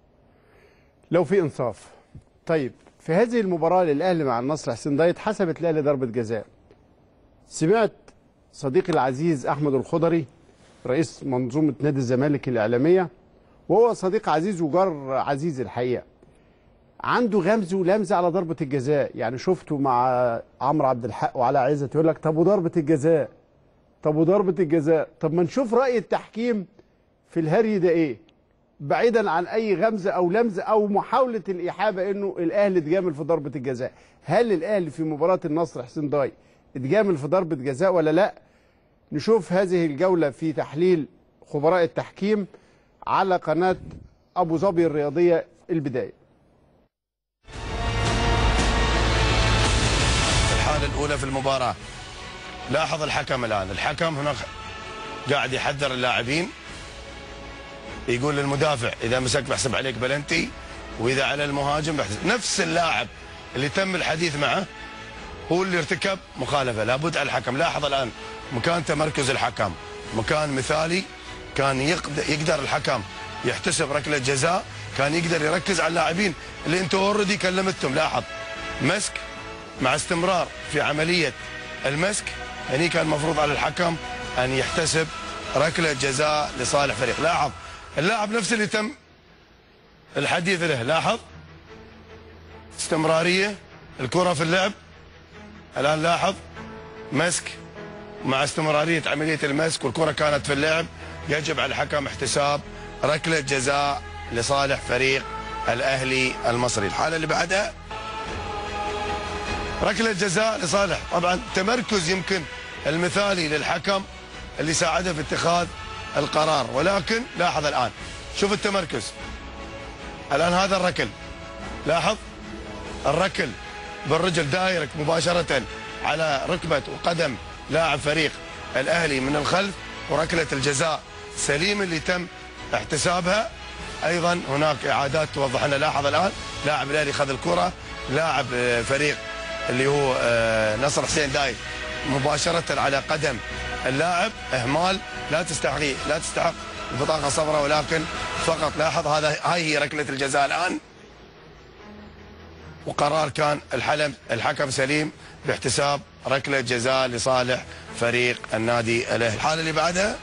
لو في انصاف طيب في هذه المباراه للاهلي مع النصر حسين دايت حسبت الاهلي ضربه جزاء سمعت صديقي العزيز احمد الخضري رئيس منظومه نادي الزمالك الاعلاميه وهو صديق عزيز وجار عزيز الحقيقه عنده غمز ولمز على ضربه الجزاء يعني شفته مع عمرو عبد الحق وعلى عزت يقول لك طب وضربه الجزاء طب وضربه الجزاء طب ما نشوف راي التحكيم في الهري ده ايه بعيدا عن اي غمزه او لمزه او محاوله الاحابه انه الاهلي اتجامل في ضربه الجزاء هل الاهلي في مباراه النصر حسين داي اتجامل في ضربه جزاء ولا لا نشوف هذه الجوله في تحليل خبراء التحكيم على قناه ابو ظبي الرياضيه البدايه الحالة الأولى في المباراة لاحظ الحكم الآن الحكم هنا قاعد يحذر اللاعبين يقول للمدافع إذا مسك بحسب عليك بلنتي وإذا على المهاجم بحسب نفس اللاعب اللي تم الحديث معه هو اللي ارتكب مخالفة لابد على الحكم لاحظ الآن مكان تمركز الحكم مكان مثالي كان يقدر, يقدر الحكم يحتسب ركلة جزاء كان يقدر يركز على اللاعبين اللي انت اوريدي كلمتهم لاحظ مسك مع استمرار في عملية المسك هني كان المفروض على الحكم أن يحتسب ركلة جزاء لصالح فريق لاحظ اللاعب نفس اللي تم الحديث له لاحظ استمرارية الكرة في اللعب الآن لاحظ مسك مع استمرارية عملية المسك والكرة كانت في اللعب يجب على الحكم احتساب ركله جزاء لصالح فريق الاهلي المصري الحاله اللي بعدها ركله جزاء لصالح طبعا تمركز يمكن المثالي للحكم اللي ساعده في اتخاذ القرار ولكن لاحظ الان شوف التمركز الان هذا الركل لاحظ الركل بالرجل دايركت مباشره على ركبه وقدم لاعب فريق الاهلي من الخلف وركله الجزاء سليم اللي تم احتسابها ايضا هناك اعادات توضح لنا لاحظ الان لاعب الاهلي خذ الكره لاعب آه، فريق اللي هو آه، نصر حسين داي مباشره على قدم اللاعب اهمال لا تستحق لا تستحق البطاقه الصفراء ولكن فقط لاحظ هذا هاي هي ركله الجزاء الان وقرار كان الحلم الحكم سليم باحتساب ركله جزاء لصالح فريق النادي الاهلي الحاله اللي بعدها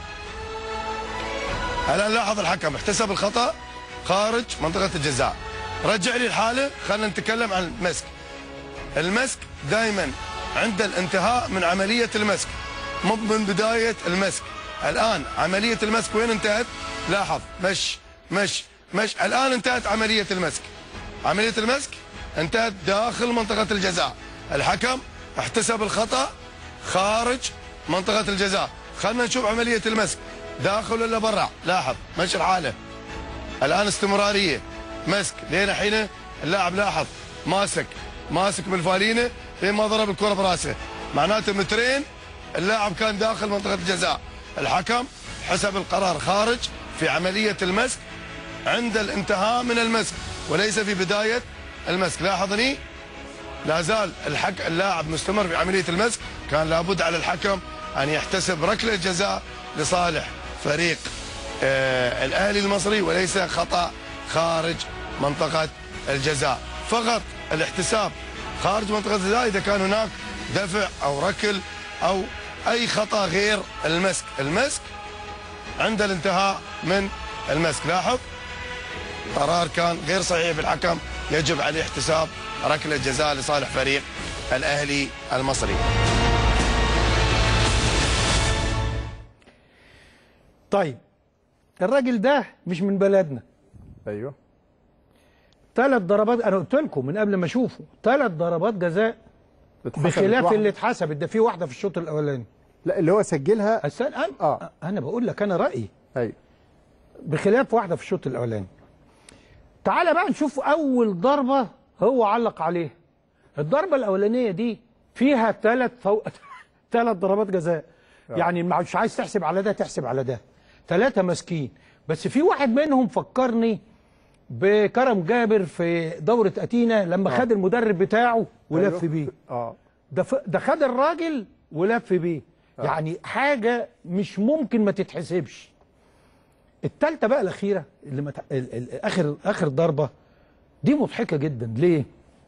الان لاحظ الحكم احتسب الخطا خارج منطقه الجزاء رجع لي الحاله خلينا نتكلم عن المسك المسك دائما عند الانتهاء من عمليه المسك مو من بدايه المسك الان عمليه المسك وين انتهت لاحظ مش مش مش الان انتهت عمليه المسك عمليه المسك انتهت داخل منطقه الجزاء الحكم احتسب الخطا خارج منطقه الجزاء خلينا نشوف عمليه المسك داخل ولا برا لاحظ مش الحاله الان استمراريه مسك لين الحين اللاعب لاحظ ماسك ماسك بالفالينه لين ما ضرب الكره براسه معناته مترين اللاعب كان داخل منطقه الجزاء الحكم حسب القرار خارج في عمليه المسك عند الانتهاء من المسك وليس في بدايه المسك لاحظني لا زال الحك اللاعب مستمر في عمليه المسك كان لابد على الحكم ان يحتسب ركله جزاء لصالح فريق آه الاهلي المصري وليس خطا خارج منطقه الجزاء فقط الاحتساب خارج منطقه الجزاء اذا كان هناك دفع او ركل او اي خطا غير المسك المسك عند الانتهاء من المسك لاحظ قرار كان غير صحيح بالحكم يجب عليه احتساب ركله جزاء لصالح فريق الاهلي المصري طيب الراجل ده مش من بلدنا ايوه ثلاث ضربات انا قلت لكم من قبل ما اشوفه ثلاث ضربات جزاء اتحسبت بخلاف واحدة. اللي اتحسبت ده في واحده في الشوط الاولاني لا اللي هو سجلها أستنى أنا, آه. انا بقول لك انا رايي ايوه بخلاف واحده في الشوط الاولاني تعال بقى نشوف اول ضربه هو علق عليها الضربه الاولانيه دي فيها ثلاث فوق ثلاث ضربات جزاء آه. يعني مش عايز تحسب على ده تحسب على ده ثلاثه ماسكين بس في واحد منهم فكرني بكرم جابر في دوره اتينا لما آه. خد المدرب بتاعه ولف أيوه. بيه اه ده ف... ده خد الراجل ولف بيه آه. يعني حاجه مش ممكن ما تتحسبش التالتة بقى الأخيرة اللي مت... ال... ال... آخر آخر ضربة دي مضحكة جدا ليه؟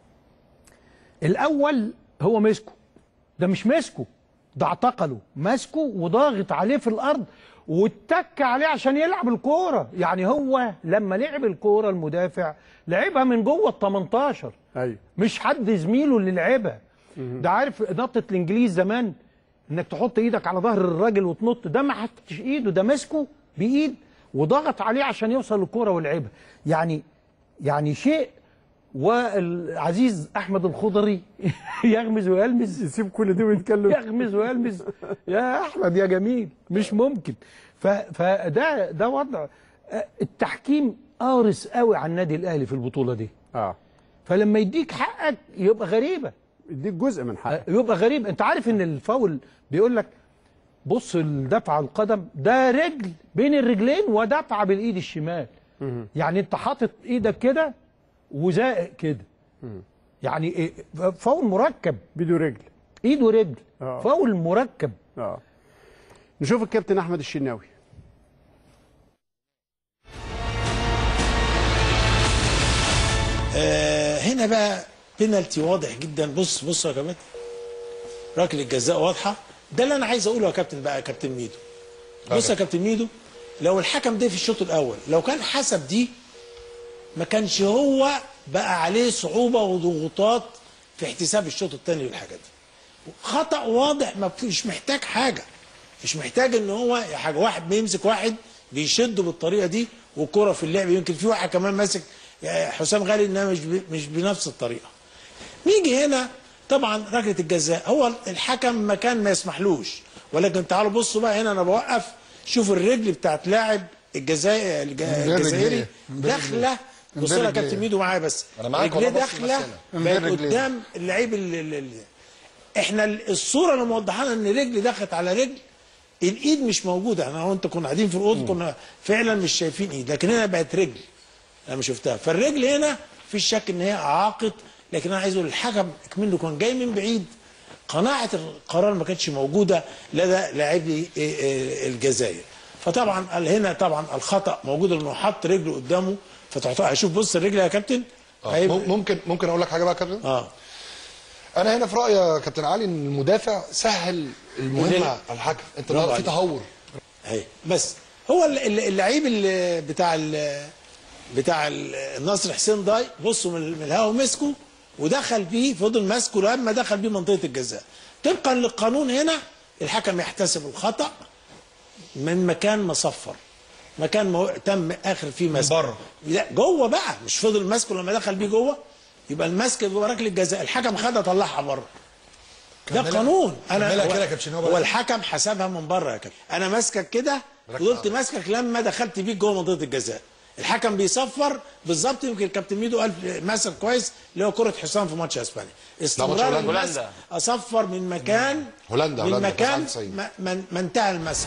الأول هو مسكه ده مش مسكه ده اعتقله ماسكه وضاغط عليه في الأرض واتك عليه عشان يلعب الكورة يعني هو لما لعب الكورة المدافع لعبها من جوه ال 18 ايوه مش حد زميله اللي لعبها ده عارف نطة الانجليز زمان انك تحط ايدك على ظهر الراجل وتنط ده ما حطش ايده ده مسكه بايد وضغط عليه عشان يوصل للكوره ويلعبها يعني يعني شيء والعزيز احمد الخضري يغمز ويلمز يسيب كل دي ويتكلم يغمز ويلمز يا احمد يا جميل مش ممكن ف فده ده وضع آه، التحكيم قارس قوي على النادي الاهلي في البطوله دي اه فلما يديك حقك يبقى غريبه يديك جزء من حقك يبقى غريب انت عارف ان الفاول بيقول لك بص الدفع القدم ده رجل بين الرجلين ودفع بالايد الشمال يعني انت حاطط ايدك كده وزائق كده يعني إيه؟ فاول مركب بيده رجل ايد ورجل آه. فاول مركب اه نشوف الكابتن احمد الشناوي آه هنا بقى بينالتي واضح جدا بص بص يا كابتن ركله الجزاء واضحه ده اللي انا عايز اقوله يا كابتن بقى يا كابتن ميدو بص يا كابتن ميدو لو الحكم ده في الشوط الاول لو كان حسب دي ما كانش هو بقى عليه صعوبه وضغوطات في احتساب الشوط الثاني والحاجات دي خطا واضح ما فيش محتاج حاجه مش محتاج ان هو حاجه واحد بيمسك واحد بيشده بالطريقه دي والكره في اللعب يمكن في واحد كمان ماسك حسام غالي انها مش ب- مش بنفس الطريقه نيجي هنا طبعا ركله الجزاء هو الحكم مكان ما يسمحلوش ولكن تعالوا بصوا بقى هنا انا بوقف شوف الرجل بتاعت لاعب الجزائر الج- من غير الجزائري رجليه. من غير داخله رجليه. من بص غير لها رجليه. كابتن ميدو معايا بس أنا معاك رجليه والله، بص داخله بس هنا. من غير بقت رجليه. قدام اللعيب ال- ال- ال- احنا ال- الصوره اللي موضحه لنا ان رجل دخلت على رجل الايد مش موجوده انا وانت كنا قاعدين في الاوضه كنا فعلا مش شايفين ايد لكن هنا بقت رجل انا شفتها فالرجل هنا في شك ان هي اعاقت لكن انا عايز اقول الحكم منه كان جاي من بعيد قناعه القرار ما كانتش موجوده لدى لاعبي إيه إيه الجزائر فطبعا قال هنا طبعا الخطا موجود انه حط رجله قدامه فتعتبر شوف بص الرجل يا كابتن آه، هيبقى- مم- ممكن ممكن اقول لك حاجه بقى يا كابتن اه انا هنا في رايي يا كابتن علي ان المدافع سهل المهمه ودي- على الحكم انت برافو النهارده في عليك. تهور اهي بس هو ال- ال- اللعيب ال- بتاع ال بتاع ال- النصر حسين ضاي بصوا من من الهوا مسكه ودخل بيه فضل ماسكه لما دخل بيه منطقه الجزاء طبقا للقانون هنا الحكم يحتسب الخطا من مكان ما صفر مكان ما تم اخر فيه مسك بره لا جوه بقى مش فضل ماسكه لما دخل بيه جوه يبقى المسك جوه ركله الجزاء الحكم خدها طلعها بره ده كملها- قانون انا كملها هو- كده يا كابتن هو هو بقى. الحكم حسبها من بره يا كابتن انا ماسكك كده فضلت ماسكك لما دخلت بيك جوه منطقه الجزاء الحكم بيصفر بالظبط يمكن الكابتن ميدو قال مثل كويس اللي هو كره حسام في ماتش اسبانيا استمرار هولندا. المسك اصفر من مكان هولندا من هولندا مكان 99. ما, ما, ما انتهى المسك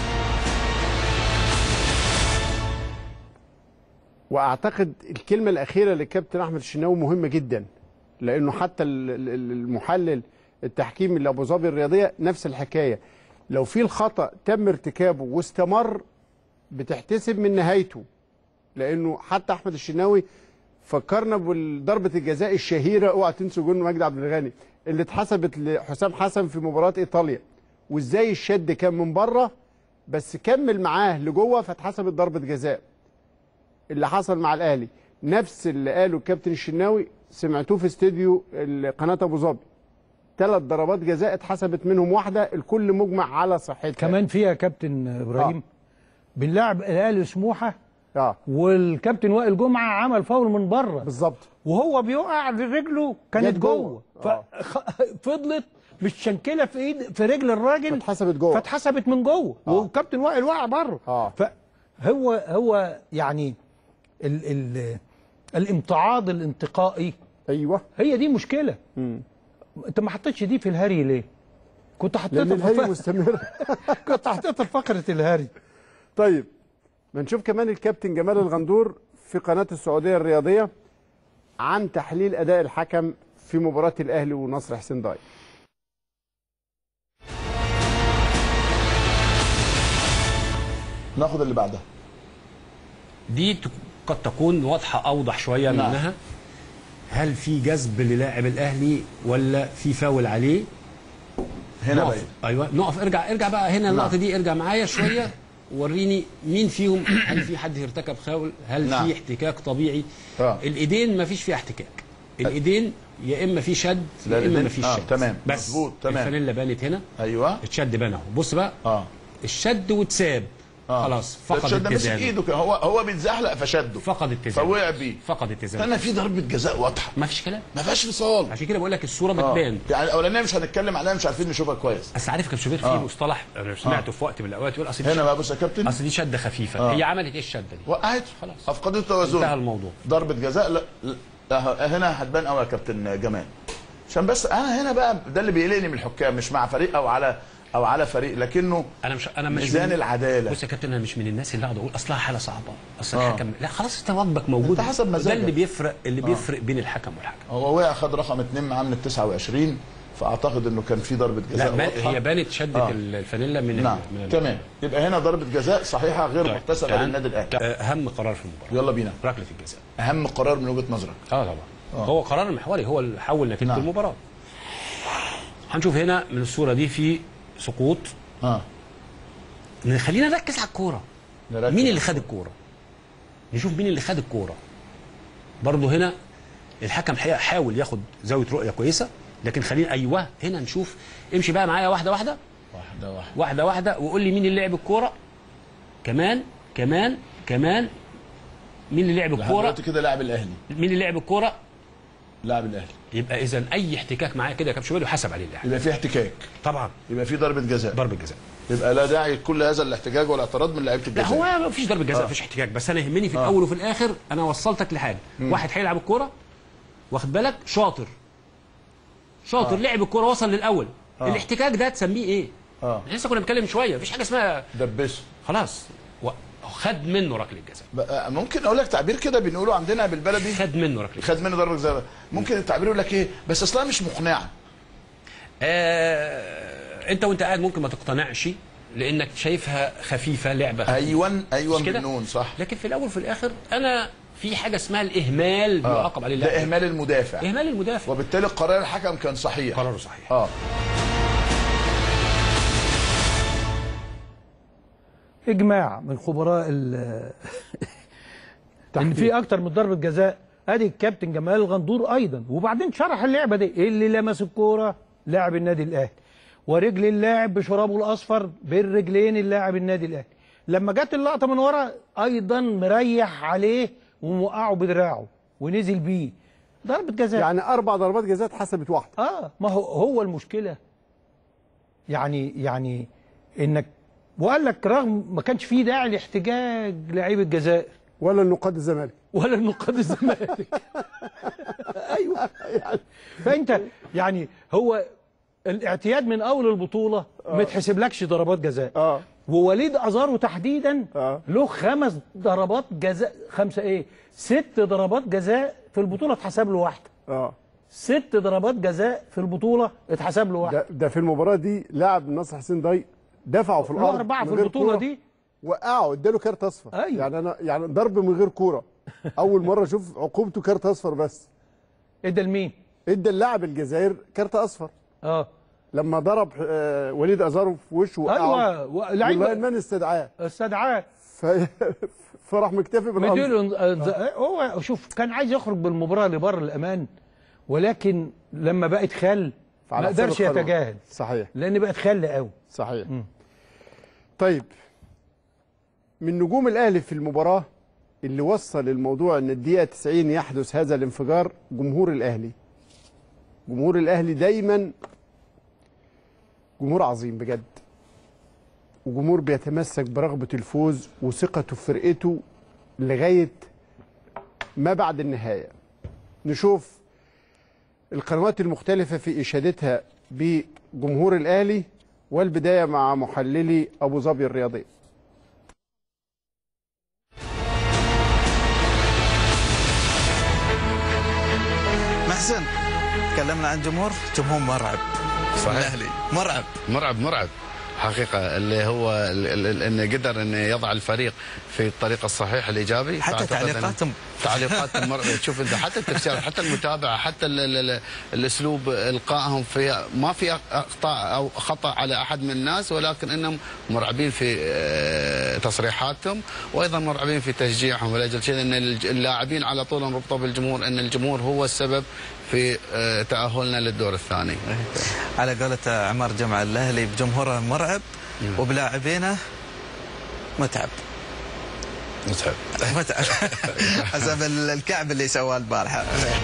واعتقد الكلمه الاخيره للكابتن احمد الشناوي مهمه جدا لانه حتى ال- ال- المحلل التحكيمي لابو ظبي الرياضيه نفس الحكايه لو في الخطا تم ارتكابه واستمر بتحتسب من نهايته لانه حتى احمد الشناوي فكرنا بضربه الجزاء الشهيره اوعى تنسوا جون مجدي عبد الغني اللي اتحسبت لحسام حسن في مباراه ايطاليا وازاي الشد كان من بره بس كمل معاه لجوه فاتحسبت ضربه جزاء اللي حصل مع الاهلي نفس اللي قاله الكابتن الشناوي سمعتوه في استديو ال- قناه ابو ظبي ثلاث ضربات جزاء اتحسبت منهم واحده الكل مجمع على صحتها كمان فيها كابتن ابراهيم بنلعب الاهلي سموحه اه والكابتن وائل جمعه عمل فاول من بره بالظبط وهو بيقع رجله كانت جت جوه جوه. ففضلت مشنكله في ايد في رجل الراجل فاتحسبت جوه فاتحسبت من جوه والكابتن وائل وقع بره اه فهو هو يعني ال ال الامتعاض الانتقائي ايوه هي دي مشكله انت ما حطيتش دي في الهري ليه؟ كنت حطيتها لان في الهري ف- مستمر كنت حطيتها في فقره الهري طيب بنشوف كمان الكابتن جمال الغندور في قناه السعوديه الرياضيه عن تحليل اداء الحكم في مباراه الاهلي ونصر حسين ضاي ناخد اللي بعدها دي ت- قد تكون واضحه اوضح شويه نعم. منها هل في جذب للاعب الاهلي ولا في فاول عليه هنا نقف. باين. ايوه نقف ارجع ارجع بقى هنا اللقطه دي ارجع معايا شويه وريني مين فيهم هل في حد ارتكب فاول هل نعم. في احتكاك طبيعي آه. الايدين ما فيش فيها احتكاك الايدين يا اما في شد لا، يا اما الإيدين- ما فيش آه، شد تمام. بس مظبوط، تمام. الفانيلا بانت هنا ايوه اتشد بان اهو بص بقى اه الشد واتساب خلاص فقد الشد ده مسك اتزانه ايده كده هو هو بيتزحلق فشده فقد اتزانه فوقع بيه فقد اتزانه فانا في ضربه جزاء واضحه ما فيش كلام ما فيهاش فصال عشان كده بقول لك الصوره آه. بتبان يعني الاولانيه مش هنتكلم عليها مش عارفين نشوفها كويس بس عارف كابتن شوبير في آه. مصطلح انا سمعته في وقت من الاوقات يقول اصل دي هنا شد- بقى بص يا كابتن اصل دي شده خفيفه آه. هي عملت ايه الشده دي وقعت خلاص افقدت التوازن انتهى الموضوع ضربه جزاء لا, لا هنا هتبان قوي يا كابتن جمال عشان بس انا هنا بقى ده اللي بيقلقني من الحكام مش مع فريق او على او على فريق لكنه انا مش انا مش ميزان من- العداله بص يا كابتن انا مش من الناس اللي اقعد اقول اصلها حاله صعبه اصل آه. الحكم لا خلاص انت واجبك موجود انت حسب ده مزاجك. اللي بيفرق اللي آه. بيفرق بين الحكم والحكم هو وقع خد رقم اثنين معاه من ال 29 فاعتقد انه كان في ضربه جزاء لا بان واضحة. هي بانت شده آه. الفانيلا من ال- نعم من ال- تمام يبقى هنا ضربه جزاء صحيحه غير طيب. محتسبه تعال. للنادي الاهلي اهم قرار في المباراه يلا بينا ركله الجزاء اهم قرار من وجهه نظرك اه طبعا هو قرار محوري هو اللي حول نتيجه نعم. المباراه هنشوف هنا من الصوره دي في سقوط اه خلينا نركز على الكوره مين اللي خد الكوره نشوف مين اللي خد الكوره برضه هنا الحكم الحقيقه حاول ياخد زاويه رؤيه كويسه لكن خلينا ايوه هنا نشوف امشي بقى معايا واحده واحده واحده واحده واحده واحده وقول لي مين اللي لعب الكوره كمان كمان كمان مين اللي لعب لحد الكوره دلوقتي كده لاعب الاهلي مين اللي لعب الكوره لاعب الاهلي يبقى اذا اي احتكاك معاه كده يا كابتن شوبير يحاسب عليه اللاعب يبقى في احتكاك طبعا يبقى في ضربه جزاء ضربه جزاء يبقى لا داعي لكل هذا الاحتجاج والاعتراض من لعيبه لا الجزاء هو ما فيش ضربه جزاء آه. ما فيش احتكاك بس انا يهمني في آه. الاول وفي الاخر انا وصلتك لحاجه مم. واحد هيلعب الكوره واخد بالك شاطر شاطر آه. لعب الكوره وصل للاول آه. الاحتكاك ده تسميه ايه اه احنا لسه كنا بنتكلم شويه مفيش حاجه اسمها دبسه خلاص و- خد منه ركله جزاء بقى ممكن اقول لك تعبير كده بنقوله عندنا بالبلدي خد منه ركله خد منه ضربه جزاء ممكن التعبير يقول لك ايه بس اصلها مش مقنعه آه انت وانت قاعد ممكن ما تقتنعش لانك شايفها خفيفه لعبه خفيفة. ايوه ايوه مش كده؟ بالنون صح لكن في الاول وفي الاخر انا في حاجه اسمها الاهمال بيعاقب عليه ده اللاعب. اهمال المدافع اهمال المدافع وبالتالي قرار الحكم كان صحيح قراره صحيح اه اجماع من خبراء ال ان في اكتر من ضربه جزاء ادي الكابتن جمال الغندور ايضا وبعدين شرح اللعبه دي اللي لمس الكوره لاعب النادي الاهلي ورجل اللاعب بشرابه الاصفر بين رجلين اللاعب النادي الاهلي لما جت اللقطه من ورا ايضا مريح عليه وموقعه بدراعه ونزل بيه ضربه جزاء يعني اربع ضربات جزاء اتحسبت واحده اه ما هو هو المشكله يعني يعني انك وقال لك رغم ما كانش فيه داعي لاحتجاج لعيب الجزائر ولا النقاد الزمالك ولا النقاد الزمالك ايوه يعني فانت يعني هو الاعتياد من اول البطوله ما يتحسبلكش ضربات جزاء اه ووليد ازارو تحديدا آه. له خمس ضربات جزاء خمسه ايه ست ضربات جزاء في البطوله اتحسب له واحده اه ست ضربات جزاء في البطوله اتحسب له واحده ده, ده في المباراه دي لاعب نصر حسين ضيق دفعه في له الارض أربعة من في غير البطولة كورة، دي. وقعه اداله كارت اصفر أيوة. يعني انا يعني ضرب من غير كوره اول مره اشوف عقوبته كارت اصفر بس ادى لمين؟ ادى اللاعب الجزائر كارت اصفر اه لما ضرب آه وليد ازارو في وشه وقعه ايوه و- لعيب واللاين استدعاه استدعاه ف... فراح مكتفي بالامر مديله انز- هو شوف كان عايز يخرج بالمباراه لبر الامان ولكن لما بقت خل ما فعلى حساب قدرش القانون. يتجاهل صحيح لان بقت خل قوي صحيح طيب من نجوم الاهلي في المباراه اللي وصل الموضوع ان الدقيقه 90 يحدث هذا الانفجار جمهور الاهلي جمهور الاهلي دايما جمهور عظيم بجد وجمهور بيتمسك برغبه الفوز وثقته في فرقته لغايه ما بعد النهايه نشوف القنوات المختلفه في اشادتها بجمهور الاهلي والبدايه مع محللي ابو ظبي الرياضي محسن تكلمنا عن جمهور جمهور مرعب صحيح. الاهلي مرعب مرعب مرعب حقيقة اللي هو ال- ال- انه قدر انه يضع الفريق في الطريق الصحيح الايجابي حتى فأعتقد أن تعليقاتهم. تعليقاتهم مر... تشوف انت حتى التفسير حتى المتابعة حتى ال... ال... ال... الاسلوب القائهم في ما في اخطاء او خطا على احد من الناس ولكن انهم مرعبين في آه، تصريحاتهم وايضا مرعبين في تشجيعهم ولاجل كذا ان الج- اللاعبين على طول نربطه بالجمهور ان الجمهور هو السبب في آه، تاهلنا للدور الثاني على قولة عمار جمعة الاهلي بجمهوره مرعب وبلاعبينه متعب متعب متعب حسب ال- الكعب اللي سواه البارحه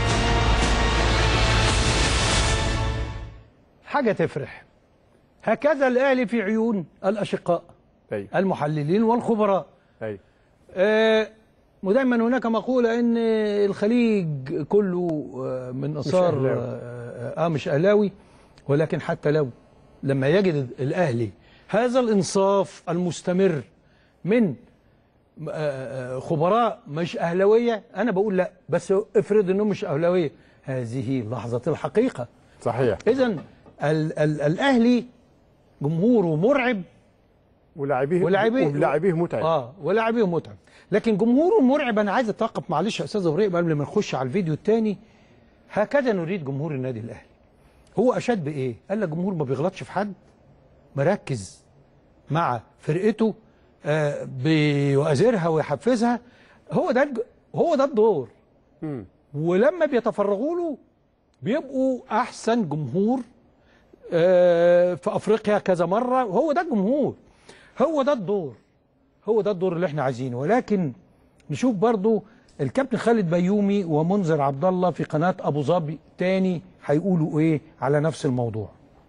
حاجه تفرح هكذا الاهلي في عيون الاشقاء أيوة. المحللين والخبراء أيوة. آه ودايما هناك مقوله ان الخليج كله آه، من اثار أهلاوي. آه, اه مش اهلاوي ولكن حتى لو لما يجد الاهلي هذا الانصاف المستمر من آه، آه، خبراء مش اهلاويه انا بقول لا بس افرض انهم مش اهلاويه هذه لحظه الحقيقه صحيح اذا ال ال الاهلي جمهوره مرعب ولاعبيه ولاعبيه ولاعبيه متعب اه ولاعبيه متعب لكن جمهوره مرعب انا عايز اتوقف معلش يا استاذ ابراهيم قبل ما نخش على الفيديو الثاني هكذا نريد جمهور النادي الاهلي هو اشاد بايه قال لك جمهور ما بيغلطش في حد مركز مع فرقته آه بيؤازرها ويحفزها هو ده الج- هو ده الدور ولما بيتفرغوا له بيبقوا احسن جمهور آه، في افريقيا كذا مره وهو ده الجمهور هو ده الدور هو ده الدور اللي احنا عايزينه ولكن نشوف برضو الكابتن خالد بيومي ومنذر عبد الله في قناه ابو ظبي تاني هيقولوا ايه على نفس الموضوع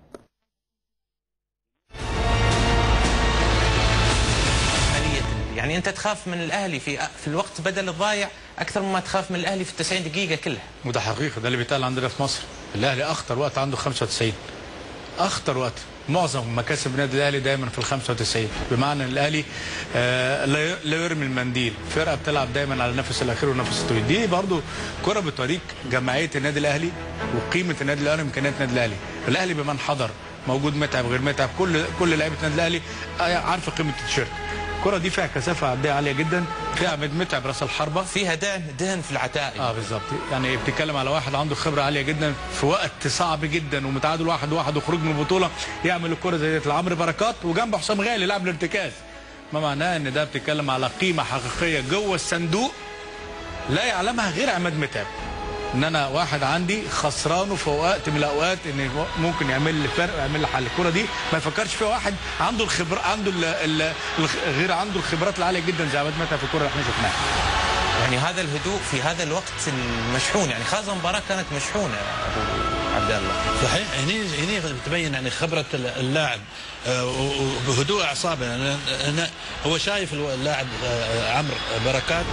عملية يعني انت تخاف من الاهلي في في الوقت بدل الضايع اكثر مما تخاف من الاهلي في ال 90 دقيقه كلها وده حقيقه ده اللي بيتقال عندنا في مصر الاهلي اخطر وقت عنده 95 اخطر وقت معظم مكاسب النادي الاهلي دايما في ال 95 بمعنى ان الاهلي آه لا ي- لا يرمي المنديل فرقه بتلعب دايما على النفس الاخير والنفس الطويل دي برضو كره بتوريك جماعيه النادي الاهلي وقيمه النادي الاهلي وامكانيات النادي الاهلي الاهلي بمن حضر موجود متعب غير متعب كل كل لعيبه النادي الاهلي آه، عارفه قيمه التيشيرت الكره دي فيها كثافه عرضيه عاليه جدا فيها عماد متعب راس الحربه فيها دهن دهن في العتائق اه بالظبط يعني بتتكلم على واحد عنده خبره عاليه جدا في وقت صعب جدا ومتعادل واحد واحد وخروج من البطوله يعمل الكره زي ديت لعمرو بركات وجنبه حسام غالي لاعب الارتكاز ما معناه ان ده بتتكلم على قيمه حقيقيه جوه الصندوق لا يعلمها غير عماد متعب ان انا واحد عندي خسرانه في وقت من الاوقات ان ممكن يعمل لي فرق يعمل لي حل الكره دي ما يفكرش فيها واحد عنده الخبره عنده ال ال غير عنده الخبرات العاليه جدا زي عماد متعب في الكره اللي احنا شفناها يعني هذا الهدوء في هذا الوقت المشحون يعني خاصه المباراه كانت مشحونه ابو عبد الله صحيح هني هني تبين يعني خبره اللاعب آه، و- وهدوء اعصابه يعني أنا هو شايف الو- اللاعب آه، عمرو بركات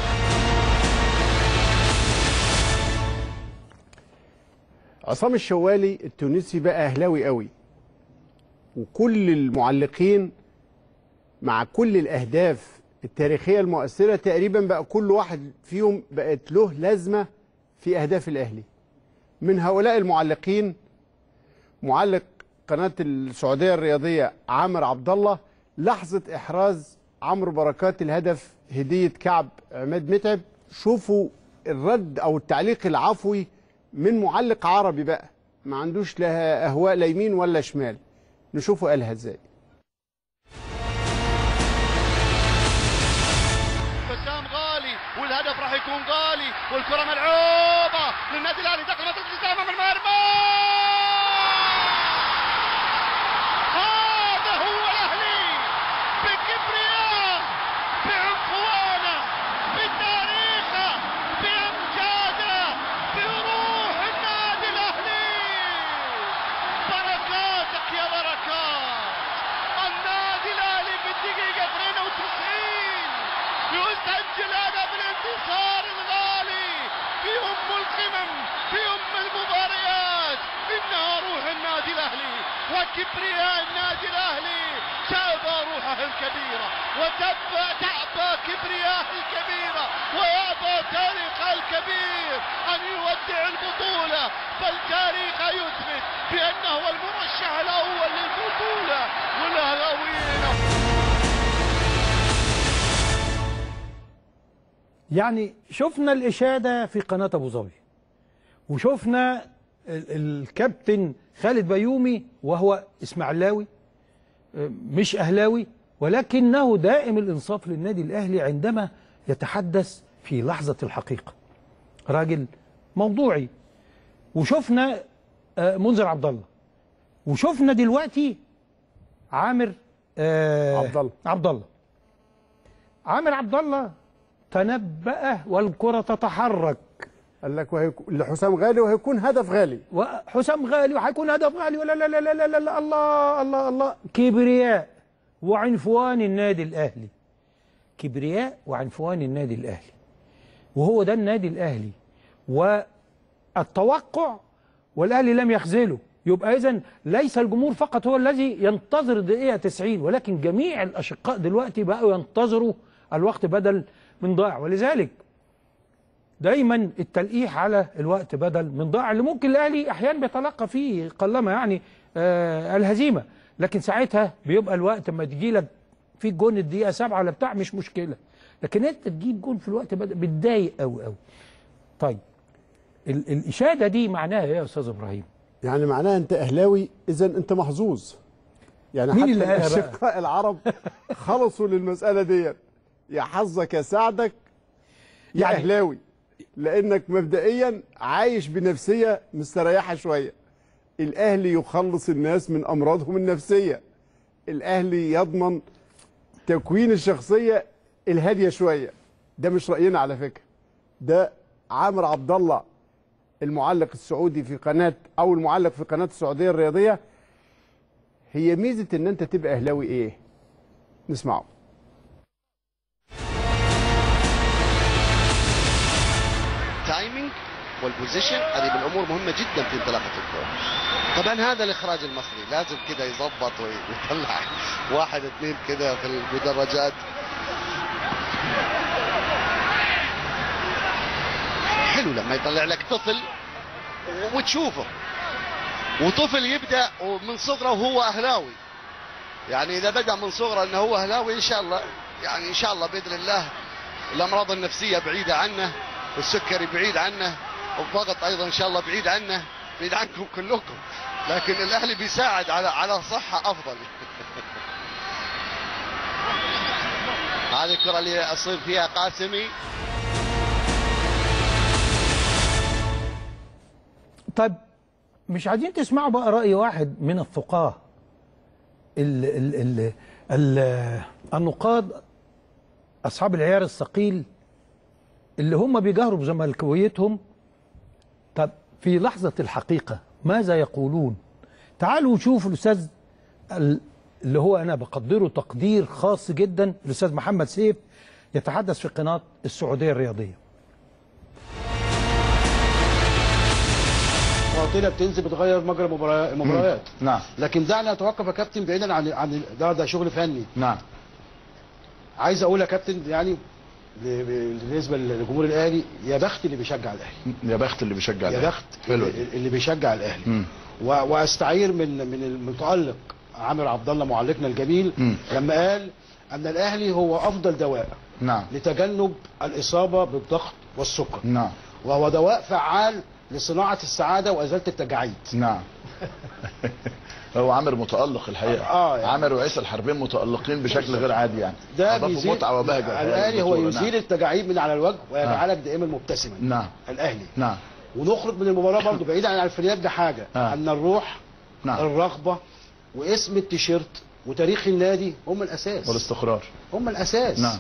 عصام الشوالي التونسي بقى اهلاوي قوي وكل المعلقين مع كل الاهداف التاريخيه المؤثره تقريبا بقى كل واحد فيهم بقت له لازمه في اهداف الاهلي من هؤلاء المعلقين معلق قناه السعوديه الرياضيه عامر عبد الله لحظه احراز عمرو بركات الهدف هديه كعب عماد متعب شوفوا الرد او التعليق العفوي من معلق عربي بقى ما عندوش لا اهواء لا يمين ولا شمال نشوفه قالها ازاي بسام غالي والهدف راح يكون غالي والكره ملعوبه للنادي الاهلي داخل منطقه الجزاء امام المرمى هذا هو الاهلي بكبرياء بعنفوانه بتاريخه بامجاده بروح النادي الاهلي بركاتك يا بركات النادي الاهلي في الدقيقه 92 يسجل هدف الانتصار الغالي في ام القمم في ام المباريات انها روح النادي الاهلي وكبرياء النادي الاهلي تابى روحه الكبيره وتبى تعبى كبرياء الكبيره ويابى تاريخه الكبير ان يودع البطوله بل تاريخه يثبت بانه هو المرشح الاول للبطوله والاهلاويين يعني شفنا الإشادة في قناة أبو ظبي وشفنا ال- الكابتن خالد بيومي وهو إسماعيلاوي آه، مش أهلاوي ولكنه دائم الإنصاف للنادي الأهلي عندما يتحدث في لحظة الحقيقة راجل موضوعي وشفنا آه، منذر عبد الله وشفنا دلوقتي عامر آه عبد الله عبد الله عامر عبد الله تنبأ والكرة تتحرك قال لك وهيكون لحسام غالي وهيكون هدف غالي وحسام غالي وهيكون هدف غالي ولا لا لا لا لا, لا, لا الله الله الله كبرياء وعنفوان النادي الاهلي كبرياء وعنفوان النادي الاهلي وهو ده النادي الاهلي والتوقع والاهلي لم يخذله يبقى اذا ليس الجمهور فقط هو الذي ينتظر الدقيقه 90 ولكن جميع الاشقاء دلوقتي بقوا ينتظروا الوقت بدل من ضائع ولذلك دايما التلقيح على الوقت بدل من ضائع اللي ممكن الاهلي احيانا بيتلقى فيه قلما يعني آه الهزيمه لكن ساعتها بيبقى الوقت اما تجي لك في جون الدقيقه سبعه ولا بتاع مش مشكله لكن انت تجيب جون في الوقت بدل بتضايق قوي قوي طيب ال الاشاده دي معناها ايه يا استاذ ابراهيم؟ يعني معناها انت اهلاوي اذا انت محظوظ يعني مين حتى اللي قالها بقى؟ الاشقاء العرب خلصوا للمساله ديت يا حظك يا سعدك يا يعني- اهلاوي لانك مبدئيا عايش بنفسيه مستريحه شويه الاهلي يخلص الناس من امراضهم النفسيه الاهلي يضمن تكوين الشخصيه الهاديه شويه ده مش راينا على فكره ده عامر عبد الله المعلق السعودي في قناه او المعلق في قناه السعوديه الرياضيه هي ميزه ان انت تبقى اهلاوي ايه نسمعه التايمينج والبوزيشن هذه من الامور مهمه جدا في انطلاقه الكوره طبعا هذا الاخراج المصري لازم كده يظبط ويطلع واحد اثنين كده في المدرجات حلو لما يطلع لك طفل وتشوفه وطفل يبدا من صغره وهو اهلاوي يعني اذا بدا من صغره انه هو اهلاوي ان شاء الله يعني ان شاء الله باذن الله الامراض النفسيه بعيده عنه والسكري بعيد عنه والضغط ايضا ان شاء الله بعيد عنه بعيد عنكم كلكم لكن الاهلي بيساعد على على صحه افضل هذه الكره اللي اصيب فيها قاسمي طيب مش عايزين تسمعوا بقى رأي واحد من الفقهاء ال ال ال ال النقاد أصحاب العيار الثقيل اللي هم بيجهروا بزملكاويتهم طب في لحظة الحقيقة ماذا يقولون تعالوا شوفوا الأستاذ ال- اللي هو أنا بقدره تقدير خاص جدا الأستاذ محمد سيف يتحدث في قناة السعودية الرياضية معطينا بتنزل بتغير مجرى المبارا- المباريات نعم لكن دعنا نتوقف يا كابتن بعيدا عن عن ده ده شغل فني نعم عايز اقول يا كابتن يعني ل- بالنسبه لجمهور الاهلي يا بخت اللي بيشجع الاهلي يا بخت اللي بيشجع يا الأهلي. بخت حلو اللي, اللي بيشجع الاهلي مم. و- واستعير من من المتالق عامر عبد الله معلقنا الجميل مم. لما قال ان الاهلي هو افضل دواء نعم لتجنب الاصابه بالضغط والسكر نعم وهو دواء فعال لصناعه السعاده وازاله التجاعيد نعم هو عامر متألق الحقيقة آه، يعني. عامر وعيسى الحربين متألقين بشكل غير عادي يعني ده أضافوا بيزيد متعة وبهجة في هذه الاهلي هو البطولة. يزيل التجاعيد من على الوجه ويجعلك دائما مبتسما نعم الاهلي نعم ونخرج من المباراه برضه بعيدا عن الفنيات ده حاجه آه. ان الروح نعم. الرغبه واسم التيشيرت وتاريخ النادي هم الاساس والاستقرار هم الاساس نعم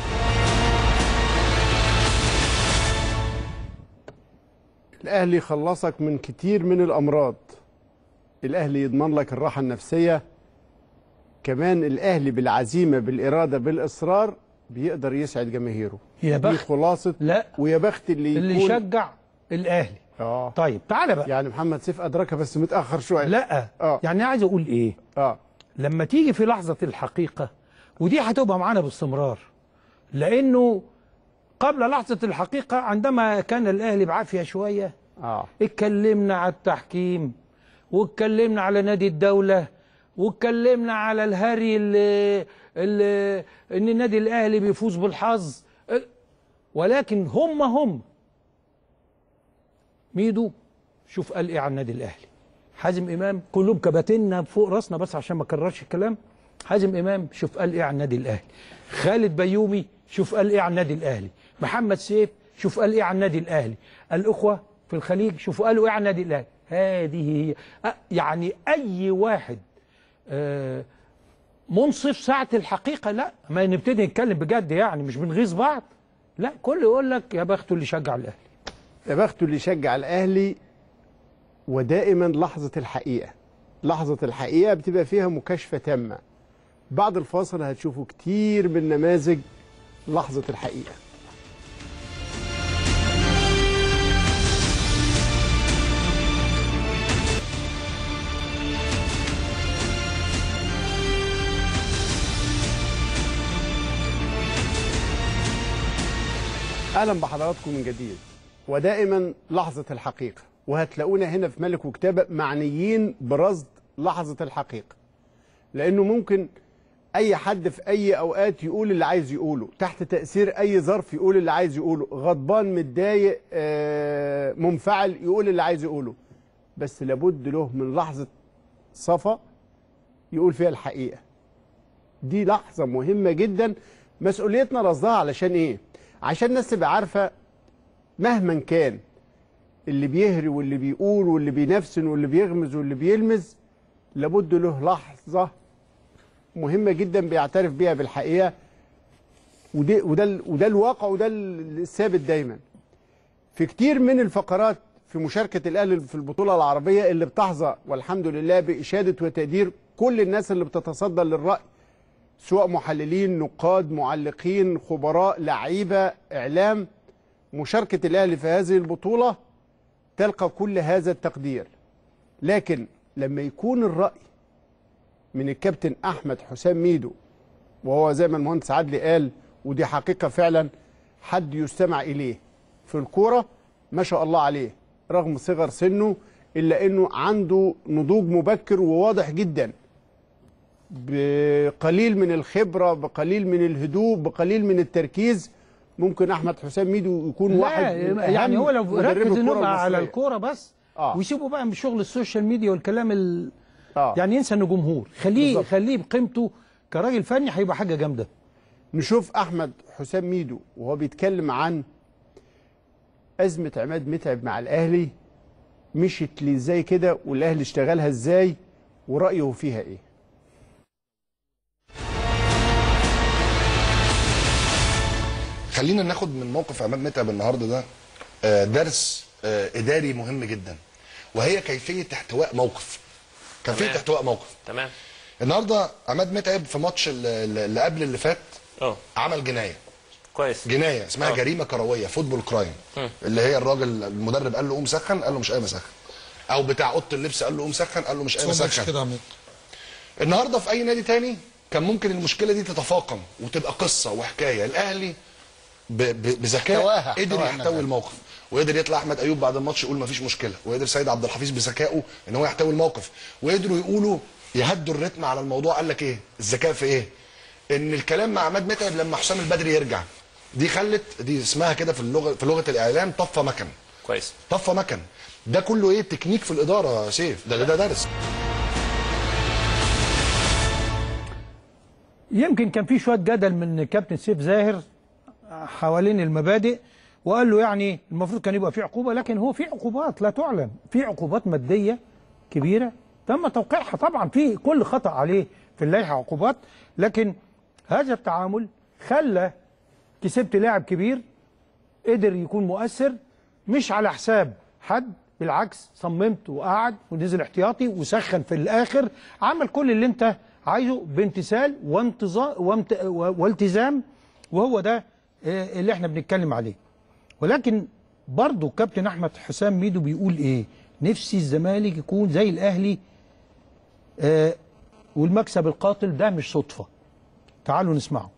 الاهلي خلصك من كتير من الامراض الاهلي يضمن لك الراحه النفسيه كمان الاهلي بالعزيمه بالاراده بالاصرار بيقدر يسعد جماهيره يا دي بخت خلاصه لا ويا بخت اللي اللي يكون يشجع الاهلي اه طيب تعالى بقى يعني محمد سيف ادركها بس متاخر شويه لا اه يعني عايز اقول ايه اه لما تيجي في لحظه الحقيقه ودي هتبقى معانا باستمرار لانه قبل لحظه الحقيقه عندما كان الاهلي بعافيه شويه اه اتكلمنا على التحكيم واتكلمنا على نادي الدوله واتكلمنا على الهري اللي, اللي ان النادي الاهلي بيفوز بالحظ ولكن هم هم ميدو شوف قال ايه عن النادي الاهلي حازم امام كلهم كباتنا فوق راسنا بس عشان ما اكررش الكلام حازم امام شوف قال ايه عن النادي الاهلي خالد بيومي شوف قال ايه عن النادي الاهلي محمد سيف شوف قال ايه عن النادي الاهلي الاخوه في الخليج شوفوا قالوا ايه عن النادي الاهلي هذه هي أ- يعني اي واحد آه، منصف ساعه الحقيقه لا ما نبتدي نتكلم بجد يعني مش بنغيظ بعض لا كل يقول لك يا بخته اللي شجع الاهلي يا بخته اللي يشجع الاهلي ودائما لحظه الحقيقه لحظه الحقيقه بتبقى فيها مكاشفه تامه بعد الفاصل هتشوفوا كتير من نماذج لحظه الحقيقه اهلا بحضراتكم من جديد ودائما لحظه الحقيقه وهتلاقونا هنا في ملك وكتابه معنيين برصد لحظه الحقيقه لانه ممكن اي حد في اي اوقات يقول اللي عايز يقوله تحت تاثير اي ظرف يقول اللي عايز يقوله غضبان متضايق آه، منفعل يقول اللي عايز يقوله بس لابد له من لحظه صفا يقول فيها الحقيقه دي لحظه مهمه جدا مسؤوليتنا رصدها علشان ايه عشان الناس تبقى عارفه مهما كان اللي بيهري واللي بيقول واللي بينفسن واللي بيغمز واللي بيلمز لابد له لحظه مهمه جدا بيعترف بيها بالحقيقه وده وده ال- وده الواقع وده ال- الثابت دايما في كتير من الفقرات في مشاركه الاهلي في البطوله العربيه اللي بتحظى والحمد لله باشاده وتقدير كل الناس اللي بتتصدى للراي سواء محللين نقاد معلقين خبراء لعيبه اعلام مشاركه الاهلي في هذه البطوله تلقى كل هذا التقدير لكن لما يكون الراي من الكابتن احمد حسام ميدو وهو زي ما المهندس عدلي قال ودي حقيقه فعلا حد يستمع اليه في الكوره ما شاء الله عليه رغم صغر سنه الا انه عنده نضوج مبكر وواضح جدا بقليل من الخبره بقليل من الهدوء بقليل من التركيز ممكن احمد حسام ميدو يكون لا واحد من يعني أهم هو لو مدربي ركز انه الكرة يبقى على المصرية. الكوره بس آه. ويسيبوا بقى من شغل السوشيال ميديا والكلام ال... آه. يعني ينسى انه جمهور خليه بالظبط. خليه بقيمته كراجل فني هيبقى حاجه جامده نشوف احمد حسام ميدو وهو بيتكلم عن ازمه عماد متعب مع الاهلي مشيت لي ازاي كده والاهلي اشتغلها ازاي ورايه فيها ايه خلينا ناخد من موقف عماد متعب النهارده ده آه، درس آه، اداري مهم جدا وهي كيفيه احتواء موقف كيفيه تمام. احتواء موقف تمام النهارده عماد متعب في ماتش ال- ال- اللي قبل اللي فات اه عمل جنايه كويس جنايه اسمها آه. جريمه كرويه فوتبول كرايم مم. اللي هي الراجل المدرب قال له قوم سخن قال له مش قايم اسخن او بتاع اوضه اللبس قال له قوم سخن قال له مش قايم بس هو ما اسخن قالش كده يا عماد. النهارده في اي نادي تاني كان ممكن المشكله دي تتفاقم وتبقى قصه وحكايه الاهلي ب- ب- بذكاء احتواها، قدر احتواها يحتوي النادي. الموقف وقدر يطلع احمد ايوب بعد الماتش يقول مفيش مشكله وقدر سيد عبد الحفيظ بذكائه ان هو يحتوي الموقف وقدروا يقولوا يهدوا الريتم على الموضوع قال لك ايه الذكاء في ايه ان الكلام مع عماد متعب لما حسام البدري يرجع دي خلت دي اسمها كده في اللغه في لغه الاعلام طفه مكن كويس طفه مكن ده كله ايه تكنيك في الاداره يا سيف ده ده درس يمكن كان في شويه جدل من كابتن سيف زاهر حوالين المبادئ وقال له يعني المفروض كان يبقى في عقوبه لكن هو في عقوبات لا تعلن في عقوبات ماديه كبيره تم توقيعها طبعا في كل خطا عليه في اللائحه عقوبات لكن هذا التعامل خلى كسبت لاعب كبير قدر يكون مؤثر مش على حساب حد بالعكس صممت وقعد ونزل احتياطي وسخن في الاخر عمل كل اللي انت عايزه بامتثال وانتظام وامت... والتزام وهو ده آه، اللي احنا بنتكلم عليه ولكن برضه كابتن احمد حسام ميدو بيقول ايه نفسي الزمالك يكون زي الاهلي آه والمكسب القاتل ده مش صدفه تعالوا نسمعه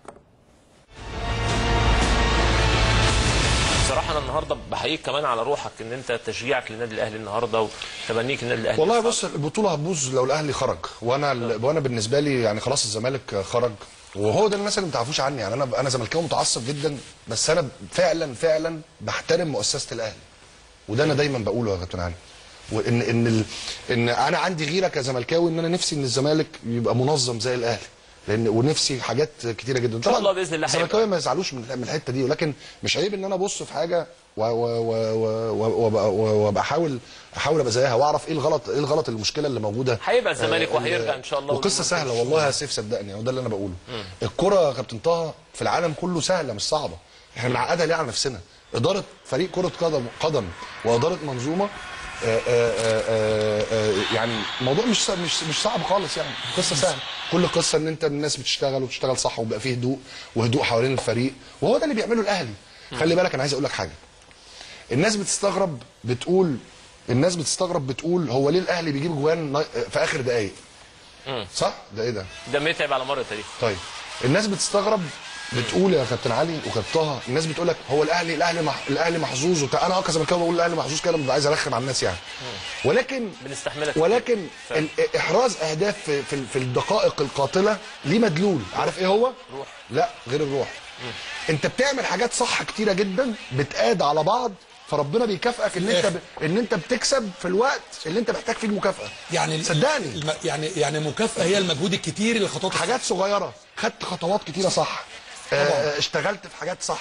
بصراحه انا النهارده بحييك كمان على روحك ان انت تشجيعك للنادي الاهلي النهارده وتبنيك للنادي الاهلي والله بص البطوله هتبوظ لو الاهلي خرج وانا وانا بالنسبه لي يعني خلاص الزمالك خرج وهو ده الناس اللي ما تعرفوش عني يعني انا انا زملكاوي متعصب جدا بس انا فعلا فعلا بحترم مؤسسه الاهلي وده انا دايما بقوله يا كابتن علي وان ان ال... ان انا عندي غيره كزملكاوي ان انا نفسي ان الزمالك يبقى منظم زي الاهلي لان ونفسي حاجات كتيره جدا إن شاء الله بإذن الله الزملكاويه ما يزعلوش من من الحته دي ولكن مش عيب ان انا ابص في حاجه و- و- و- و- و- وابقى وابقى احاول احاول ابقى زيها واعرف ايه الغلط ايه الغلط المشكله اللي موجوده هيبقى الزمالك آه، وهيرجع إن شاء الله وقصه والأمور سهله تمشي. والله يا سيف صدقني وده اللي انا بقوله الكره يا كابتن طه في العالم كله سهله مش صعبه احنا بنعقدها ليه على نفسنا اداره فريق كره قدم قدم واداره منظومه آه، آه، آه، آه، آه، يعني الموضوع مش مش مش صعب خالص يعني قصه سهله كل القصه ان انت الناس بتشتغل وبتشتغل صح وبيبقى فيه هدوء وهدوء حوالين الفريق وهو ده اللي بيعمله الاهلي خلي بالك انا عايز اقول لك حاجه الناس بتستغرب بتقول الناس بتستغرب بتقول هو ليه الاهلي بيجيب جوان نا- في اخر دقائق مم. صح ده ايه ده ده متعب على مر التاريخ طيب الناس بتستغرب بتقول يا كابتن علي وكابتن طه الناس بتقول لك هو الاهلي الاهلي مح... الاهلي محظوظ وبتاع انا اه كزملكاوي بقول الاهلي محظوظ كده ببقى عايز ارخم على الناس يعني ولكن بنستحملك ولكن فعلا. ال- احراز اهداف في, في, في الدقائق القاتله ليه مدلول عارف ايه هو روح لا غير الروح انت بتعمل حاجات صح كتيره جدا بتقاد على بعض فربنا بيكافئك ان انت ب... ان انت بتكسب في الوقت اللي انت محتاج فيه المكافاه يعني صدقني الم... يعني يعني مكافاه هي المجهود الكتير اللي خطوات حاجات صغيره خدت خطوات كتيره صح آه اشتغلت في حاجات صح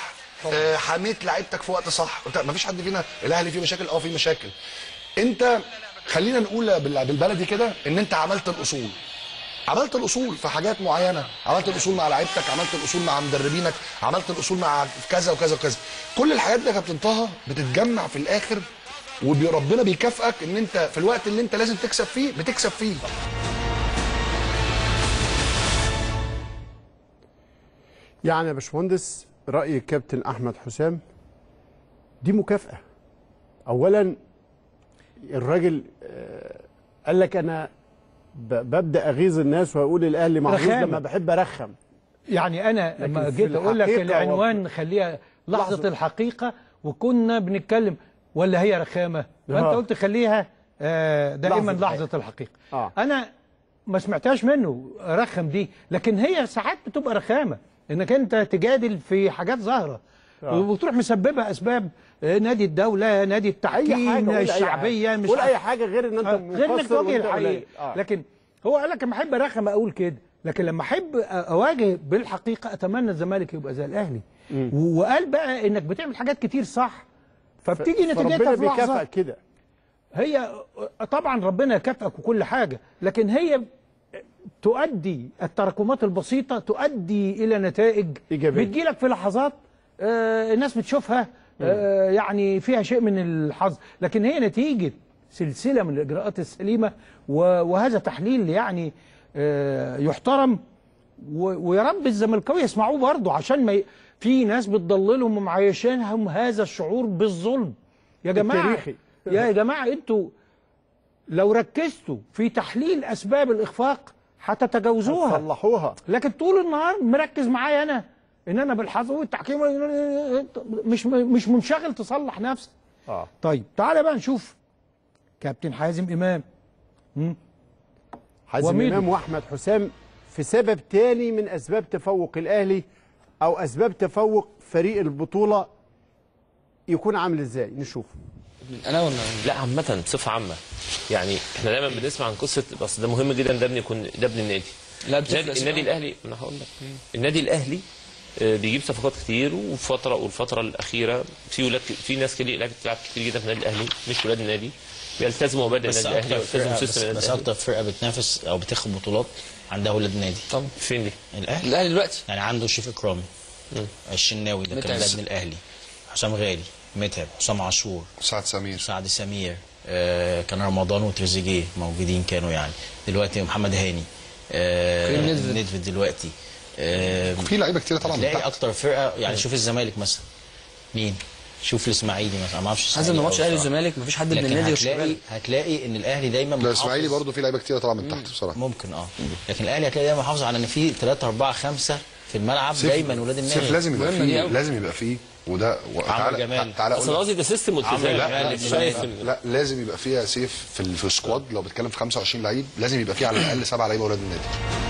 آه، حميت لعيبتك في وقت صح ما فيش حد فينا الاهلي فيه مشاكل اه فيه مشاكل انت خلينا نقول بال- بالبلدي كده ان انت عملت الاصول عملت الاصول في حاجات معينه عملت الاصول مع لعيبتك عملت الاصول مع مدربينك عملت الاصول مع كذا وكذا وكذا كل الحاجات دي يا كابتن طه بتتجمع في الاخر وربنا بيكافئك ان انت في الوقت اللي انت لازم تكسب فيه بتكسب فيه يعني يا باشمهندس رأي الكابتن أحمد حسام دي مكافأة أولا الراجل آه، قال لك أنا ب- ببدأ أغيظ الناس وأقول الأهلي محظوظ رخامة. لما بحب أرخم يعني انا لكن لما في جيت اقول لك الحقيقة العنوان خليها لحظه, لحظة. الحقيقه وكنا بنتكلم ولا هي رخامه فانت آه. قلت خليها آه، دائما لحظة لحظه الحقيقه آه. انا ما سمعتهاش منه رخم دي لكن هي ساعات بتبقى رخامه انك انت تجادل في حاجات ظاهره آه. وتروح مسببه اسباب آه، نادي الدوله نادي أي التحكيم حاجة قول أي الشعبيه حاجة. مش قول عارف- أي حاجة غير إن أنت آه، غير انك مقصر تواجه وأنت الحقيقه قليل. آه. لكن هو قال لك لما احب ارخم اقول كده لكن لما احب اواجه بالحقيقه اتمنى الزمالك يبقى زي الاهلي و- وقال بقى انك بتعمل حاجات كتير صح فبتيجي فربنا نتيجتها في بيكافئك لحظه كده هي طبعا ربنا يكافئك وكل حاجه لكن هي تؤدي التراكمات البسيطه تؤدي الى نتائج إيجابية. بتجيلك في لحظات آه، الناس بتشوفها آه، يعني فيها شيء من الحظ لكن هي نتيجه سلسله من الاجراءات السليمه و- وهذا تحليل يعني آه، يحترم و- ويا رب الزملكاويه يسمعوه برضه عشان ما ي... في ناس بتضللهم ومعيشينهم هذا الشعور بالظلم يا جماعه التاريخي. يا جماعه انتوا لو ركزتوا في تحليل اسباب الاخفاق هتتجاوزوها صلحوها لكن طول النهار مركز معايا انا ان انا بالحظ والتحكيم مش مش منشغل تصلح نفسك اه طيب تعالى بقى نشوف كابتن حازم امام مم. حازم وميدو. امام واحمد حسام في سبب تاني من اسباب تفوق الاهلي او اسباب تفوق فريق البطوله يكون عامل ازاي نشوف انا ولا لا عامه بصفه عامه يعني احنا دايما بنسمع عن قصه بس ده مهم جدا ده ابن يكون ده ابن النادي لا بتفرق النادي, اسمها. النادي الاهلي انا هقول لك النادي الاهلي آه، بيجيب صفقات كتير وفتره والفتره الاخيره في ولاد في ناس كتير لعبت بتلعب كتير جدا في النادي الاهلي مش ولاد النادي بيلتزموا مبادئ بس النادي الاهلي اكتر ويلتزموا فرقه بس, سيستم النادي بس الاهلي اكتر فرقه بتنافس او بتاخد بطولات عندها ولاد نادي طبعا فين دي؟ الاهلي الاهلي دلوقتي يعني عنده شريف اكرامي الشناوي ده كان متعب. لاعب من الاهلي حسام غالي متعب حسام عاشور سعد سمير سعد سمير آه كان رمضان وتريزيجيه موجودين كانوا يعني دلوقتي محمد هاني آه كريم نيدفيد. نيدفيد دلوقتي آه في لعيبه كتير طبعا من تلاقي تحت. اكتر فرقه يعني شوف الزمالك مثلا مين شوف الاسماعيلي مثلا ما اعرفش حازم، الإسماعيلي ماتش أوي الاهلي بصراحة. والزمالك مفيش حد من لكن النادي هتلاقي والشمال. هتلاقي ان الاهلي دايما لا محافظ- اسماعيلي برضه في لعيبه كتير طالعه من تحت بصراحه ممكن اه لكن الاهلي هتلاقي دايما محافظ على ان في 3 4 5 في الملعب سيف- دايما ولاد النادي سيف لازم يبقى فيه لازم يبقى فيه وده و- عمرو تعالى- جمال. تعالى اصل أقول لك. قصدي ده سيستم والتزام لا يعني لا, مش شايف لا, لا لازم يبقى فيها سيف في ال- في السكواد لو بتتكلم في 25 لعيب لازم يبقى فيه على الاقل سبعه لعيبه اولاد النادي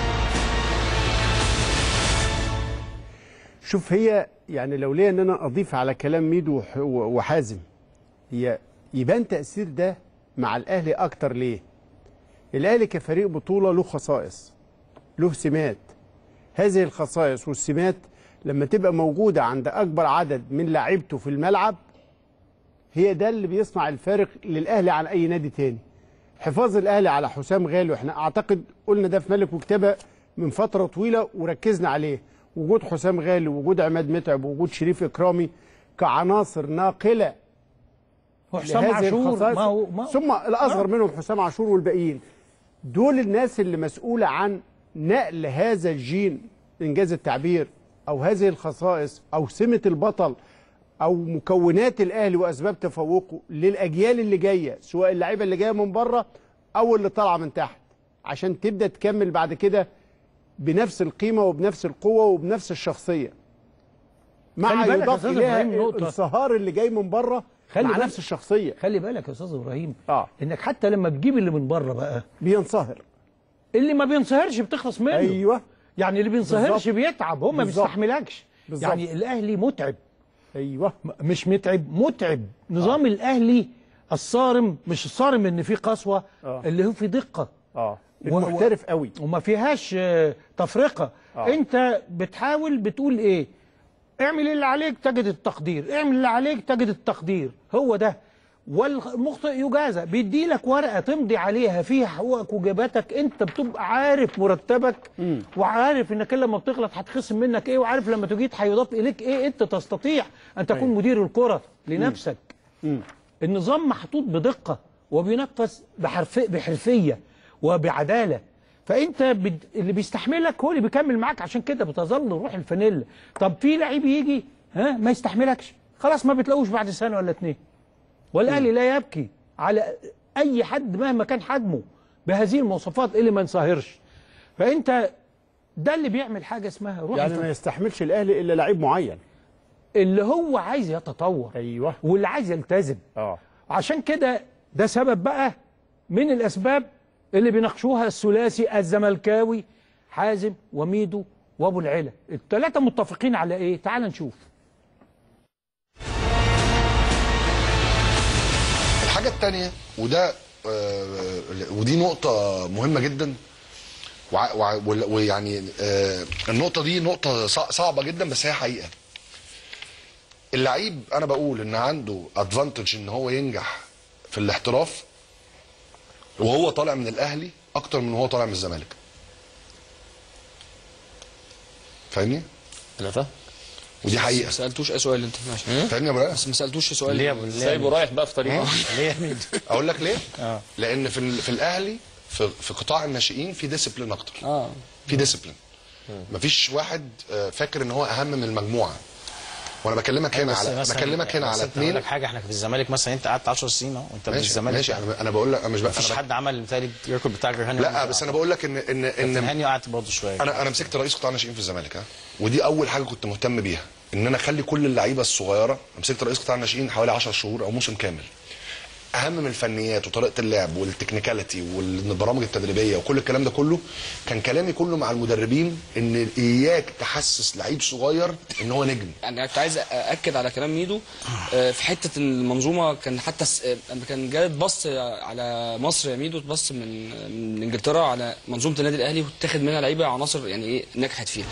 شوف هي يعني لو ليا ان انا اضيف على كلام ميدو وح- وحازم هي يبان تاثير ده مع الاهلي اكتر ليه الاهلي كفريق بطوله له خصائص له سمات هذه الخصائص والسمات لما تبقى موجوده عند اكبر عدد من لاعيبته في الملعب هي ده اللي بيصنع الفارق للاهلي عن اي نادي تاني حفاظ الاهلي على حسام غالي واحنا اعتقد قلنا ده في ملك وكتابه من فتره طويله وركزنا عليه وجود حسام غالي ووجود عماد متعب ووجود شريف اكرامي كعناصر ناقله وحسام لهذه عاشور الخصائص. ما هو ما ثم الاصغر منهم حسام عاشور والباقيين دول الناس اللي مسؤوله عن نقل هذا الجين انجاز التعبير او هذه الخصائص او سمه البطل او مكونات الاهلي واسباب تفوقه للاجيال اللي جايه سواء اللعيبه اللي جايه من بره او اللي طالعه من تحت عشان تبدا تكمل بعد كده بنفس القيمه وبنفس القوه وبنفس الشخصيه مع خلي بالك يا يضاف أستاذ اليها إبراهيم نقطة. الانصهار اللي جاي من بره خلي مع بالك- نفس الشخصيه خلي بالك يا استاذ ابراهيم اه انك حتى لما تجيب اللي من بره بقى بينصهر اللي ما بينصهرش بتخلص منه ايوه يعني اللي بينصهرش بالظبط. بيتعب هم ما بالظبط. بيستحملكش بالظبط. يعني الاهلي متعب ايوه مش متعب متعب نظام الاهلي الصارم مش الصارم ان فيه قسوه آه. اللي هو في دقه اه و- المحترف قوي وما فيهاش آه، تفرقه آه. انت بتحاول بتقول ايه اعمل اللي عليك تجد التقدير اعمل اللي عليك تجد التقدير هو ده والمخطئ يجازى بيدي لك ورقه تمضي عليها فيها حقوقك وجباتك انت بتبقى عارف مرتبك وعارف انك لما بتغلط هتخصم منك ايه وعارف لما تجيد هيضاف اليك ايه انت تستطيع ان تكون أيوة. مدير الكره لنفسك النظام محطوط بدقه وبينفذ بحرف بحرفيه وبعداله فانت بد... اللي بيستحملك هو اللي بيكمل معاك عشان كده بتظل روح الفانيلا طب في لعيب يجي ها ما يستحملكش خلاص ما بتلاقوش بعد سنه ولا اتنين والاهلي لا يبكي على اي حد مهما كان حجمه بهذه المواصفات اللي ما ينصهرش فانت ده اللي بيعمل حاجه اسمها روح يعني ما الفانيلا. يستحملش الاهلي الا لعيب معين اللي هو عايز يتطور ايوه واللي عايز يلتزم اه عشان كده ده سبب بقى من الاسباب اللي بيناقشوها الثلاثي الزملكاوي حازم وميدو وابو العلا الثلاثه متفقين على ايه تعال نشوف الحاجه الثانيه وده آه، ودي نقطه مهمه جدا وع- وع- وال- ويعني آه، النقطه دي نقطه صع- صعبه جدا بس هي حقيقه اللعيب انا بقول ان عنده ادفانتج ان هو ينجح في الاحتراف وهو طالع من الاهلي اكتر من وهو طالع من الزمالك فاهمني انا فاهم ودي حقيقه ما سالتوش اي سؤال انت ماشي فاهمني يا ابراهيم بس ما سالتوش سؤال ليه يا أبو- ليه يا سايبه أبو- رايح بقى في طريقه. ليه يا ميدو اقول لك ليه اه لان في ال- في الاهلي في في قطاع الناشئين في ديسيبلين اكتر اه في ديسيبلين مفيش واحد آه، فاكر ان هو اهم من المجموعه وانا بكلمك هنا بس على مثلاً- بكلمك هنا بس على انت هقول اثنين لك حاجه احنا في الزمالك مثلا انت قعدت 10 سنين اهو انت في ماشي الزمالك ماشي انا انا بقول لك انا مش بقى مفيش أنا حد عمل بالتالي الريكورد بتاع جرهاني لا بس انا بقول لك ان ان كابتن ان هاني قعدت برضه شويه انا انا مسكت رئيس قطاع الناشئين في الزمالك ها ودي اول حاجه كنت مهتم بيها ان انا اخلي كل اللعيبه الصغيره أنا مسكت رئيس قطاع الناشئين حوالي 10 شهور او موسم كامل اهم من الفنيات وطريقه اللعب والتكنيكاليتي والبرامج التدريبيه وكل الكلام ده كله كان كلامي كله مع المدربين ان اياك تحسس لعيب صغير ان هو نجم انا كنت عايز اكد على كلام ميدو آه، في حته إن المنظومه كان حتى س- آه، لما كان جاي تبص على مصر يا ميدو تبص من من انجلترا على منظومه النادي الاهلي وتاخد منها لعيبه عناصر يعني ايه نجحت فيها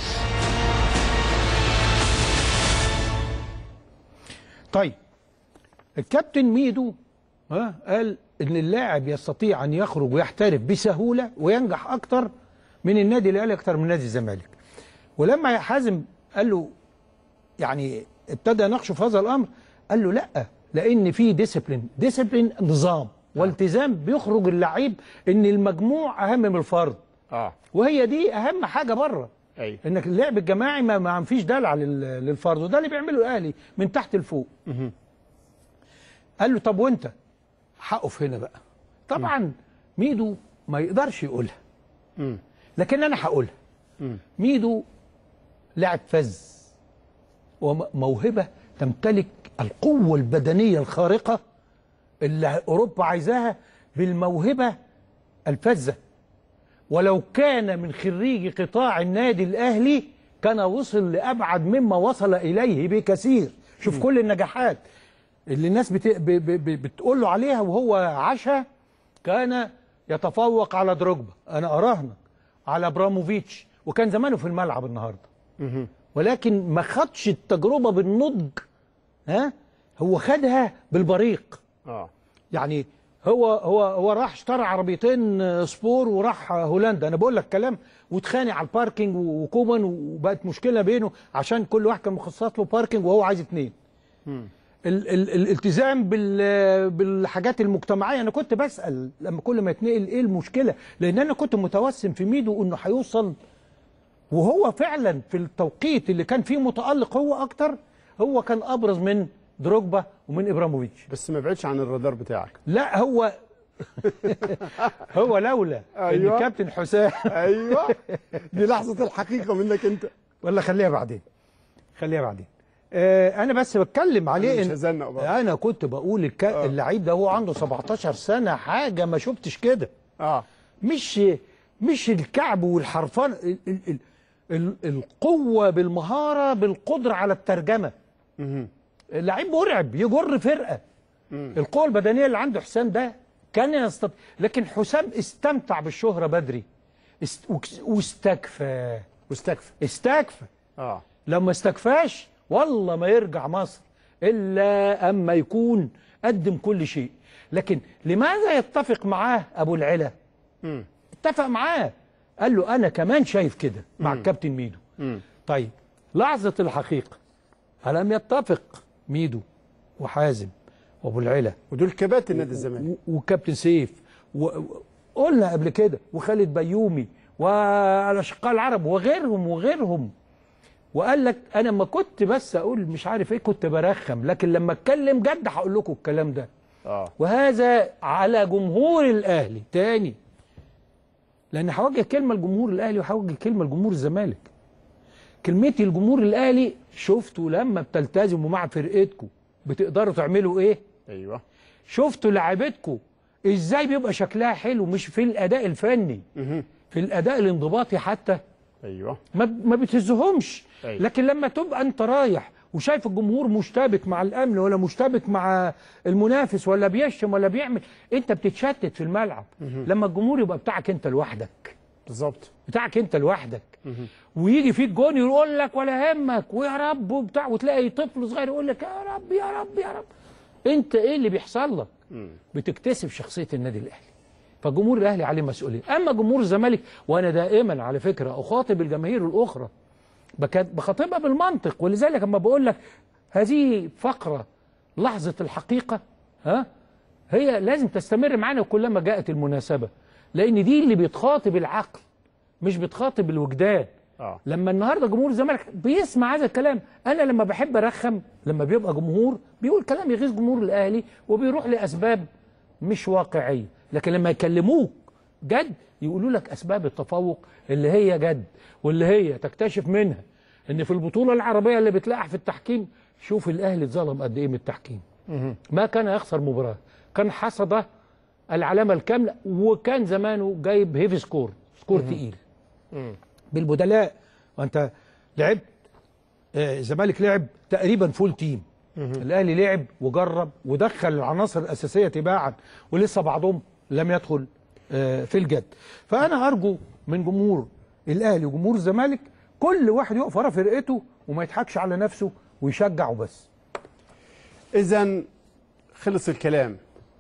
طيب الكابتن ميدو ها قال ان اللاعب يستطيع ان يخرج ويحترف بسهوله وينجح اكتر من النادي الاهلي اكتر من نادي الزمالك ولما حازم قال له يعني ابتدى يناقشه في هذا الامر قال له لا لان في ديسيبلين ديسيبلين نظام والتزام بيخرج اللعيب ان المجموع اهم من الفرد اه وهي دي اهم حاجه بره ايوه انك اللعب الجماعي ما ما فيش دلع لل- للفرد وده اللي بيعمله الاهلي من تحت لفوق قال له طب وانت حقه في هنا بقى طبعا ميدو ما يقدرش يقولها لكن انا هقولها ميدو لاعب فذ وموهبه تمتلك القوه البدنيه الخارقه اللي اوروبا عايزاها بالموهبه الفذه ولو كان من خريج قطاع النادي الاهلي كان وصل لابعد مما وصل اليه بكثير شوف كل النجاحات اللي الناس بت... ب... ب... ب... بتقول له عليها وهو عاشها كان يتفوق على دروجبا انا اراهنك على ابراموفيتش وكان زمانه في الملعب النهارده ولكن ما خدش التجربه بالنضج ها هو خدها بالبريق اه يعني هو هو هو راح اشترى عربيتين آه، سبور وراح آه، هولندا انا بقول لك كلام واتخانق على الباركينج وكومان وبقت مشكله بينه عشان كل واحد كان مخصص له باركينج وهو عايز اتنين ال ال الالتزام بال بالحاجات المجتمعيه انا كنت بسال لما كل ما يتنقل ايه المشكله لان انا كنت متوسم في ميدو انه هيوصل وهو فعلا في التوقيت اللي كان فيه متالق هو اكتر هو كان ابرز من دروجبا ومن ابراموفيتش بس ما بعدش عن الرادار بتاعك لا هو هو لولا أيوة. ان كابتن حسام ايوه دي لحظه الحقيقه منك انت ولا خليها بعدين خليها بعدين آه انا بس بتكلم عليه أنا مش إن- هزنق بقى. انا كنت بقول الك... اللعيب ده هو عنده 17 سنه حاجه ما شفتش كده اه مش مش الكعب والحرفان ال... ال... ال... ال... القوه بالمهاره بالقدره على الترجمه اللعيب مرعب يجر فرقه القوه البدنيه اللي عنده حسام ده كان يستطيع لكن حسام استمتع بالشهره بدري است... وكس- واستكفى واستكفى استكفى اه لما استكفاش والله ما يرجع مصر الا اما يكون قدم كل شيء لكن لماذا يتفق معاه ابو العلا اتفق معاه قال له انا كمان شايف كده مع الكابتن ميدو طيب لحظه الحقيقه ألم يتفق ميدو وحازم وابو العلا ودول كباتن نادي الزمالك وكابتن سيف وقلنا قبل كده وخالد بيومي والاشقاء العرب وغيرهم وغيرهم وقال لك انا ما كنت بس اقول مش عارف ايه كنت برخم لكن لما اتكلم جد هقول لكم الكلام ده اه وهذا على جمهور الاهلي تاني لان هوجه كلمه لجمهور الاهلي وهوجه كلمه لجمهور الزمالك كلمتي لجمهور الاهلي شفتوا لما بتلتزموا مع فرقتكم بتقدروا تعملوا ايه ايوه شفتوا لعيبتكم ازاي بيبقى شكلها حلو مش في الاداء الفني في الاداء الانضباطي حتى ايوه ما ما بتهزهمش أيوة. لكن لما تبقى انت رايح وشايف الجمهور مشتبك مع الامن ولا مشتبك مع المنافس ولا بيشتم ولا بيعمل انت بتتشتت في الملعب مهم. لما الجمهور يبقى بتاعك انت لوحدك بالظبط بتاعك انت لوحدك ويجي فيك جون يقول لك ولا همك ويا رب وبتاع وتلاقي طفل صغير يقول لك يا رب يا رب يا رب انت ايه اللي بيحصل لك بتكتسب شخصيه النادي الاهلي فجمهور الاهلي عليه مسؤوليه اما جمهور الزمالك وانا دائما على فكره اخاطب الجماهير الاخرى بك- بخاطبها بالمنطق ولذلك لما بقول لك هذه فقره لحظه الحقيقه ها هي لازم تستمر معانا كلما جاءت المناسبه لان دي اللي بتخاطب العقل مش بتخاطب الوجدان اه لما النهارده جمهور الزمالك بيسمع هذا الكلام انا لما بحب ارخم لما بيبقى جمهور بيقول كلام يغيظ جمهور الاهلي وبيروح لاسباب مش واقعيه لكن لما يكلموك جد يقولوا لك اسباب التفوق اللي هي جد واللي هي تكتشف منها ان في البطوله العربيه اللي بتلاقح في التحكيم شوف الاهلي اتظلم قد ايه من التحكيم ما كان يخسر مباراه كان حصد العلامه الكامله وكان زمانه جايب هيفي سكور سكور تقيل بالبدلاء وانت لعبت آه، الزمالك لعب تقريبا فول تيم الاهلي لعب وجرب ودخل العناصر الاساسيه تباعا ولسه بعضهم لم يدخل آه، في الجد فانا ارجو من جمهور الاهلي وجمهور الزمالك كل واحد يقف ورا فرقته وما يضحكش على نفسه ويشجع وبس اذا خلص الكلام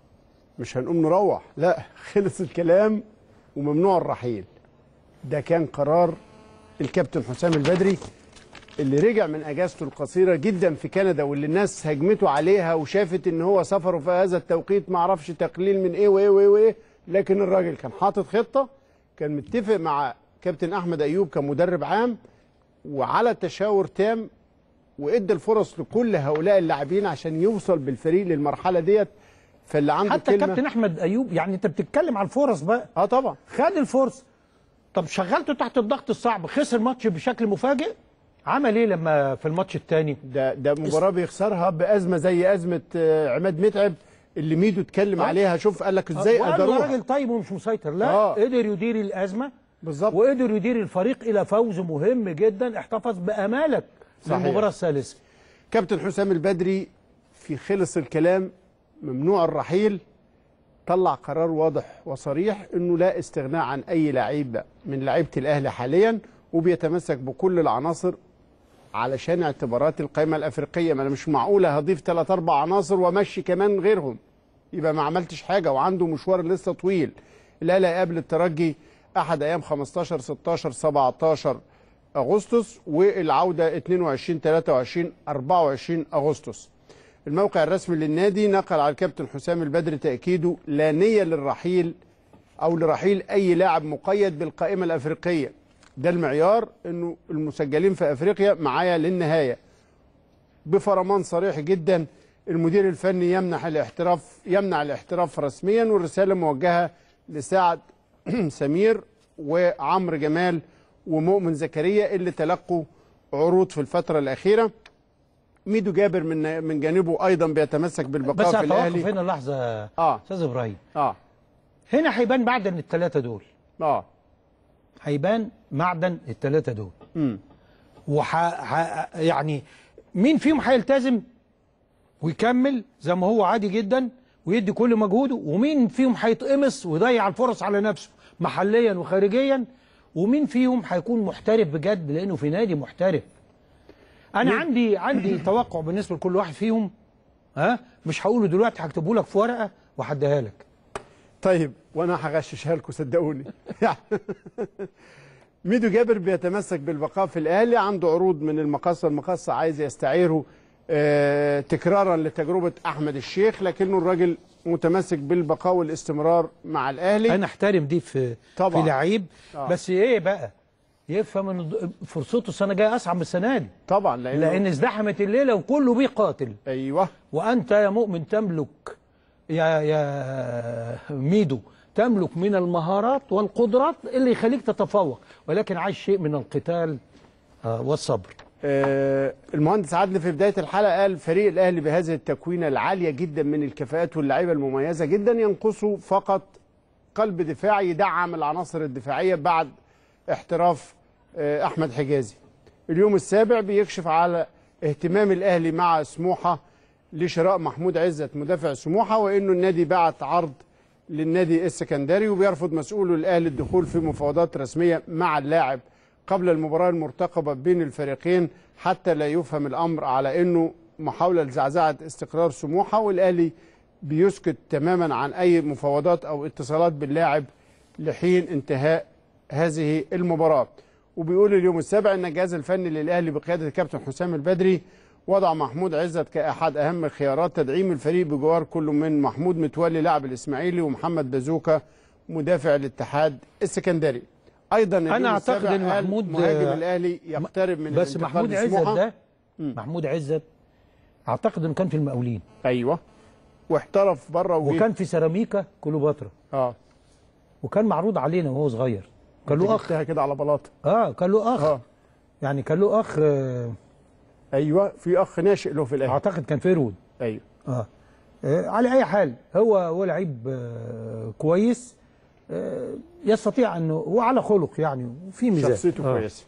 مش هنقوم نروح لا خلص الكلام وممنوع الرحيل ده كان قرار الكابتن حسام البدري اللي رجع من اجازته القصيره جدا في كندا واللي الناس هجمته عليها وشافت ان هو سفره في هذا التوقيت ما اعرفش تقليل من ايه وايه وايه وايه لكن الراجل كان حاطط خطه كان متفق مع كابتن احمد ايوب كمدرب عام وعلى تشاور تام وادى الفرص لكل هؤلاء اللاعبين عشان يوصل بالفريق للمرحله ديت فاللي عنده حتى كلمه كابتن احمد ايوب يعني انت بتتكلم عن الفرص بقى اه طبعا خد الفرصه طب شغلته تحت الضغط الصعب خسر ماتش بشكل مفاجئ عمل ايه لما في الماتش الثاني ده ده مباراه بيخسرها بازمه زي ازمه آه، عماد متعب اللي ميدو اتكلم آه. عليها شوف قال لك ازاي وقال له قدروها راجل طيب ومش مسيطر لا آه. قدر يدير الازمه بالظبط وقدر يدير الفريق الى فوز مهم جدا احتفظ بامالك في صحيح. المباراه الثالثه كابتن حسام البدري في خلص الكلام ممنوع الرحيل طلع قرار واضح وصريح انه لا استغناء عن اي لعيب من لعيبه الاهلي حاليا وبيتمسك بكل العناصر علشان اعتبارات القائمه الافريقيه ما انا مش معقوله هضيف ثلاث اربع عناصر وامشي كمان غيرهم يبقى ما عملتش حاجه وعنده مشوار لسه طويل الاهلي هيقابل الترجي احد ايام 15 16 17 اغسطس والعوده 22 23 24 اغسطس الموقع الرسمي للنادي نقل على الكابتن حسام البدري تاكيده لا نيه للرحيل او لرحيل اي لاعب مقيد بالقائمه الافريقيه ده المعيار انه المسجلين في افريقيا معايا للنهايه بفرمان صريح جدا المدير الفني يمنح الاحتراف يمنع الاحتراف رسميا والرساله موجهه لسعد سمير وعمرو جمال ومؤمن زكريا اللي تلقوا عروض في الفتره الاخيره ميدو جابر من من جانبه ايضا بيتمسك بالبقاء بس في هتوقف الاهلي هنا لحظه اه استاذ ابراهيم اه هنا هيبان معدن الثلاثه دول اه هيبان معدن الثلاثه دول امم وح... ح... يعني مين فيهم هيلتزم ويكمل زي ما هو عادي جدا ويدي كل مجهوده ومين فيهم هيتقمص ويضيع الفرص على نفسه محليا وخارجيا ومين فيهم هيكون محترف بجد لانه في نادي محترف انا عندي عندي توقع بالنسبه لكل واحد فيهم ها مش هقوله دلوقتي هكتبه لك في ورقه وهديها لك طيب وانا هغششها لكم صدقوني ميدو جابر بيتمسك بالبقاء في الاهلي عنده عروض من المقصه المقصه عايز يستعيره آه تكرارا لتجربه احمد الشيخ لكنه الراجل متمسك بالبقاء والاستمرار مع الاهلي انا احترم دي في طبعا. في لعيب آه. بس ايه بقى يفهم ان فرصته السنه الجايه اصعب من السنه دي طبعا لأنه لان ازدحمت الليله وكله بيقاتل ايوه وانت يا مؤمن تملك يا يا ميدو تملك من المهارات والقدرات اللي يخليك تتفوق ولكن عايز شيء من القتال آه، والصبر آه، المهندس عادل في بدايه الحلقه قال فريق الاهلي بهذه التكوينه العاليه جدا من الكفاءات واللعيبه المميزه جدا ينقصه فقط قلب دفاعي يدعم العناصر الدفاعيه بعد احتراف آه، احمد حجازي. اليوم السابع بيكشف على اهتمام الاهلي مع سموحه لشراء محمود عزت مدافع سموحه وانه النادي بعت عرض للنادي السكندري وبيرفض مسؤول الاهلي الدخول في مفاوضات رسميه مع اللاعب قبل المباراه المرتقبه بين الفريقين حتى لا يفهم الامر على انه محاوله لزعزعه استقرار سموحه والاهلي بيسكت تماما عن اي مفاوضات او اتصالات باللاعب لحين انتهاء هذه المباراه وبيقول اليوم السابع ان الجهاز الفني للاهلي بقياده الكابتن حسام البدري وضع محمود عزت كاحد اهم خيارات تدعيم الفريق بجوار كل من محمود متولي لاعب الاسماعيلي ومحمد بازوكا مدافع الاتحاد السكندري ايضا اليوم انا اعتقد السابع ان قال محمود مهاجم آه، الاهلي يقترب من بس الانتقال محمود عزت لسموحة. ده محمود عزت اعتقد انه كان في المقاولين ايوه واحترف بره وجه وكان في سيراميكا كليوباترا اه وكان معروض علينا وهو صغير كان له اخ كده على بلاطه اه كان له اخ آه. يعني كان له اخ آه ايوه في اخ ناشئ له في الاهلي اعتقد كان فيرود ايوه اه آه، على اي حال هو هو لعيب آه كويس آه يستطيع انه وعلى خلق يعني وفي ميزان شخصيته آه. كويسه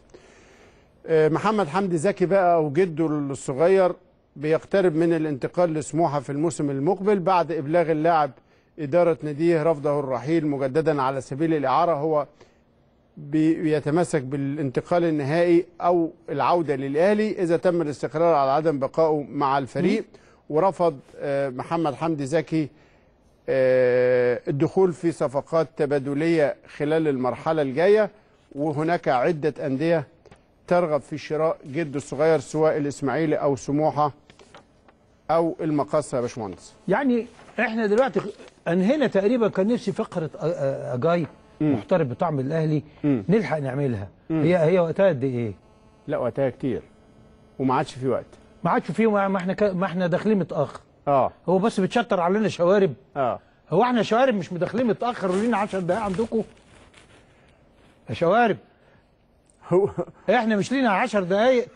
آه، محمد حمدي زكي بقى وجده الصغير بيقترب من الانتقال لسموحه في الموسم المقبل بعد ابلاغ اللاعب اداره ناديه رفضه الرحيل مجددا على سبيل الاعاره هو بي- بيتمسك بالانتقال النهائي او العوده للاهلي اذا تم الاستقرار على عدم بقائه مع الفريق ورفض آه، محمد حمدي زكي آه، الدخول في صفقات تبادليه خلال المرحله الجايه وهناك عده انديه ترغب في شراء جده الصغير سواء الاسماعيلي او سموحه او المقاصه يا باشمهندس يعني احنا دلوقتي انهينا تقريبا كان نفسي فقره أ- أ- اجاي محترف بطعم الاهلي نلحق نعملها هي هي وقتها قد ايه؟ لا وقتها كتير وما عادش في وقت ما عادش فيه ما ما احنا ك- ما احنا داخلين متاخر اه هو بس بتشطر علينا شوارب اه هو احنا شوارب مش مداخلين متاخر ولينا 10 دقايق عندكم يا شوارب هو احنا مش لينا 10 دقايق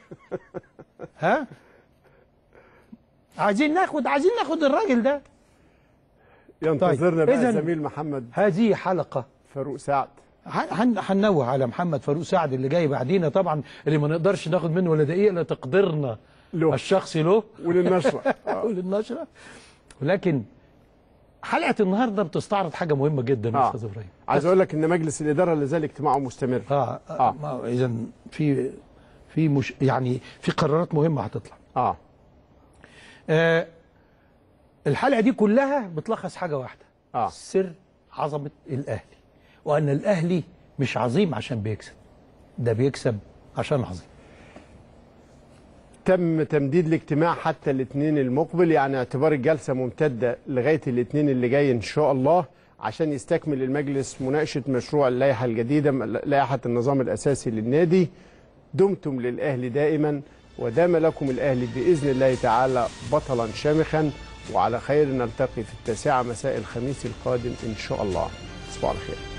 ها عايزين ناخد عايزين ناخد الراجل ده ينتظرنا طيب، بقى إذن زميل محمد هذه حلقه فاروق سعد هن- هننوه على محمد فاروق سعد اللي جاي بعدينا طبعا اللي ما نقدرش ناخد منه ولا دقيقه الا تقديرنا له. الشخصي له وللنشره وللنشره ولكن حلقه النهارده بتستعرض حاجه مهمه جدا يا آه. استاذ ابراهيم عايز اقول لك ان مجلس الاداره لا زال اجتماعه مستمر اه, آه. آه. اذا في في مش يعني في قرارات مهمه هتطلع اه آه الحلقه دي كلها بتلخص حاجه واحده اه سر عظمه الاهلي وان الاهلي مش عظيم عشان بيكسب ده بيكسب عشان عظيم تم تمديد الاجتماع حتى الاثنين المقبل يعني اعتبار الجلسه ممتده لغايه الاثنين اللي جاي ان شاء الله عشان يستكمل المجلس مناقشه مشروع اللائحه الجديده لائحه النظام الاساسي للنادي دمتم للاهلي دائما ودام لكم الاهلي باذن الله تعالى بطلا شامخا وعلى خير نلتقي في التاسعه مساء الخميس القادم ان شاء الله تصبحوا على خير